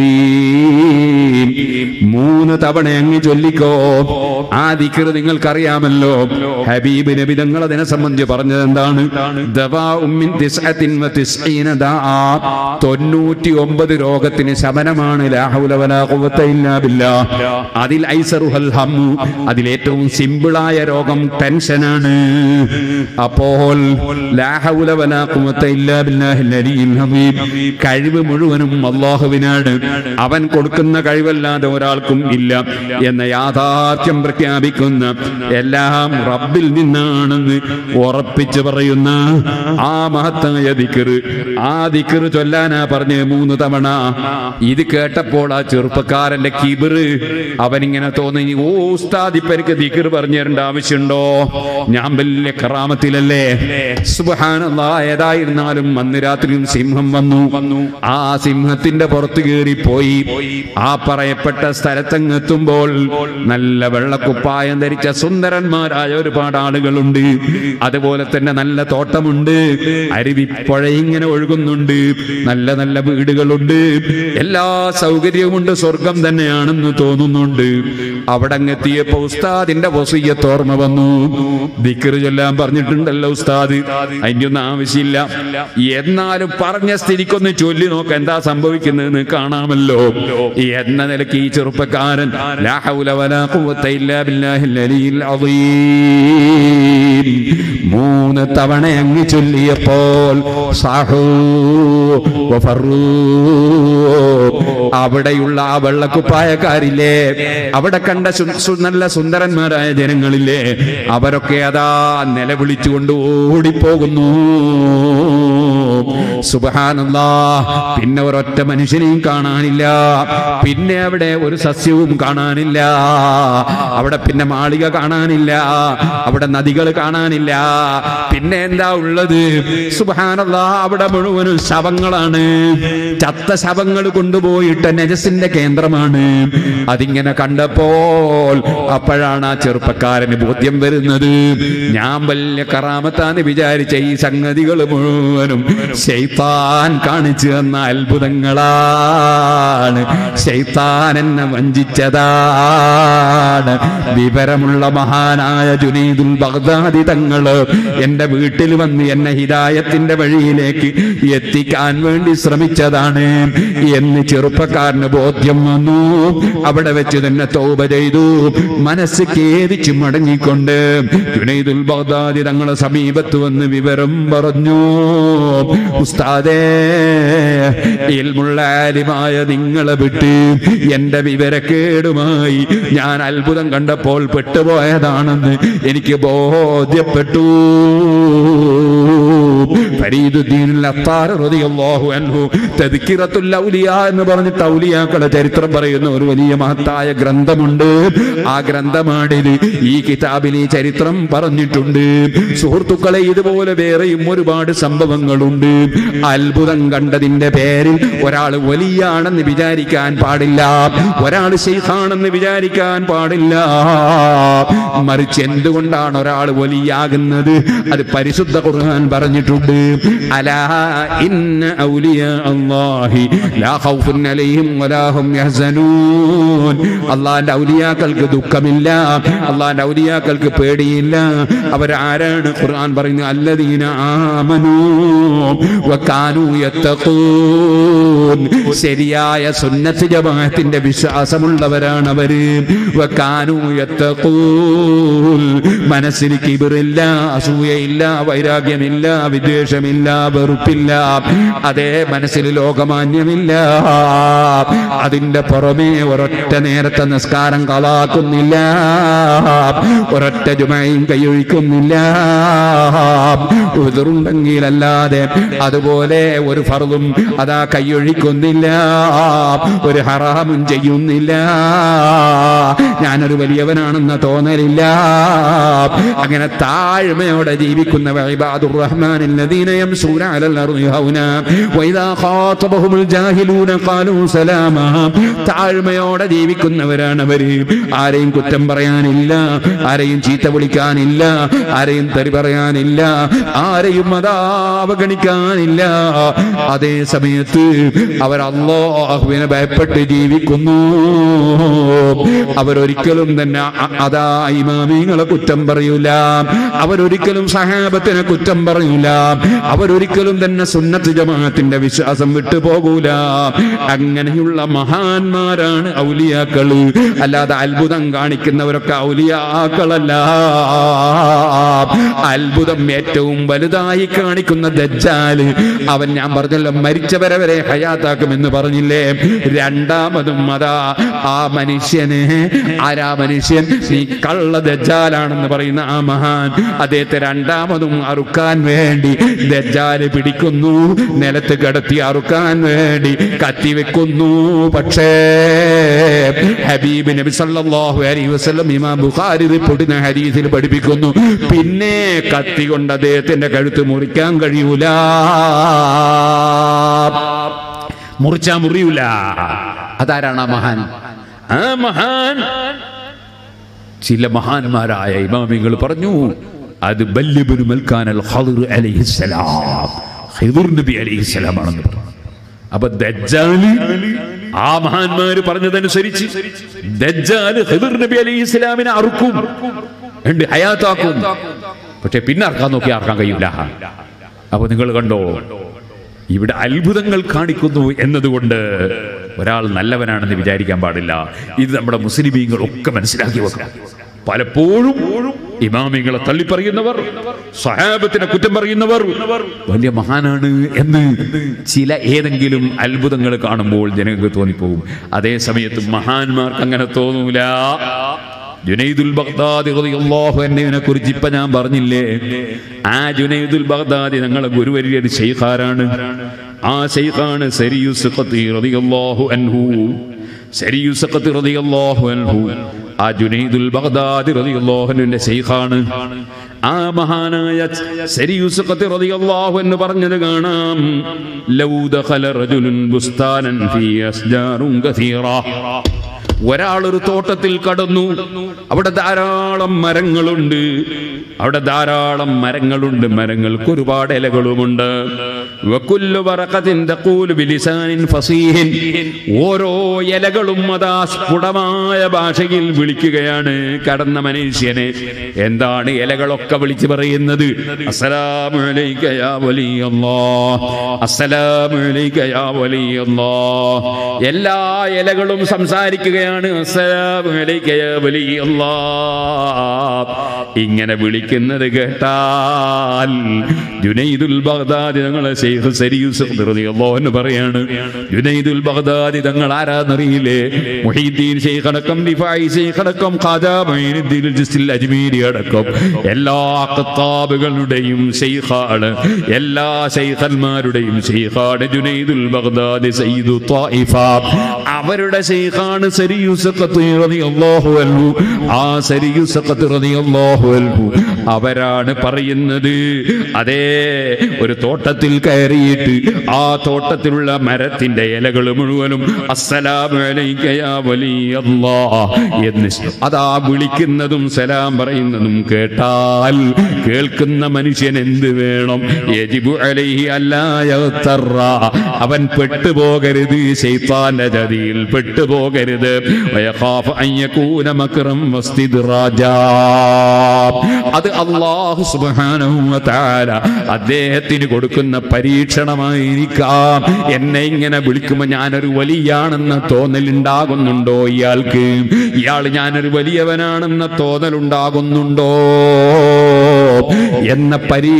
അളീം മൂന്ന് തവണ അങ്ങ് ചൊല്ലിക്കോ ആ ദിക്ർ നിങ്ങൾക്കറിയാമല്ലോ ഹബീബ് നബി തങ്ങൾ അതിനെ സംബന്ധിച്ച് പറഞ്ഞത് എന്താണ് ദവാ ഉമ്മിൻ തിസ്അത്തിൻ വ തിസ്ഈന ദാആ തൊണ്ണൂറ്റി ഒമ്പത് രോഗത്തിന് ശമനമാണ് ലാ ഹൗല വലാ ഖുവത ഇല്ലാ ബില്ലാഹ് അതിൽ ഐസറുഹൽ ഹമ്മു അതിലേറ്റവും സിമ്പിളായ രോഗം ടെൻഷനാണ് അപ്പോൾ ലാ ഹൗല വലാ ഖുവത ഇല്ലാ ബില്ലാഹിൽ അലിയിൽ അദീം. കഴിവ് മുഴുവനും അള്ളാഹുവിനാണ് അവൻ കൊടുക്കുന്ന കഴിവല്ലാതെ ഒരാൾക്കും ഇല്ല എന്ന യാഥാർത്ഥ്യം പ്രഖ്യാപിക്കുന്ന എല്ലാം റബ്ബിൽ നിന്നാണെന്ന് ഉറപ്പിച്ച് പറയുന്ന ആ മഹത്തായ ദിക്കറ് ആ ദിക്കറ് ചൊല്ലാനാ പറഞ്ഞ് മൂന്ന് തവണ ഇത് കേട്ടപ്പോൾ ആ ചെറുപ്പക്കാരന്റെ കിബിറ് അവനിങ്ങനെ തോന്നി ഓ ഉസ്താദ് ഇപ്പൊ എനിക്ക് ദിക്കറ് പറഞ്ഞു തരേണ്ട ആവശ്യമുണ്ടോ ഞാൻ വലിയ കറാമത്തിലല്ലേ സുബഹാനല്ലാ ഏതായിരുന്നാലും അന്ന് രാത്രിയും സിംഹം വന്നു വന്നു ആ സിംഹത്തിന്റെ പുറത്ത് കയറി പോയി ആ പറയപ്പെട്ട സ്ഥലത്തെങ്ങെത്തുമ്പോൾ നല്ല വെള്ളക്കുപ്പായം ധരിച്ച സുന്ദരന്മാരായ ഒരുപാട് ആളുകളുണ്ട് അതുപോലെ തന്നെ നല്ല തോട്ടമുണ്ട് അരുവിപ്പുഴ ഇങ്ങനെ ഒഴുകുന്നുണ്ട് നല്ല നല്ല വീടുകളുണ്ട് എല്ലാ സൗകര്യവുമുണ്ട് സ്വർഗം തന്നെയാണെന്ന് തോന്നുന്നുണ്ട് അവിടെ അങ്ങെത്തിയപ്പോ ഉസ്താദിന്റെ വസീയത്ത് ഓർമ്മ വന്നു ദിക്കറ് ചൊല്ലാൻ പറഞ്ഞിട്ടുണ്ടല്ലോ ഉസ്താദ് അതിന്റെ ഒന്നും ആവശ്യമില്ല എന്നാലും പറഞ്ഞ സ്ഥിതിക്കൊന്ന് ചൊല്ലി നോക്ക എന്താ സംഭവിക്കുന്നതെന്ന് കാണാമല്ലോ എന്ന നിലയ്ക്ക് ഈ ചെറുപ്പക്കാരൻ ലാ ഹൗല വലാ ഖുവത ഇല്ലാ ബില്ലാഹിൽ അലിയിൽ അദീം മൂന്ന് തവണ അങ്ങ് ചൊല്ലിയപ്പോൾ സാഹൂ വഫറൂ അവിടെയുള്ള ആ വെള്ളക്കുപ്പായക്കാരില്ലേ അവിടെ കണ്ട സു- സു- നല്ല സുന്ദരന്മാരായ ജനങ്ങളില്ലേ അവരൊക്കെ അതാ നിലവിളിച്ചുകൊണ്ട് ഓടിപ്പോകുന്നു സുബഹാനല്ലാ പിന്നെ ഒരൊറ്റ മനുഷ്യനെയും കാണാനില്ല പിന്നെ അവിടെ ഒരു സസ്യവും കാണാനില്ല അവിടെ പിന്നെ മാളിക കാണാനില്ല അവിടെ നദികൾ കാണാനില്ല പിന്നെ എന്താ ഉള്ളത് സുബഹാനല്ലാ അവിടെ മുഴുവനും ശവങ്ങളാണ് ചത്ത ശവങ്ങൾ കൊണ്ടുപോയിട്ട് നജസിന്റെ കേന്ദ്രമാണ് അതിങ്ങനെ കണ്ടപ്പോൾ അപ്പോഴാണ് ആ ചെറുപ്പക്കാരന് ബോധ്യം വരുന്നത് ഞാൻ വലിയ കറാമത്താന്ന് വിചാരിച്ച ഈ സംഗതികൾ മുഴുവനും ശൈത്താൻ കാണിച്ചു തന്ന അത്ഭുതങ്ങളാണ് ശൈത്താൻ എന്നെ വഞ്ചിച്ചതാണ് വിവരമുള്ള മഹാനായ ജുനീദുൽ ബഗ്ദാദി തങ്ങള് എന്റെ വീട്ടിൽ വന്ന് എന്നെ ഹിദായത്തിന്റെ വഴിയിലേക്ക് എത്തിക്കാൻ വേണ്ടി ശ്രമിച്ചതാണ് എന്ന് ചെറുപ്പക്കാരന് ബോധ്യം വന്നു അവിടെ വെച്ച് തന്നെ തൗബ ചെയ്തു മനസ്സ് ഖേദിച്ച് മടങ്ങിക്കൊണ്ട് ജുനൈദുൽ ബഗ്ദാദി തങ്ങളെ സമീപത്ത് വന്ന് വിവരം പറഞ്ഞു ഉസ്താദേ ഇൽമുള്ള ആലിമായ നിങ്ങളെ വിട്ട് എന്റെ വിവരക്കേടുമായി ഞാൻ അത്ഭുതം കണ്ടപ്പോൾ പെട്ടുപോയതാണെന്ന് എനിക്ക് ബോധ്യപ്പെട്ടു ഫരീദുദ്ദീനുൽ അത്താർ റളിയല്ലാഹു അൻഹു തദ്കിറത്തുൽ ഔലിയ എന്ന് പറഞ്ഞിട്ട് ഔലിയാക്കളുടെ ചരിത്രം പറയുന്ന ഒരു വലിയ മഹത്തായ ഗ്രന്ഥമുണ്ട് ആ ഗ്രന്ഥമാണിത് ഈ കിതാബിൽ ഈ ചരിത്രം പറഞ്ഞിട്ടുണ്ട് സുഹൃത്തുക്കളെ ഇതുപോലെ വേറെയും ഒരുപാട് സംഭവങ്ങളുണ്ട് അത്ഭുതം കണ്ടതിന്റെ പേരിൽ ഒരാൾ വലിയാണെന്ന് വിചാരിക്കാൻ പാടില്ല ഒരാൾ ശൈഖാണെന്ന് വിചാരിക്കാൻ പാടില്ല മറിച്ച് എന്തുകൊണ്ടാണ് ഒരാൾ വലിയാകുന്നത് അത് പരിശുദ്ധ ഖുർആൻ പറഞ്ഞിട്ടുണ്ട് അലാ ഇന്ന ഔലിയ അല്ലാഹി ലാ ഖൗഫുൻ അലൈഹിം വലാ ഹും യഹ്സനൂൻ അള്ളാന്റെ ഔലിയാക്കൾക്ക് ദുഃഖമില്ല അള്ളാന്റെ ഔലിയാക്കൾക്ക് പേടിയില്ല അവരാരാണ് ഖുർആൻ പറയുന്നത് അല്ലദീന ആമനൂ വകാനൂ യത്തഖൂൻ ശരിയായ സുന്നത്ത് ജമാഅത്തിന്റെ വിശ്വാസമുള്ളവരാണ് അവര് വകാനൂ യത്തഖൂൻ മനസ്സിൽ കിബിറില്ല അസൂയയില്ല വൈരാഗ്യമില്ല വിദ്വേഷമില്ല വെറുപ്പില്ല അതേ മനസ്സിൽ ലോകമാന്യമില്ല അതിന്റെ പുറമേ ഒരൊറ്റ നേരത്തെ നിസ്കാരം കളാക്കുന്നില്ല ഒരൊറ്റ ജുമയും കൈയൊഴിക്കുന്നില്ല ഉതിറുണ്ടെങ്കിലല്ലാതെ അതുപോലെ ഒരു ഫറും അതാ കൈയൊഴിക്കുന്നില്ല ഒരു ഹറാമും ചെയ്യുന്നില്ല ഞാനൊരു വലിയവനാണെന്ന തോന്നലില്ല അങ്ങനെ താഴ്മയോടെ ജീവിക്കുന്ന ഇബാദുർ റഹ്മാൻ الذين يمشون على الأرض هونا وإذا خاطبهم الجاهلون قالوا سلاما താഴ്മയോടെ ജീവിക്കുന്നവരാണ് അവര് ആരെയും കുറ്റം പറയാനില്ല ആരെയും ചീത്ത വിളിക്കാനില്ല ആരെയും തെറി പറയാനില്ല ആരെയും അതാ അവഗണിക്കാനില്ല അതേ സമയത്ത് അവർ അള്ളാഹുവിനെ ഭയപ്പെട്ട് ജീവിക്കുന്നു അവരൊരിക്കലും തന്നെ അ- അതാ ഈ ഇമാമിങ്ങളെ കുറ്റം പറയൂല അവരൊരിക്കലും സഹാബത്തിനെ കുറ്റം പറയൂല അവരൊരിക്കലും തന്നെ സുന്നത്ത് ജമാഅത്തിന്റെ വിശ്വാസം വിട്ടുപോകൂല അങ്ങനെയുള്ള മഹാന്മാരാണ് ഔലിയാക്കള് അല്ലാതെ അത്ഭുതം കാണിക്കുന്നവരൊക്കെ ഔലിയാക്കളല്ല അത്ഭുതം ഏറ്റവും വലുതായി കാണിക്കുന്ന ദജ്ജാല് അവൻ ഞാൻ പറഞ്ഞല്ലോ മരിച്ചവരെ വരെ ഹയാത്താക്കുമെന്ന് പറഞ്ഞില്ലേ രണ്ടാമതും അതാ ആ മനുഷ്യന് ആരാ മനുഷ്യൻ നീ കള്ള ദജ്ജാലാണെന്ന് പറയുന്ന ആ മഹാൻ അദ്ദേഹത്തെ രണ്ടാമതും അറുക്കാൻ വേണ്ടി ദജ്ജാല് പിടിക്കുന്നു നിലത്ത് കിടത്തി അറുക്കാൻ വേണ്ടി കത്തിവെക്കുന്നു പക്ഷേ ഹബീബ് നബി സല്ലല്ലാഹു അലൈഹി വസല്ലം ഇമാം ബുഖാരി റിപ്പോർട്ട് ചെയ്യുന്ന ഹദീസിൽ പഠിപ്പിക്കുന്നു പിന്നെ കത്തി കൊണ്ട് അദ്ദേഹത്തിന്റെ കഴുത്ത് മുറിക്കാൻ കഴിയൂല മുറിച്ചാ മുറിയൂല അതാരാണ് ആ മഹാൻ ആ മഹാൻ ചില മഹാന്മാരായ ഇമാമിങ്ങൾ പറഞ്ഞു അത് ബല്യബുരു മൽക്കാനൽ ഖദർ അലൈഹിസ്സലാം ഖിദർ നബി അലൈഹിസ്സലാം ആണെന്ന് പറഞ്ഞു അപ്പൊ ദജ്ജാല് ആ മഹാന്മാര് പറഞ്ഞതനുസരിച്ച് ദജ്ജാല് ഖിദർ നബി അലൈഹിസ്സലാമിനെ അറുക്കും ഉണ്ട് ഹയാത്താക്കും പക്ഷെ പിന്നെ അറക്കാൻ നോക്കി അറക്കാൻ കഴിയൂല അപ്പൊ നിങ്ങൾ കണ്ടോ ഇവിടെ അത്ഭുതങ്ങൾ കാണിക്കുന്നു എന്നതുകൊണ്ട് ഒരാൾ നല്ലവനാണെന്ന് വിചാരിക്കാൻ പാടില്ല ഇത് നമ്മുടെ മുസ്ലിമീങ്ങൾ ഒക്കെ മനസ്സിലാക്കി വെക്കണം പലപ്പോഴും ഇമാമിങ്ങളെ തള്ളിപ്പറയുന്നവർ സഹാബത്തിനെ കുറ്റം പറയുന്നവർ വലിയ മഹാനാണ് എന്ന് ചില ഏതെങ്കിലും അത്ഭുതങ്ങൾ കാണുമ്പോൾ ജനങ്ങൾക്ക് തോന്നിപ്പോകും അതേ സമയത്ത് മഹാന്മാർക്ക് അങ്ങനെ തോന്നൂല ജുനൈദുൽ ബഗ്ദാദി റളിയല്ലാഹു അൻഹുവിനെ കുറിച്ച് ഇപ്പൊ ഞാൻ പറഞ്ഞില്ലേ ആ ജുനൈദുൽ ബഗ്ദാദി ഞങ്ങളെ ഗുരുവര്യർ ശൈഖാരാണ് ആ ശൈഖാണ് സരിയുസ് ഖത്തി റളിയല്ലാഹു അൻഹു സരിയുസ് ഖത്തി റളിയല്ലാഹു അൻഹു ആ ജുനൈദുൽ ബഗ്ദാദി റളിയല്ലാഹു അൻഹുവിന്റെ ശൈഖാണ് ആ മഹാനായ സരിയുസ് ഖത്തി റളിയല്ലാഹു അൻഹു പറഞ്ഞത് കാണാം ലൗ ദഖല റജുലുൻ ബുസ്താനൻ ഫീ അസ്ജാറുൻ കസീറ ഒരാളൊരു തോട്ടത്തിൽ കടന്നു അവിടെ ധാരാളം മരങ്ങളുണ്ട് അവിടെ ധാരാളം മരങ്ങളുണ്ട് മരങ്ങൾക്ക് ഒരുപാട് ഇലകളുമുണ്ട് വക്കുല്ലു വറഖത്തിൻ തഖൂലു ബിലിസാനിൻ ഫസീഹിൻ. ഓരോ ഇലകളും അതാ സ്ഫുടമായ ഭാഷയിൽ വിളിക്കുകയാണ് കടന്ന മനുഷ്യനെ എന്താണ് ഇലകളൊക്കെ വിളിച്ചു പറയുന്നത് അസ്സലാമു അലൈക യാ വലിയല്ലാഹ് അസ്സലാമു അലൈക യാ വലിയല്ലാഹ് എല്ലാ ഇലകളും സംസാരിക്കുകയാണ് അസ്സലാമു അലൈക യാ വലിയല്ലാഹ് ഇങ്ങനെ വിളിക്കുന്നത് കേട്ടാൽ ജുനൈദുൽ ബഗ്ദാദി തങ്ങളെ ശൈഖ് സരിയൂസ് റളിയല്ലാഹു അൻഹു പറയാണ് ജുനൈദുൽ ബഗ്ദാദി തങ്ങൾ ആരാന്നറിയില്ലേ മുഹീദ്ദീൻ ശൈഖ് അടക്കം ദിഫായി ശൈഖ് അടക്കം ഖാജാ മഈനുദ്ദീൻ ജിസ്തിൽ അജ്മീരി അടക്കം എല്ലാ ഖത്താബുകളുടെയും ശൈഖാണ് എല്ലാ ശൈഖന്മാരുടെയും ശൈഖാണ് ജുനൈദുൽ ബഗ്ദാദി സയ്യിദു ത്വായിഫ അവരുടെ ശൈഖാണ് സരിയൂസ് റളിയല്ലാഹു അൻഹു ആ സരിയൂസ് റളിയല്ലാഹു അൻഹു അവരാണ് പറയുന്നത് അതേ ഒരു തോട്ടത്തിൽ കയറിയിട്ട് ആ തോട്ടത്തിലുള്ള മരത്തിന്റെ ഇലകൾ മുഴുവനും അസ്സലാമു അലൈക യാ വലിയല്ലാഹ് എന്ന് അതാ വിളിക്കുന്നതും സലാം പറയുന്നതും കേട്ടാൽ കേൾക്കുന്ന മനുഷ്യൻ എന്ത് വേണം യജിബു അലൈഹി അല്ലാ യഗ്തറ. അവൻ പെട്ടുപോകരുത് ശൈത്താന്റെ ചതിയിൽ പെട്ടുപോകരുത് വയഖാഫ അൻ യകൂന മക്രം വസ്തിദ്റാജാ. അത് അള്ളാഹു സുബ്ഹാനഹു വ തആല അദ്ദേഹത്തിന് കൊടുക്കുന്ന പരീക്ഷണമായിരിക്കാം എന്നെ ഇങ്ങനെ വിളിക്കുമ്പോൾ ഞാനൊരു വലിയാണെന്ന തോന്നലുണ്ടാകുന്നുണ്ടോ ഇയാൾക്ക് ഇയാൾ ഞാനൊരു വലിയവനാണെന്ന തോന്നലുണ്ടാകുന്നുണ്ടോ എന്ന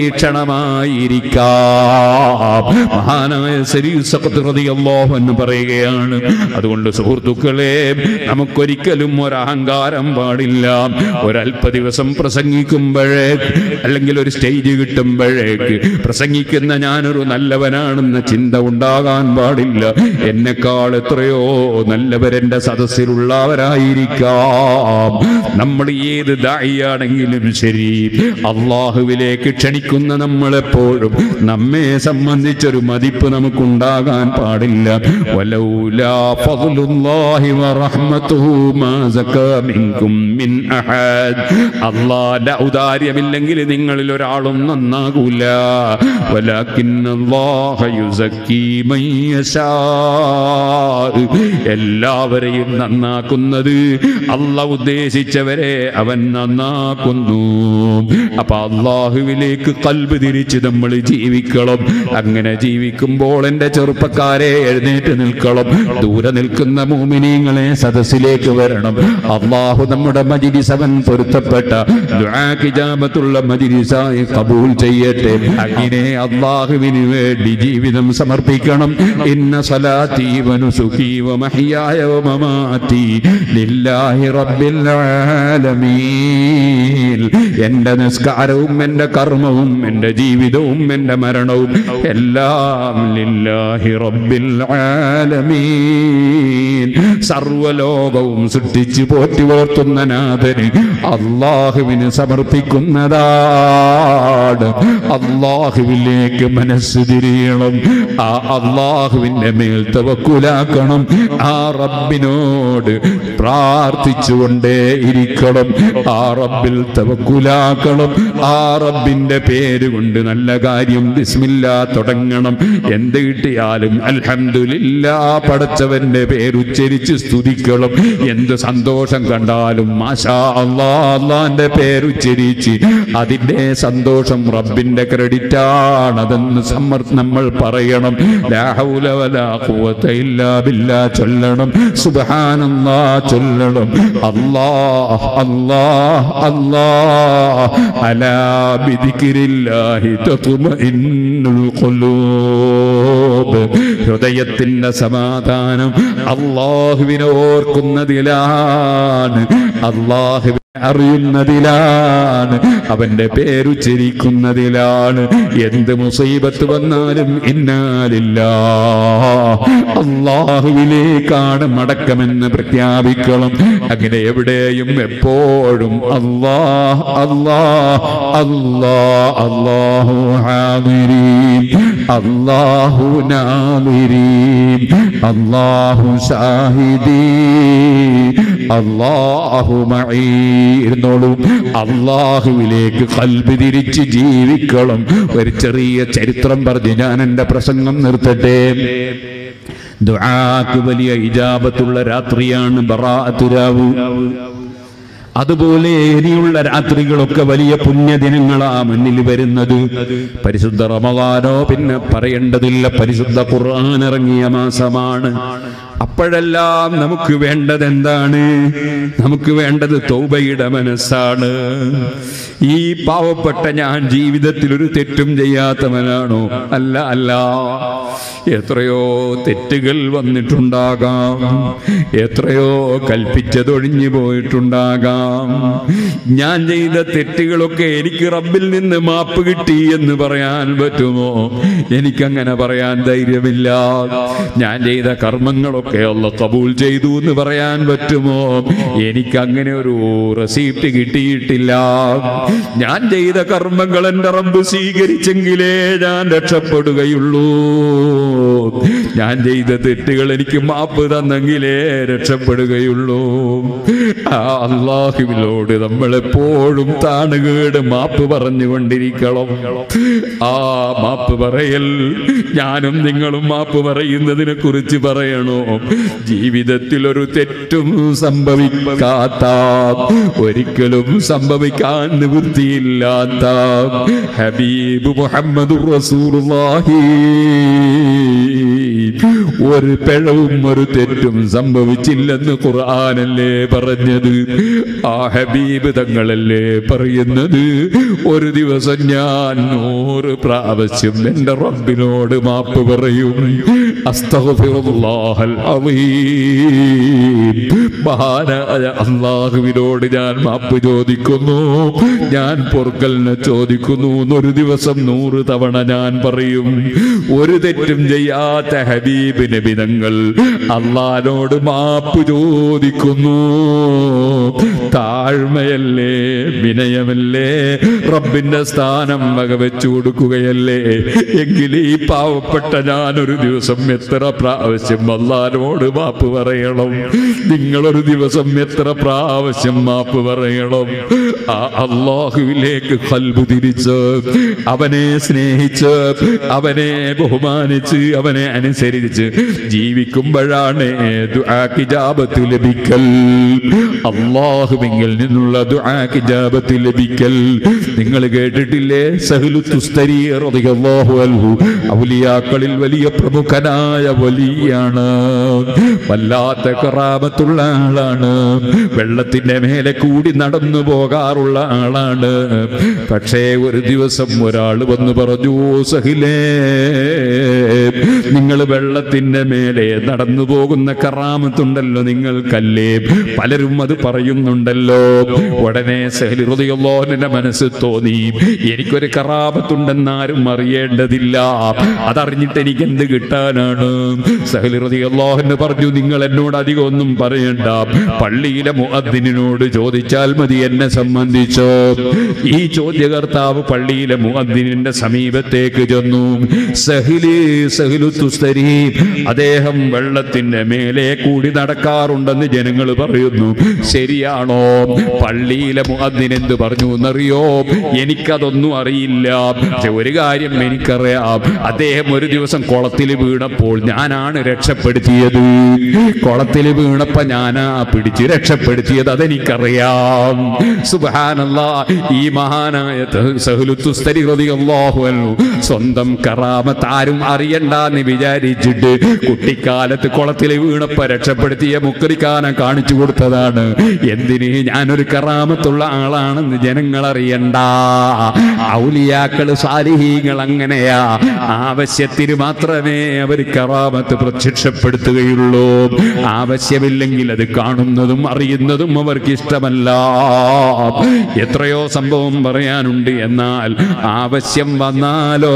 പരീക്ഷണമായിരിക്കാം മഹാനായ സരീസഖത്ത് എന്ന് പറയുകയാണ് അതുകൊണ്ട് സുഹൃത്തുക്കളെ നമുക്കൊരിക്കലും ഒരഹങ്കാരം പാടില്ല ഒരല്പ ദിവസം പ്രസംഗിക്കുമ്പോഴേക്ക് അല്ലെങ്കിൽ ഒരു സ്റ്റേജ് കിട്ടുമ്പോഴേക്ക് പ്രസംഗിക്കുന്ന ഞാനൊരു നല്ലവനാണെന്ന ചിന്ത ഉണ്ടാകാൻ പാടില്ല എന്നെക്കാൾ എത്രയോ നല്ലവരെന്റെ സദസ്സിലുള്ളവരായിരിക്കാം നമ്മൾ ഏത് ദായിയാണെങ്കിലും ശരി അള്ളാഹ് അള്ളാഹുവിലേക്ക് ക്ഷണിക്കുന്ന നമ്മളെപ്പോഴും നമ്മെ സംബന്ധിച്ചൊരു മതിപ്പ് നമുക്കുണ്ടാകാൻ പാടില്ല വലൗലാ ഫദ്ലുല്ലാഹി വറഹ്മത്തുഹു മാ സകാ മിൻകും മിൻ അഹദ് അള്ളാന്റെ ഔദാര്യമില്ലെങ്കിൽ നിങ്ങളിൽ ഒരാളും നന്നാകൂല വലാകിന്നല്ലാഹ യുസക്കി മൻ യശാ എല്ലാവരെയും നന്നാക്കുന്നത് അല്ല ഉദ്ദേശിച്ചവരെ അവൻ നന്നാക്കുന്നു അപ്പൊ അള്ളാഹുവിലേക്ക് കൽബ് തിരിച്ച് നമ്മൾ ജീവിക്കണം അങ്ങനെ ജീവിക്കുമ്പോൾ എൻ്റെ ചെറുപ്പക്കാരെ എഴുന്നേറ്റ് നിൽക്കണം ദൂരെ നിൽക്കുന്ന മൂമിനീങ്ങളെ സദസ്സിലേക്ക് വരണം അള്ളാഹു നമ്മുടെ മജിലിസ് അവൻ പൊരുത്തപ്പെട്ട ദുആക്കിജാബത്തുള്ള മജിലിസായി കബൂൽ ചെയ്യട്ടെ അങ്ങനെ അള്ളാഹുവിന് വേണ്ടി ജീവിതം സമർപ്പിക്കണം ഇന്ന സലാത്തി വനുസുഖി വമഹിയായ വമമാതി ലില്ലാഹി റബ്ബിൽ ആലമീൻ എൻ്റെ നിസ്കാരവും എൻ്റെ കർമ്മവും എൻ്റെ ജീവിതവും എൻ്റെ മരണവും എല്ലാം ലില്ലാഹി റബ്ബിൽ ആലമീൻ സർവലോകവും സൃഷ്ടിച്ചു പോറ്റി വളർത്തുന്ന നാഥന് അള്ളാഹുവിന് സമർപ്പിക്കുന്നതാണ് അള്ളാഹുവിലേക്ക് മനസ്സ് തിരിയണം ആ അള്ളാഹുവിന്റെ മേൽ തവക്കുലാക്കണം ആ റബ്ബിനോട് പ്രാർത്ഥിച്ചുകൊണ്ടേ ഇരിക്കണം ആ റബ്ബിൽ തവക്കുലാക്കണം ആ റബ്ബിന്റെ പേര് കൊണ്ട് നല്ല കാര്യം ബിസ്മില്ല തുടങ്ങണം എന്ത് കിട്ടിയാലും അൽഹംദുലില്ലാ പടച്ചവന്റെ പേരുച്ചരിച്ച് സ്തുതിക്കണം എന്ത് സന്തോഷം കണ്ടാലും മാഷാ അല്ലാ അള്ളാന്റെ പേരുച്ചരിച്ച് അതിന്റെ സന്തോഷം റബ്ബിന്റെ ക്രെഡിറ്റ് ആണ് അതെന്ന് സമ്മർ നമ്മൾ പറയണം ലാ ഹൗല വലാ ഖുവത ഇല്ലാ ബില്ലാ ചൊല്ലണം സുബ്ഹാനല്ലാ ചൊല്ലണം അല്ലാഹ് അല്ലാഹ് അല്ലാഹ് അലാ ബിദിക്രില്ലാഹി തത്മഇന്നുൽ ഖുലൂബ് ഹൃദയത്തിന്റെ സമാധാനം അള്ളാഹുവിനെ ഓർക്കുന്നതിലാണ് അള്ളാഹുവിനെ അറിയുന്നതിലാണ് അവന്റെ പേരുച്ചരിക്കുന്നതിലാണ് എന്ത് മുസീബത്ത് വന്നാലും ഇന്നാലില്ല അള്ളാഹുവിലേക്കാണ് മടക്കമെന്ന് പ്രഖ്യാപിക്കണം അങ്ങനെ എവിടെയും എപ്പോഴും അള്ളാഹ് അള്ളാഹ് അള്ളാഹ് അള്ളാഹു ഹാദിരീം അള്ളാഹു നാദിരീം അള്ളാഹു ഷാഹിദീ അള്ളാഹു മഈ ഇരുന്നോളൂ അള്ളാഹുവിലേക്ക് കൽബ് തിരിച്ച് ജീവിക്കണം ഒരു ചെറിയ ചരിത്രം പറഞ്ഞ് ഞാൻ എൻ്റെ പ്രസംഗം നിർത്തട്ടെ ദുആക്ക് വലിയ ഇജാബത്തുള്ള രാത്രിയാണ് ബറാഅത്തുരാവു അതുപോലെ ഇനിയുള്ള രാത്രികളൊക്കെ വലിയ പുണ്യദിനങ്ങളാ മുന്നിൽ വരുന്നത് പരിശുദ്ധ റമദാനോ പിന്നെ പറയേണ്ടതില്ല പരിശുദ്ധ ഖുർആൻ ഇറങ്ങിയ മാസമാണ് അപ്പോഴെല്ലാം നമുക്ക് വേണ്ടത് എന്താണ് നമുക്ക് വേണ്ടത് തൗബയുടെ മനസ്സാണ് ഈ പാവപ്പെട്ട ഞാൻ ജീവിതത്തിൽ ഒരു തെറ്റും ചെയ്യാത്തവനാണോ അല്ല അല്ല എത്രയോ തെറ്റുകൾ വന്നിട്ടുണ്ടാകാം എത്രയോ കൽപ്പിച്ചതൊഴിഞ്ഞു പോയിട്ടുണ്ടാകാം ഞാൻ ചെയ്ത തെറ്റുകളൊക്കെ എനിക്ക് റബ്ബിൽ നിന്ന് മാപ്പ് കിട്ടി എന്ന് പറയാൻ പറ്റുമോ എനിക്കങ്ങനെ പറയാൻ ധൈര്യമില്ല ഞാൻ ചെയ്ത കർമ്മങ്ങളൊക്കെ അല്ല കബൂൽ ചെയ്തു എന്ന് പറയാൻ പറ്റുമോ എനിക്ക് അങ്ങനെ ഒരു റെസീപ്റ്റ് കിട്ടിയിട്ടില്ല ഞാൻ ചെയ്ത കർമ്മങ്ങൾ എൻ്റെ റബ്ബ് സ്വീകരിച്ചെങ്കിലേ ഞാൻ രക്ഷപ്പെടുകയുള്ളൂ ഞാൻ ചെയ്ത തെറ്റുകൾ എനിക്ക് മാപ്പ് തന്നെങ്കിലേ രക്ഷപ്പെടുകയുള്ളൂ ആ അള്ളാഹുവിനോട് നമ്മൾ എപ്പോഴും താണുകേട് മാപ്പ് പറഞ്ഞുകൊണ്ടിരിക്കണം ആ മാപ്പ് പറയൽ ഞാനും നിങ്ങളും മാപ്പ് പറയുന്നതിനെ കുറിച്ച് പറയണോ ജീവിതത്തിൽ ഒരു തെറ്റും സംഭവിക്കാത്ത ഒരിക്കലും സംഭവിക്കാൻ നിവൃത്തിയില്ലാത്ത ഹബീബ് മുഹമ്മദ് റസൂലുള്ളാഹി ഒരു പിഴവും ഒരു തെറ്റും സംഭവിച്ചില്ലെന്ന് ഖുർആനല്ലേ പറഞ്ഞത് ആ ഹബീബ് തങ്ങളല്ലേ പറയുന്നത് ഒരു ദിവസം ഞാൻ നൂറ് പ്രാവശ്യം എൻ്റെ റബ്ബിനോട് മാപ്പ് പറയും അസ്തഗ്ഫിറുല്ലാഹൽ അളീം മഹാനായ അള്ളാഹുവിനോട് ഞാൻ മാപ്പ് ചോദിക്കുന്നു ഞാൻ പൊറുക്കലിനെ ചോദിക്കുന്നു ഒരു ദിവസം നൂറ് തവണ ഞാൻ പറയും ഒരു തെറ്റും ചെയ്യാത്ത ഹബീബ് നബിതങ്ങൾ അള്ളഹാനോട് മാപ്പ് ചോദിക്കുന്നു താഴ്മയല്ലേ വിനയമല്ലേ റബ്ബിന്റെ സ്ഥാനം വകവെച്ചു കൊടുക്കുകയല്ലേ എങ്കിൽ ഈ പാവപ്പെട്ട ഞാനൊരു ദിവസം എത്ര പ്രാവശ്യം അള്ളഹാനോട് മാപ്പ് പറയണം നിങ്ങളൊരു ദിവസം എത്ര പ്രാവശ്യം മാപ്പ് പറയണം ആ അള്ളാഹുവിലേക്ക് കൽബു തിരിച്ച് അവനെ സ്നേഹിച്ച് അവനെ ബഹുമാനിച്ച് അവനെ അനുസരിച്ച് ജീവിക്കുമ്പോഴാണ് ദുആക്ക് ഇജാബത്ത് ലഭിക്കൽ അള്ളാഹുവിങ്കിൽ നിന്നുള്ള ദുആക്ക് ഇജാബത്ത് ലഭിക്കൽ നിങ്ങൾ കേട്ടിട്ടില്ലേ സഹലു തുസ്തരി റളിയല്ലാഹു അൻഹു ഔലിയാക്കളിൽ വലിയ പ്രമുഖനായ വലിയാണ് വല്ലാത്ത കറാമത്തുള്ള ആളാണ് വെള്ളത്തിന്റെ മേലെ കൂടി നടന്നു പോകാറുള്ള ആളാണ് പക്ഷേ ഒരു ദിവസം ഒരാൾ വന്ന് പറഞ്ഞു സഹിലേ നിങ്ങൾ വെള്ളത്തിന്റെ മേലെ നടന്നു പോകുന്ന കറാമത്തുണ്ടല്ലോ നിങ്ങൾക്കല്ലേ പലരും അത് പറയുന്നുണ്ടല്ലോ ഉടനെ സഹലി ഹൃദയല്ലോന്റെ മനസ്സ് തോന്നി എനിക്കൊരു കറാമത്തുണ്ടെന്നാരും അറിയേണ്ടതില്ല അതറിഞ്ഞിട്ട് എനിക്ക് എന്ത് കിട്ടാനാണ് സഹലി ഹൃദയല്ലോഹന് പറഞ്ഞു നിങ്ങൾ എന്നോട് അധികം ഒന്നും പറയണ്ട പള്ളിയിലെ മുഅദ്ദിനോട് ചോദിച്ചാൽ മതി എന്നെ സംബന്ധിച്ചോ ഈ ചോദ്യകർത്താവ് പള്ളിയിലെ മുഅദ്ദിനിന്റെ സമീപത്തേക്ക് ചെന്നു സഹിലി സഹിലു തുസ്തരി അദ്ദേഹം വെള്ളത്തിന്റെ മേലെ കൂടി നടക്കാറുണ്ടെന്ന് ജനങ്ങൾ പറയുന്നു ശരിയാണോ പള്ളിയിലെ മുഅദ്ദിൻ എന്ത് പറഞ്ഞു എന്നറിയോ എനിക്കതൊന്നും അറിയില്ല പക്ഷെ ഒരു കാര്യം എനിക്കറിയാം അദ്ദേഹം ഒരു ദിവസം കുളത്തിൽ വീണപ്പോൾ ഞാനാണ് രക്ഷപ്പെടുത്തിയത് കുളത്തിൽ വീണപ്പോ ഞാനാ പിടിച്ച് രക്ഷപ്പെടുത്തിയത് അതെനിക്കറിയാം സുബാനല്ല ഈ മഹാനായ സഹലുത്തുസ്തരി റളിയല്ലാഹു അൻഹു സ്വന്തം കറാമത്ത് ആരും അറിയണ്ടെന്ന് വിചാരിച്ചിട്ട് കുട്ടിക്കാലത്ത് കുളത്തിൽ വീണപ്പോ രക്ഷപ്പെടുത്തിയ മുക്കരിക്കാനം കാണിച്ചു കൊടുത്തതാണ് എന്തിന് ഞാനൊരു കറാമത്തുള്ള ആളാണെന്ന് ജനങ്ങൾ അറിയണ്ട ഔലിയാക്കള് സാലിഹീങ്ങൾ അങ്ങനെയാ ആവശ്യത്തിന് മാത്രമേ അവർ കറാമത്ത് പ്രത്യക്ഷപ്പെടുത്തുകയുള്ളൂ ആവശ്യമില്ലെങ്കിൽ അത് കാണുന്നതും അറിയുന്നതും അവർക്ക് ഇഷ്ടമല്ല എത്രയോ സംഭവം പറയാനുണ്ട് എന്നാൽ ആവശ്യം വന്നാലോ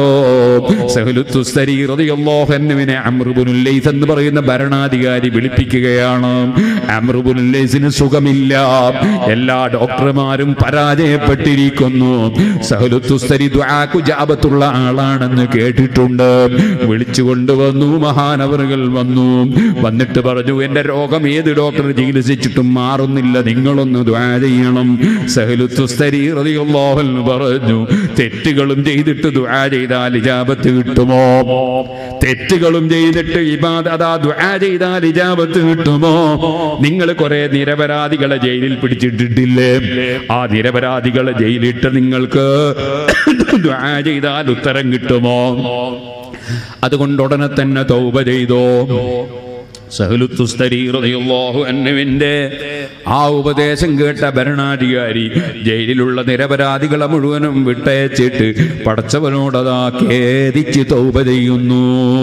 സഹലുത്തുസ്തരീറിയോഹന്നുവിനെ അമ്രുബുനുല്ലൈസ് എന്ന് പറയുന്ന ഭരണാധികാരി വിളിപ്പിക്കുകയാണ് അമ്രുബുനുല്ലൈസിന് സുഖമില്ല എല്ലാ ഡോക്ടർമാരും പരാജയപ്പെട്ടിരിക്കുന്നു സഹലുത്തുസ്തരി ദ്വാക്കു ജാപത്തുള്ള ആളാണെന്ന് കേട്ടിട്ടുണ്ട് വിളിച്ചു കൊണ്ടുവന്നു മഹാനവറുകൾ വന്നു വന്നിട്ട് പറഞ്ഞു എന്റെ രോഗം ഏത് ഡോക്ടർ ചികിത്സിച്ചിട്ടും മാറുന്നില്ല നിങ്ങളൊന്ന് ദ്വാ ചെയ്യണം സഹലുത്തുസ്തരി റളിയല്ലാഹു അൻഹു പറഞ്ഞു തെറ്റുകളും ചെയ്തിട്ട് ദ്വാ ചെയ്താൽ ഇജാബത്ത് കിട്ടുമോ തെറ്റുകളും ചെയ്തിട്ട് ഇബാദ അതാ ദ്വാ ചെയ്താൽ ഇജാബത്ത് കിട്ടുമോ നിങ്ങൾ കുറെ നിരപരാധികളെ ജയിലിൽ പിടിച്ചിട്ടിട്ടില്ലേ ആ നിരപരാധികളെ ജയിലിട്ട് നിങ്ങൾക്ക് ദ്വാ ചെയ്താൽ ഉത്തരം കിട്ടുമോ അതുകൊണ്ട് ഉടനെ തന്നെ തൗബ ചെയ്തോ സഹലുത്തുസ്തരി റളിയല്ലാഹു അൻഹുവിന്റെ ആ ഉപദേശം കേട്ട ഭരണാധികാരി ജയിലിലുള്ള നിരപരാധികളെ മുഴുവനും വിട്ടയച്ചിട്ട് പടച്ചവനോടതാ ഖേദിച്ച് തൗബ ചെയ്യുന്നു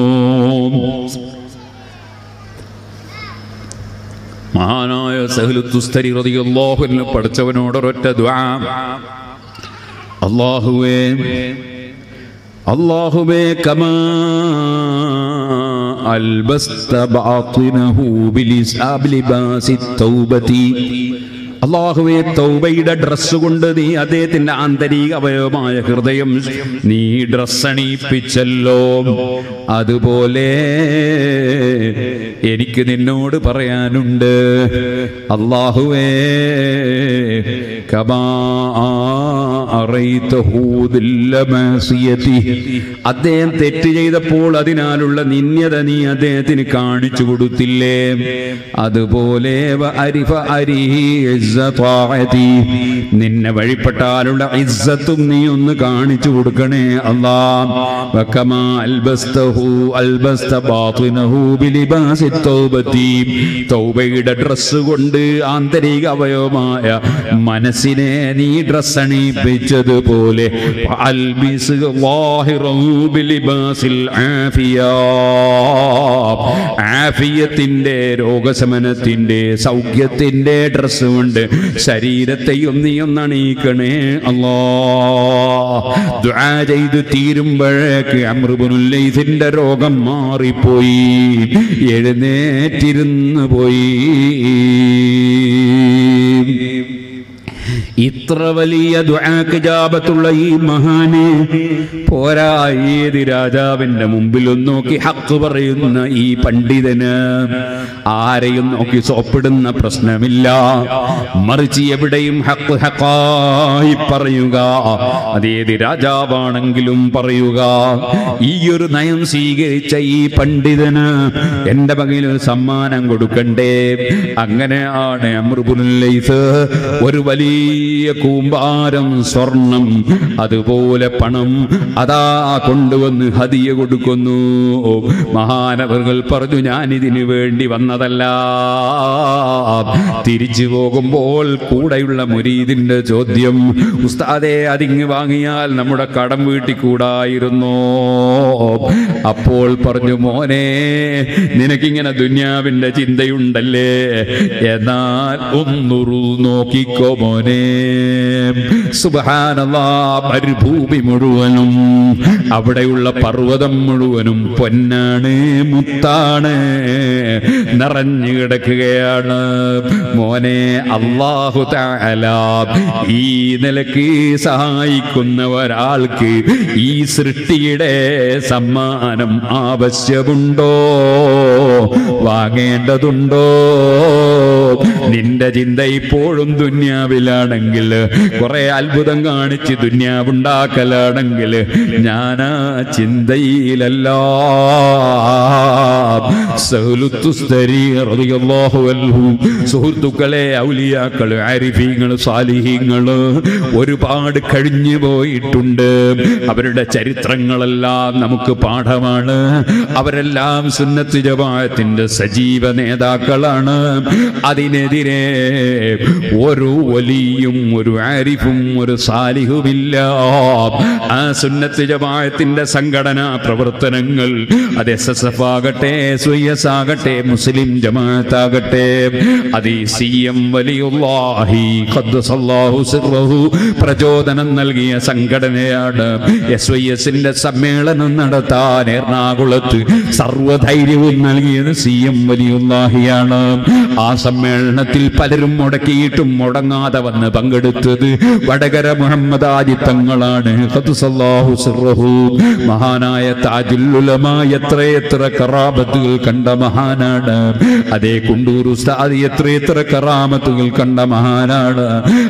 മഹാനായ സഹലുത്തുസ്തരി റളിയല്ലാഹു അൻഹു പടച്ചവനോടൊരൊറ്റ ദ്വാ അല്ലാഹുവേ അല്ലാഹുവേ കമാ അൽബസ്ത ബാത്തിനഹു ബിലിസാബ് ലിബാസി തൗബതി അള്ളാഹുവെ തൗബയുടെ ഡ്രസ്സ് കൊണ്ട് നീ അദ്ദേഹത്തിന്റെ ആന്തരിക അവയവമായ ഹൃദയം നീ ഡ്രസ് അണിയിപ്പിച്ചല്ലോ അതുപോലെ എനിക്ക് നിന്നോട് പറയാനുണ്ട് അള്ളാഹുവേ കമാ അറൈതഹു ദില്ല മാസിയതി. അദ്ദേഹം തെറ്റ് ചെയ്തപ്പോൾ അതിനാലുള്ള നിന്യത നീ അദ്ദേഹത്തിന് കാണിച്ചു കൊടുത്തില്ലേ അതുപോലെ വ അരിഫ അരിഹി ഇസ്സ ത്വാഅതി. നിന്നെ വഴിപ്പെട്ടാലുള്ള ഇസ്സത്തും നീ ഒന്ന് കാണിച്ചു കൊടുക്കണേ അല്ലാ വകമാ അൽബസ്തഹു അൽബസ്ത ബാത്തിനഹു ബിലിബാസി തൗബതി. തൗബയുടെ ഡ്രസ്സ് കൊണ്ട് ആന്തരിക അവയവമായ മനസ്സിനെ നീ ഡ്രസ് അണിയിപ്പിച്ചതുപോലെ അൽബിസ് ളാഹിറൻ ബിലിബാസിൽ ആഫിയ. ആഫിയത്തിന്റെ രോഗശമനത്തിന്റെ സൗഖ്യത്തിന്റെ ഡ്രസ് കൊണ്ട് ശരീരത്തെയും നീ ഒന്നണീക്കണേ അല്ലോ ദുആ ചെയ്ത് തീരുമ്പോഴേക്ക് അമൃബുനുല്ലൈസിന്റെ രോഗം മാറിപ്പോയി എഴുന്നേറ്റിരുന്നു പോയി ഇത്ര വലിയ ദുആക്ക് ജാബത്തുള്ള ഈ മഹാന് പോരാ ഏത് രാജാവിന്റെ മുമ്പിലും നോക്കി ഹക്ക് പറയുന്ന ഈ പണ്ഡിതന് ആരെയും നോക്കി സോപ്പിടുന്ന പ്രശ്നമില്ല മറിച്ച് എവിടെയും ഹക്ക് ഹക്കായി പറയുക അതേത് രാജാവാണെങ്കിലും പറയുക ഈ ഒരു നയം സ്വീകരിച്ച ഈ പണ്ഡിതന് എന്റെ വകയിൽ ഒരു സമ്മാനം കൊടുക്കണ്ടേ അങ്ങനെയാണ് അമൃബുല്ലൈസ് ഒരു വലിയ കൂമ്പാരം സ്വർണം അതുപോലെ പണം അതാ കൊണ്ടുവന്ന് ഹതിയ കൊടുക്കുന്നു മഹാനവറുകൾ പറഞ്ഞു ഞാൻ ഇതിനു വേണ്ടി വന്നതല്ല തിരിച്ചു പോകുമ്പോൾ കൂടെയുള്ള മുരീദിന്റെ ചോദ്യം ഉസ്താദെ അതിങ്ങ് വാങ്ങിയാൽ നമ്മുടെ കടം വീട്ടിക്കൂടായിരുന്നോ അപ്പോൾ പറഞ്ഞു മോനെ നിനക്കിങ്ങനെ ദുന്യാവിന്റെ ചിന്തയുണ്ടല്ലേ എന്നാൽ ഒന്നുറു നോക്കിക്കോ മോനെ സുബഹാനല്ലാ മരുഭൂമി മുഴുവനും അവിടെയുള്ള പർവ്വതം മുഴുവനും പൊന്നാണ് മുത്താണ് നിറഞ്ഞു കിടക്കുകയാണ് മോനെ അള്ളാഹു തആല ഈ നിലക്ക് സഹായിക്കുന്ന ഒരാൾക്ക് ഈ സൃഷ്ടിയുടെ സമ്മാനം ആവശ്യമുണ്ടോ വാങ്ങേണ്ടതുണ്ടോ നിന്റെ ചിന്ത ഇപ്പോഴും ദുന്യാവിലാണെങ്കിൽ കുറെ അത്ഭുതം കാണിച്ച് ദുന്യാവുണ്ടാക്കലാണെങ്കിൽ ഞാൻ ആ ചിന്തയിലല്ല സഹലുത്തുസ്തരി റളിയല്ലാഹു അൻഹു സുഹൃത്തുക്കളെ ഔലിയാക്കള് ആരിഫീങ്ങള് സാലിഹീങ്ങള് ഒരുപാട് കഴിഞ്ഞു പോയിട്ടുണ്ട് അവരുടെ ചരിത്രങ്ങളെല്ലാം നമുക്ക് പാഠമാണ് അവരെല്ലാം സുന്നത്ത് ജമാഅത്തിന്റെ സജീവ നേതാക്കളാണ് അതിനെതിരെ ഒരു വലിയും ഒരു ആരിഫും ഒരു സാലിഹുമില്ല ആ സുന്നത്ത് ജമാഅത്തിന്റെ സംഘടനാ പ്രവർത്തനങ്ങൾ അത് എസ് എസ് എഫ് ആകട്ടെ എസ് വൈ എസ് ആകട്ടെ മുസ്ലിം ജമാഅത്താകട്ടെ അത് ഈ സി എം വലിയുള്ളാഹി ഖദ്ദസല്ലാഹു സിർറഹു പ്രചോദനം നൽകിയ സംഘടനയാണ് എസ് വൈ എസിന്റെ സമ്മേളനം നടത്താൻ എറണാകുളത്ത് സർവധൈര്യവും നൽകിയത് സി എം വലിയുള്ളാഹിയാണ് ആ സമ്മേളനത്തിൽ പലരും മുടക്കിയിട്ടും മുടങ്ങാതെ വന്ന് പങ്കെടുത്തത് വടകര മുഹമ്മദ് ആദിത്തങ്ങളാണ് ഖദ്ദസല്ലാഹു സിർറഹു മഹാനായ താജുല്ലുലമ എത്രയെത്ര കറാമത്തുകൾ കണ്ട മഹാനാണ് അതേ കുണ്ടൂർ ഉസ്താദ് എത്രയെത്ര കറാമത്തുകൾ കണ്ട മഹാനാണ്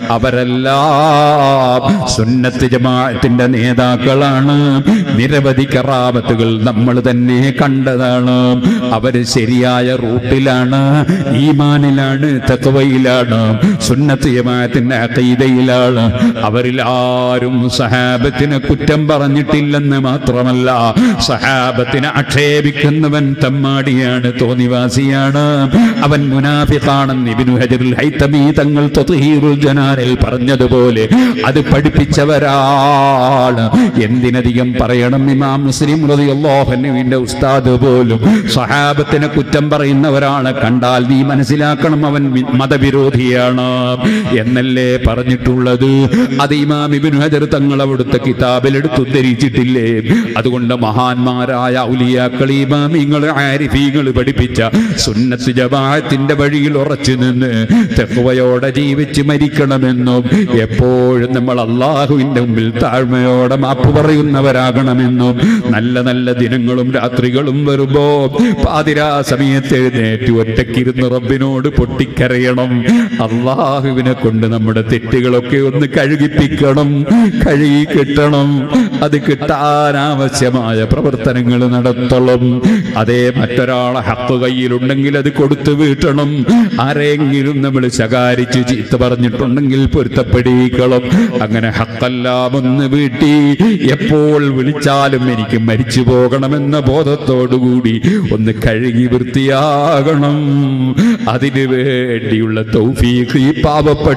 അവരെല്ലാം സുന്നത്ത് ജമാഅത്തിന്റെ നേതാക്കളാണ് നിരവധി കറാമത്തുകൾ നമ്മൾ തന്നെ കണ്ടതാണ് അവര് ശരിയായ റൂട്ടിലാണ് ഈമാനിലാണ് തത്വയിലാണ് സുന്നത്ത് ജമാഅത്തിന്റെ അഖീദയിലാണ് അവരിൽ ആരും സഹാബത്തിനെ കുറ്റം പറഞ്ഞിട്ടില്ലെന്ന് മാത്രമല്ല സഹാബത്തിനെ ആക്ഷേപിക്കുന്നവൻ തമ്മാടിയാണ് തോന്നിവാസിയാണ് അവൻ മുനാഫിഖാണെന്ന് ഇബ്നു ഹജറുൽ ഹൈതമി തങ്ങൾ തത്ഹീറുൽ ജനാനിൽ പറഞ്ഞതുപോലെ അത് പഠിപ്പിച്ചവരാണ് എന്തിനധികം പറയണം ഇമാം മുസ്ലിം റളിയല്ലാഹുവിന്റെ ഉസ്താദ് പോലും സഹാബത്തിനെ കുറ്റം പറയുന്നവരാണ് കണ്ടാൽ നീ മനസ്സിലാക്കണം അവൻ വി- മതവിരോധിയാണ് എന്നല്ലേ പറഞ്ഞിട്ടുള്ളത് അത് ഇമാം ഇബ്നു ഹജർ തങ്ങൾ അവിടുത്തെ കിതാബിൽ എടുത്ത് ഉദ്ധരിച്ചിട്ടില്ലേ അതുകൊണ്ട് മഹാന്മാരായ ഔലിയാക്കൾ ഇമാമിങ്ങൾ ആരിഫീങ്ങൾ പഠിപ്പിച്ച സുന്നത്ത് ജമാഅത്തിന്റെ വഴിയിൽ ഉറച്ചു നിന്ന് തെക്കുവയോടെ ജീവിച്ച് മരിക്കണമെന്നും എപ്പോഴും നമ്മൾ അള്ളാഹുവിന്റെ മുമ്പിൽ താഴ്മയോടെ മാപ്പ് പറയുന്നവരാകണമെന്നും നല്ല നല്ല ദിനങ്ങളും രാത്രികളും വരുമ്പോ പാതിരാ സമയത്ത് എഴുന്നേറ്റ് ഒറ്റക്കിരുന്ന് റബ്ബിനോട് പൊട്ടിക്കരയണം അള്ളാഹുവിനെ കൊണ്ട് നമ്മുടെ തെറ്റുകളൊക്കെ ഒന്ന് കഴുകിപ്പിക്കണം കഴുകി കിട്ടണം അത് കിട്ടാൻ ആവശ്യമായ പ്രവർത്തനങ്ങൾ നടത്തണം അതേ മറ്റൊരാളെ ഹക്ക് കയ്യിലുണ്ടെങ്കിൽ അത് കൊടുത്തു വീട്ടണം ആരെങ്കിലും നമ്മൾ ശകാരിച്ച് ചീത്ത പറഞ്ഞിട്ടുണ്ടെങ്കിൽ പൊരുത്തപ്പെടിക്കണം അങ്ങനെ ഹക്കെല്ലാം ഒന്ന് വീട്ടി എപ്പോൾ വിളിച്ചാലും എനിക്ക് മരിച്ചു പോകണമെന്ന ബോധത്തോടുകൂടി ഒന്ന് കഴുകി വൃത്തിയാകണം അതിനു വേണ്ടിയുള്ള തൗഫീഖ് ഈ പാവപ്പെട്ട എനിക്ക്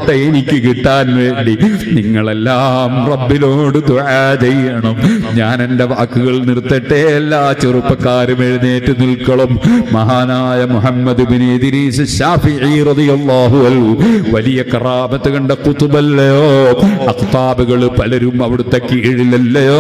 എനിക്ക് കിട്ടാൻ വേണ്ടി നിങ്ങളെല്ലാം റബ്ബിനോട് ദുആ ചെയ്യണം ഞാൻ എൻ്റെ വാക്കുകൾ നിർത്തട്ടെ എല്ലാ ചെറുപ്പക്കാരും എഴുന്നേറ്റ് നിൽക്കണം മഹാനായ മുഹമ്മദ് ബിൻ ഇദ്രീസ് ശാഫിഈ റളിയല്ലാഹു അൻഹു വലിയ കറാമത്ത് കണ്ട കുതുബല്ലയോ അഖ്താബുകൾ പലരും അവിടുത്തെ കീഴിലല്ലയോ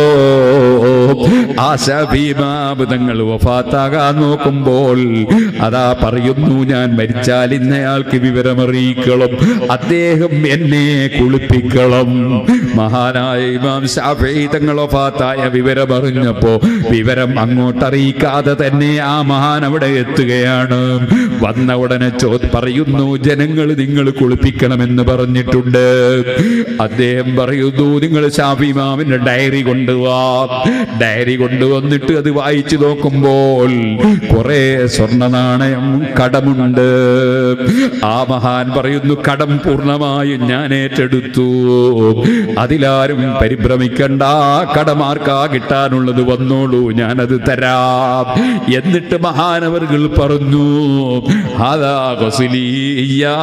ആ ശബീമാബ് തങ്ങൾ വഫാത്താകാൻ നോക്കുമ്പോൾ അതാ പറയുന്നു ഞാൻ മരിച്ചാൽ ഇന്നയാൾക്ക് വിവരമറിയിക്കണം അദ്ദേഹം എന്നെ കുളിപ്പിക്കണം മഹാനായ ഇമാം ഷാഫി തങ്ങൾ വഫാത്തായ വിവരം അറിഞ്ഞപ്പോ വിവരം അങ്ങോട്ട് അറിയിക്കാതെ തന്നെ ആ മഹാൻ അവിടെ എത്തുകയാണ് വന്ന ഉടനെ ചോ പറയുന്നു ജനങ്ങൾ നിങ്ങൾ കുളിപ്പിക്കണമെന്ന് പറഞ്ഞിട്ടുണ്ട് അദ്ദേഹം പറയുന്നു നിങ്ങൾ ഷാഫി ഇമാമിന്റെ ഡയറി കൊണ്ടുവാ ഡയറി കൊണ്ടുവന്നിട്ട് അത് വായിച്ചു നോക്കുമ്പോൾ കുറെ സ്വർണ്ണ നാണയം കടമുണ്ട് ആ മഹാൻ പറയുന്നു കടം പൂർണ്ണമായും ഞാൻ ഏറ്റെടുത്തു അതിലാരും പരിഭ്രമിക്കണ്ട കടമാർക്കാ കിട്ടാനുള്ളത് വന്നോളൂ ഞാനത് തരാം എന്നിട്ട് മഹാനവറുകൾ പറഞ്ഞു അതാ വസുലിയാ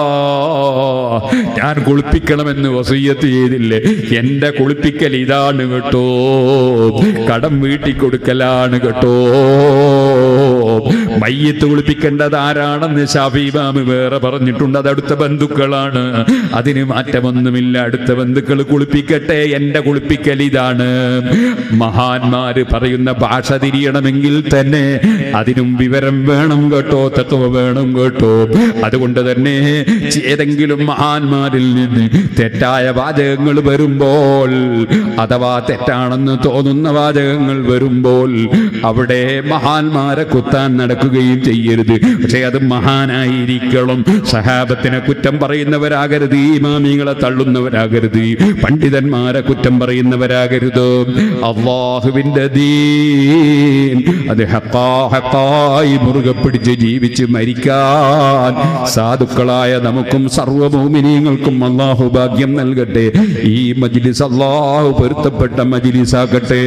ഞാൻ കുളിപ്പിക്കണമെന്ന് വസൂയത്ത് ചെയ്തില്ലേ എന്റെ കുളിപ്പിക്കൽ ഇതാണ് കേട്ടോ കടം വീട്ടി കൊടുക്കലാണ് കേട്ടോ മയ്യത്ത് കുളിപ്പിക്കേണ്ടത് ആരാണെന്ന് ഷാഫിമാമ് വേറെ പറഞ്ഞിട്ടുണ്ട് അത് അടുത്ത ബന്ധുക്കളാണ് അതിന് മാറ്റമൊന്നുമില്ല അടുത്ത ബന്ധുക്കൾ കുളിപ്പിക്കട്ടെ എന്റെ കുളിപ്പിക്കൽ ഇതാണ് മഹാന്മാര് പറയുന്ന ഭാഷ തിരിയണമെങ്കിൽ തന്നെ അതിനും വിവരം വേണം കേട്ടോ തത്വ വേണം കേട്ടോ അതുകൊണ്ട് തന്നെ ഏതെങ്കിലും മഹാന്മാരിൽ നിന്ന് തെറ്റായ വാചകങ്ങൾ വരുമ്പോൾ അഥവാ തെറ്റാണെന്ന് തോന്നുന്ന വാചകങ്ങൾ വരുമ്പോൾ അവിടെ മഹാന്മാരെ കുത്താൻ നടക്കുകയും ചെയ്യരുത് പക്ഷെ അത് മഹാനായിരിക്കണം സഹാബത്തിനെ കുറ്റം പറയുന്നവരാകരുത് ഇമാമികളെ തള്ളുന്നവരാകരുത് പണ്ഡിതന്മാരെ കുറ്റം പറയുന്നവരാകരുത് അള്ളാഹുവിന്റെ ദീൻ അത് ഹക്കാ ഹക്കായി മുറുകെ പിടിച്ച് ജീവിച്ച് മരിക്കാൻ സാധുക്കളായ നമുക്കും സർവഭൂമിനീങ്ങൾക്കും അള്ളാഹു ഭാഗ്യം നൽകട്ടെ ഈ മജ്ലിസ് അള്ളാഹു പൊരുത്തപ്പെട്ട മജ്ലിസാകട്ടെ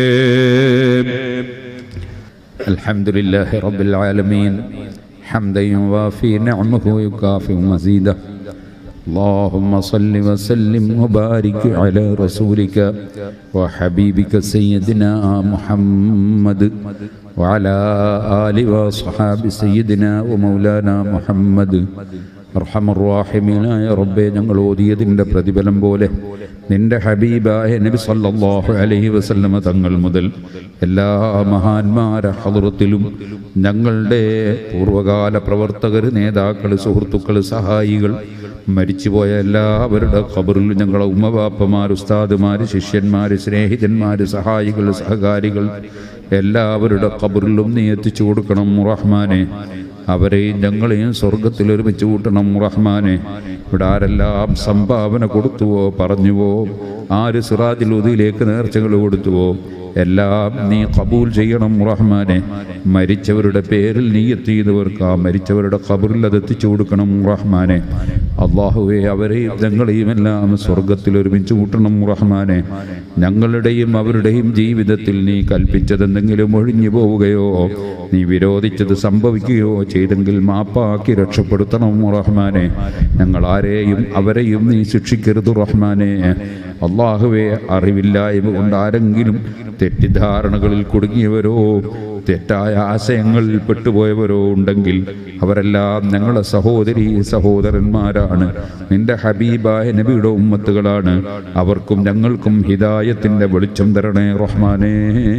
الحمد لله رب العالمين حمدا يوافي نعمه ويكافئ مزيده اللهم صل وسلم وبارك على رسولك وحبيبك سيدنا محمد وعلى آل وصحاب سيدنا ومولانا محمد അർഹമറാഹിമീനായ റബ്ബെ ഞങ്ങൾ ഓതിയതിൻ്റെ പ്രതിഫലം പോലെ നിന്റെ ഹബീബായ നബി സല്ലല്ലാഹു അലൈഹി വസല്ലമ തങ്ങൾ മുതൽ എല്ലാ മഹാന്മാര ഹദറത്തിലും ഞങ്ങളുടെ പൂർവകാല പ്രവർത്തകർ നേതാക്കൾ സുഹൃത്തുക്കൾ സഹായികൾ മരിച്ചുപോയ എല്ലാവരുടെ ഖബറിലും ഞങ്ങളെ ഉമ്മവാപ്പമാർ ഉസ്താദുമാർ ശിഷ്യന്മാർ സ്നേഹിതന്മാർ സഹായികൾ സഹകാരികൾ എല്ലാവരുടെ ഖബറിലും നീ എത്തിച്ചു കൊടുക്കണം റഹ്മാനെ അവരെയും ഞങ്ങളെയും സ്വർഗത്തിൽ ഒരുമിച്ച് കൂട്ടണം റഹ്മാനെ ഇവിടെ ആരെല്ലാം സംഭാവന കൊടുത്തുവോ പറഞ്ഞുവോ ആര് സിറാജിൽ ഉദിയിലേക്ക് നേർച്ചകൾ കൊടുത്തുവോ എല്ലാം നീ കബൂൽ ചെയ്യണം റഹ്മാനെ മരിച്ചവരുടെ പേരിൽ നീ എത്തിയവർക്ക് ആ മരിച്ചവരുടെ ഖബറിൽ അത് എത്തിച്ചു കൊടുക്കണം റഹ്മാനെ അള്ളാഹുവെ അവരെയും ഞങ്ങളെയും എല്ലാം സ്വർഗത്തിൽ ഒരുമിച്ച് കൂട്ടണം റഹ്മാനെ ഞങ്ങളുടെയും അവരുടെയും ജീവിതത്തിൽ നീ കൽപ്പിച്ചതെന്തെങ്കിലും ഒഴിഞ്ഞു പോവുകയോ നീ വിരോധിച്ചത് സംഭവിക്കുകയോ ചെയ്തെങ്കിൽ മാപ്പാക്കി രക്ഷപ്പെടുത്തണം റഹ്മാനെ ഞങ്ങൾ ആരെയും അവരെയും നീ ശിക്ഷിക്കരുത് റഹ്മാനെ അള്ളാഹുവെ അറിവില്ലായ്മ കൊണ്ട് ആരെങ്കിലും തെറ്റിദ്ധാരണകളിൽ കുടുങ്ങിയവരോ തെറ്റായ ആശയങ്ങളിൽ പെട്ടുപോയവരോ ഉണ്ടെങ്കിൽ അവരെല്ലാം ഞങ്ങളുടെ സഹോദരി സഹോദരന്മാരാണ് നിന്റെ ഹബീബായ നബിയുടെ ഉമ്മത്തുകളാണ് അവർക്കും ഞങ്ങൾക്കും ഹിദായത്തിന്റെ വെളിച്ചം തരണേ റഹ്മാനേ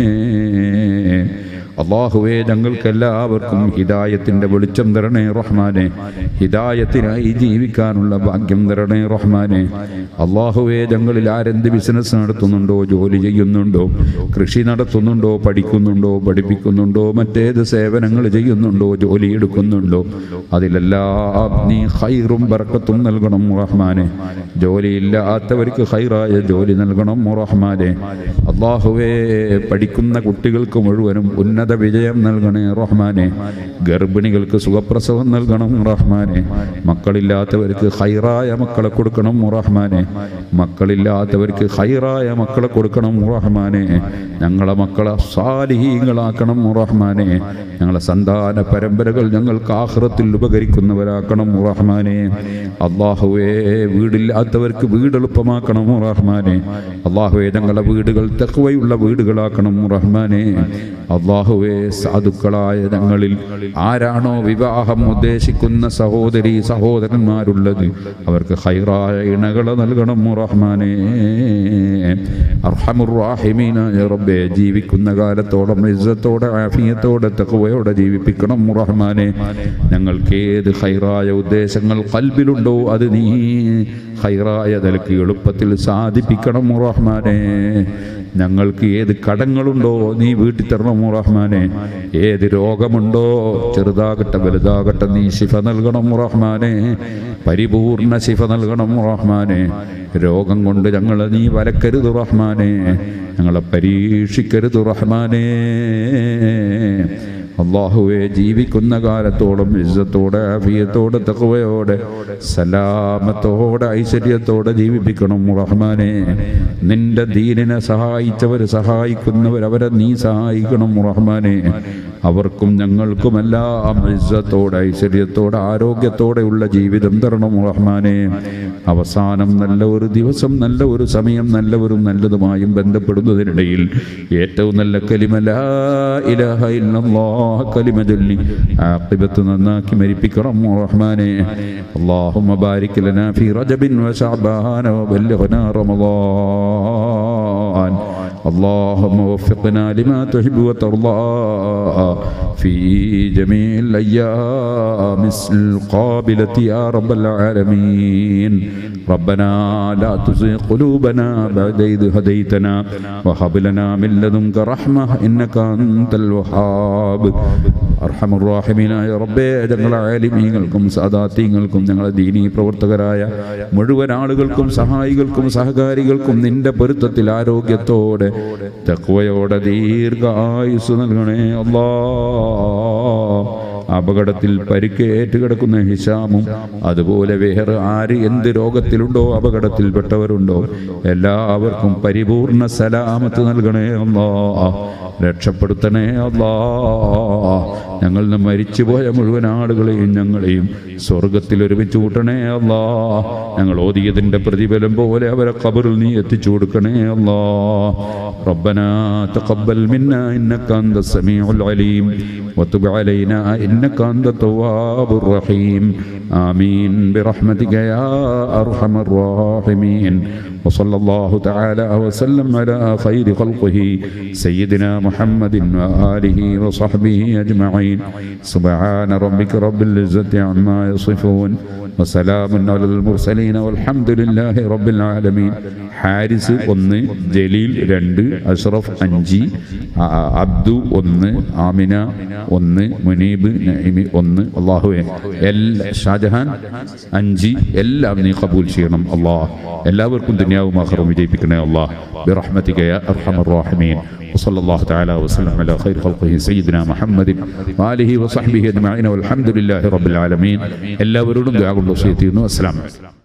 അള്ളാഹുവെ ഞങ്ങൾക്കെല്ലാവർക്കും ഹിദായത്തിന്റെ വെളിച്ചം തരണേ റഹ്മാനെ ഹിദായത്തിനായി ജീവിക്കാനുള്ള ഭാഗ്യം തരണേ റഹ്മാനെ അള്ളാഹുവെ ഞങ്ങളിൽ ആരെന്ത് ബിസിനസ് നടത്തുന്നുണ്ടോ ജോലി ചെയ്യുന്നുണ്ടോ കൃഷി നടത്തുന്നുണ്ടോ പഠിക്കുന്നുണ്ടോ പഠിപ്പിക്കുന്നുണ്ടോ മറ്റേത് സേവനങ്ങൾ ചെയ്യുന്നുണ്ടോ ജോലി എടുക്കുന്നുണ്ടോ അതിലെല്ലാം നീ ഹൈറും ബർക്കത്തും നൽകണം റഹ്മാനെ ജോലിയില്ലാത്തവർക്ക് ഹൈറായ ജോലി നൽകണം റഹ്മാനെ അള്ളാഹുവെ പഠിക്കുന്ന കുട്ടികൾക്ക് മുഴുവനും ഉന്നത ഉന്നത വിജയം നൽകണേ റഹ്മാനെ ഗർഭിണികൾക്ക് സുഖപ്രസവം നൽകണം റഹ്മാനെ മക്കളില്ലാത്തവർക്ക് ഹൈറായ മക്കളെ കൊടുക്കണം റഹ്മാനെ മക്കളില്ലാത്തവർക്ക് ഹൈറായ മക്കളെ കൊടുക്കണം റഹ്മാനെ ഞങ്ങളെ മക്കളെ സാലിഹീങ്ങളാക്കണം റഹ്മാനെ ഞങ്ങളെ സന്താന പരമ്പരകൾ ഞങ്ങൾക്ക് ആഹ്റത്തിൽ ഉപകരിക്കുന്നവരാക്കണം റഹ്മാനെ അള്ളാഹുവേ വീടില്ലാത്തവർക്ക് വീട് എളുപ്പമാക്കണം റഹ്മാനെ അള്ളാഹുവേ ഞങ്ങളുടെ വീടുകൾ തെക്കുവയുള്ള വീടുകളാക്കണം റഹ്മാനെ അള്ളാഹുവേ സാധുക്കളായ ഞങ്ങളിൽ ആരാണോ വിവാഹം ഉദ്ദേശിക്കുന്ന സഹോദരി സഹോദരന്മാരുള്ളത് അവർക്ക് ഹൈറായ ഇണകളെ നൽകണം റഹ്മാനെ അർഹമുറാഹിമീനായ റബ്ബെ ജീവിക്കുന്ന കാലത്തോളം ഇസ്സത്തോടെ ആഫിയത്തോടെ തഖവയോടെ ജീവിപ്പിക്കണം റഹ്മാനെ ഞങ്ങൾക്ക് ഏത് ഹൈറായ ഉദ്ദേശങ്ങൾ കൽബിലുണ്ടോ അത് നീ ഹൈറായ നിലക്ക് എളുപ്പത്തിൽ സാധിപ്പിക്കണം റഹ്മാനെ ഞങ്ങൾക്ക് ഏത് കടങ്ങളുണ്ടോ നീ വീട്ടിൽ തരണം റഹ്മാനെ ഏത് രോഗമുണ്ടോ ചെറുതാകട്ടെ വലുതാകട്ടെ നീ ശിഫ നൽകണം റഹ്മാനെ പരിപൂർണ ശിഫ നൽകണം റഹ്മാനെ രോഗം കൊണ്ട് ഞങ്ങളെ നീ വരക്കരുത് റഹ്മാനെ ഞങ്ങളെ പരീക്ഷിക്കരുത് റഹ്മാനെ അള്ളാഹുവെ ജീവിക്കുന്ന കാലത്തോളം ഇജ്ജത്തോടെ ആഫിയത്തോടെ തഖവയോടെ സലാമത്തോടെ ഐശ്വര്യത്തോടെ ജീവിപ്പിക്കണം റഹ്മാനെ നിന്റെ ദീനിനെ സഹായിച്ചവർ സഹായിക്കുന്നവർ അവരെ നീ സഹായിക്കണം റഹ്മാനെ അവർക്കും ഞങ്ങൾക്കുമെല്ലാം ഇജ്ജത്തോടെ ഐശ്വര്യത്തോടെ ആരോഗ്യത്തോടെയുള്ള ജീവിതം തരണം റഹ്മാനെ അവസാനം നല്ല ഒരു ദിവസം നല്ല ഒരു സമയം നല്ലവരും നല്ലതുമായും ബന്ധപ്പെടുന്നതിനിടയിൽ ഏറ്റവും നല്ല കലിമ ലാ ഇലാഹ ഇല്ലല്ലാഹ് കലിമ ചൊല്ലി ആഖിബത്ത് നന്നാക്കി മരിപ്പിക്കണം റഹ്മാനെ اللهم بارك لنا في رجب وشعبان وبلغنا رمضان اللهم وفقنا لما تحب وترضى في جميع الأيام القابلة يا رب العالمين ربنا لا تزغ قلوبنا بعد إذ هديتنا وهب لنا من لدنك رحمة إنك أنت الوهاب അർഹമുറാഹിമീനായ റബ്ബേ ഞങ്ങളെ ആലിമീങ്ങൾക്കും സാദാത്യങ്ങൾക്കും ഞങ്ങളെ ദീനീ പ്രവർത്തകരായ മുഴുവൻ ആളുകൾക്കും സഹായികൾക്കും സഹകാരികൾക്കും നിന്റെ പൊരുത്തത്തിൽ ആരോഗ്യത്തോടെ തക്വയോടെ ദീർഘായുസ് നൽകണേ അല്ലാ അപകടത്തിൽ പരിക്കേറ്റ് കിടക്കുന്ന ഹിഷാമും അതുപോലെ വേറെ ആര് എന്ത് രോഗത്തിലുണ്ടോ അപകടത്തിൽപ്പെട്ടവരുണ്ടോ എല്ലാവർക്കും പരിപൂർണ സലാമത്ത് നൽകണേ അല്ലാ രക്ഷപ്പെടുത്തണേ അല്ലാ ഞങ്ങൾ നിന്ന് മരിച്ചുപോയ മുഴുവൻ ആളുകളെയും ഞങ്ങളെയും സ്വർഗത്തിൽ ഒരുമിച്ച് കൂട്ടണേ അല്ലാ ഞങ്ങൾ ഓതിയതിൻ്റെ പ്രതിഫലം പോലെ അവരെ കബറിൽ നീ എത്തിച്ചു കൊടുക്കണേ അല്ലാ ربنا تقبل منا إنك أنت السميع العليم وتب علينا إنك أنت التواب الرحيم آمين برحمتك يا أرحم الراحمين وصلى الله تعالى وسلم على خير خلقه سيدنا محمد وآله وصحبه أجمعين سبحان ربك رب العزة عما يصفون وسلام على المرسلين والحمد لله رب العالمين ഹാരിസ് ഒന്ന് ജലീൽ രണ്ട് അഷ്റഫ് അഞ്ച് ആ, ആ, അബ്ദു ഒന്ന് ആമിന ഒന്ന് മുനീബ് നഈമി ഒന്ന് അള്ളാഹുവെ എല്ലാ ഷാജഹാൻ അഞ്ച് എല്ലാം നീ കബൂൽ ചെയ്യണം അള്ളാഹ് എല്ലാവർക്കും ദുനിയാവും ആഖിറും വിജയിപ്പിക്കണേ അള്ളാഹ് برحمتك يا ارحم الراحمين وصلى الله تعالى وسلم على خير خلقه سيدنا محمد وآله وصحبه أجمعين والحمد لله رب العالمين എല്ലാവരോടും ദുആ കൊണ്ട് വസിയത്ത് ചെയ്യുന്നു അസ്സലാമു അലൈക്കും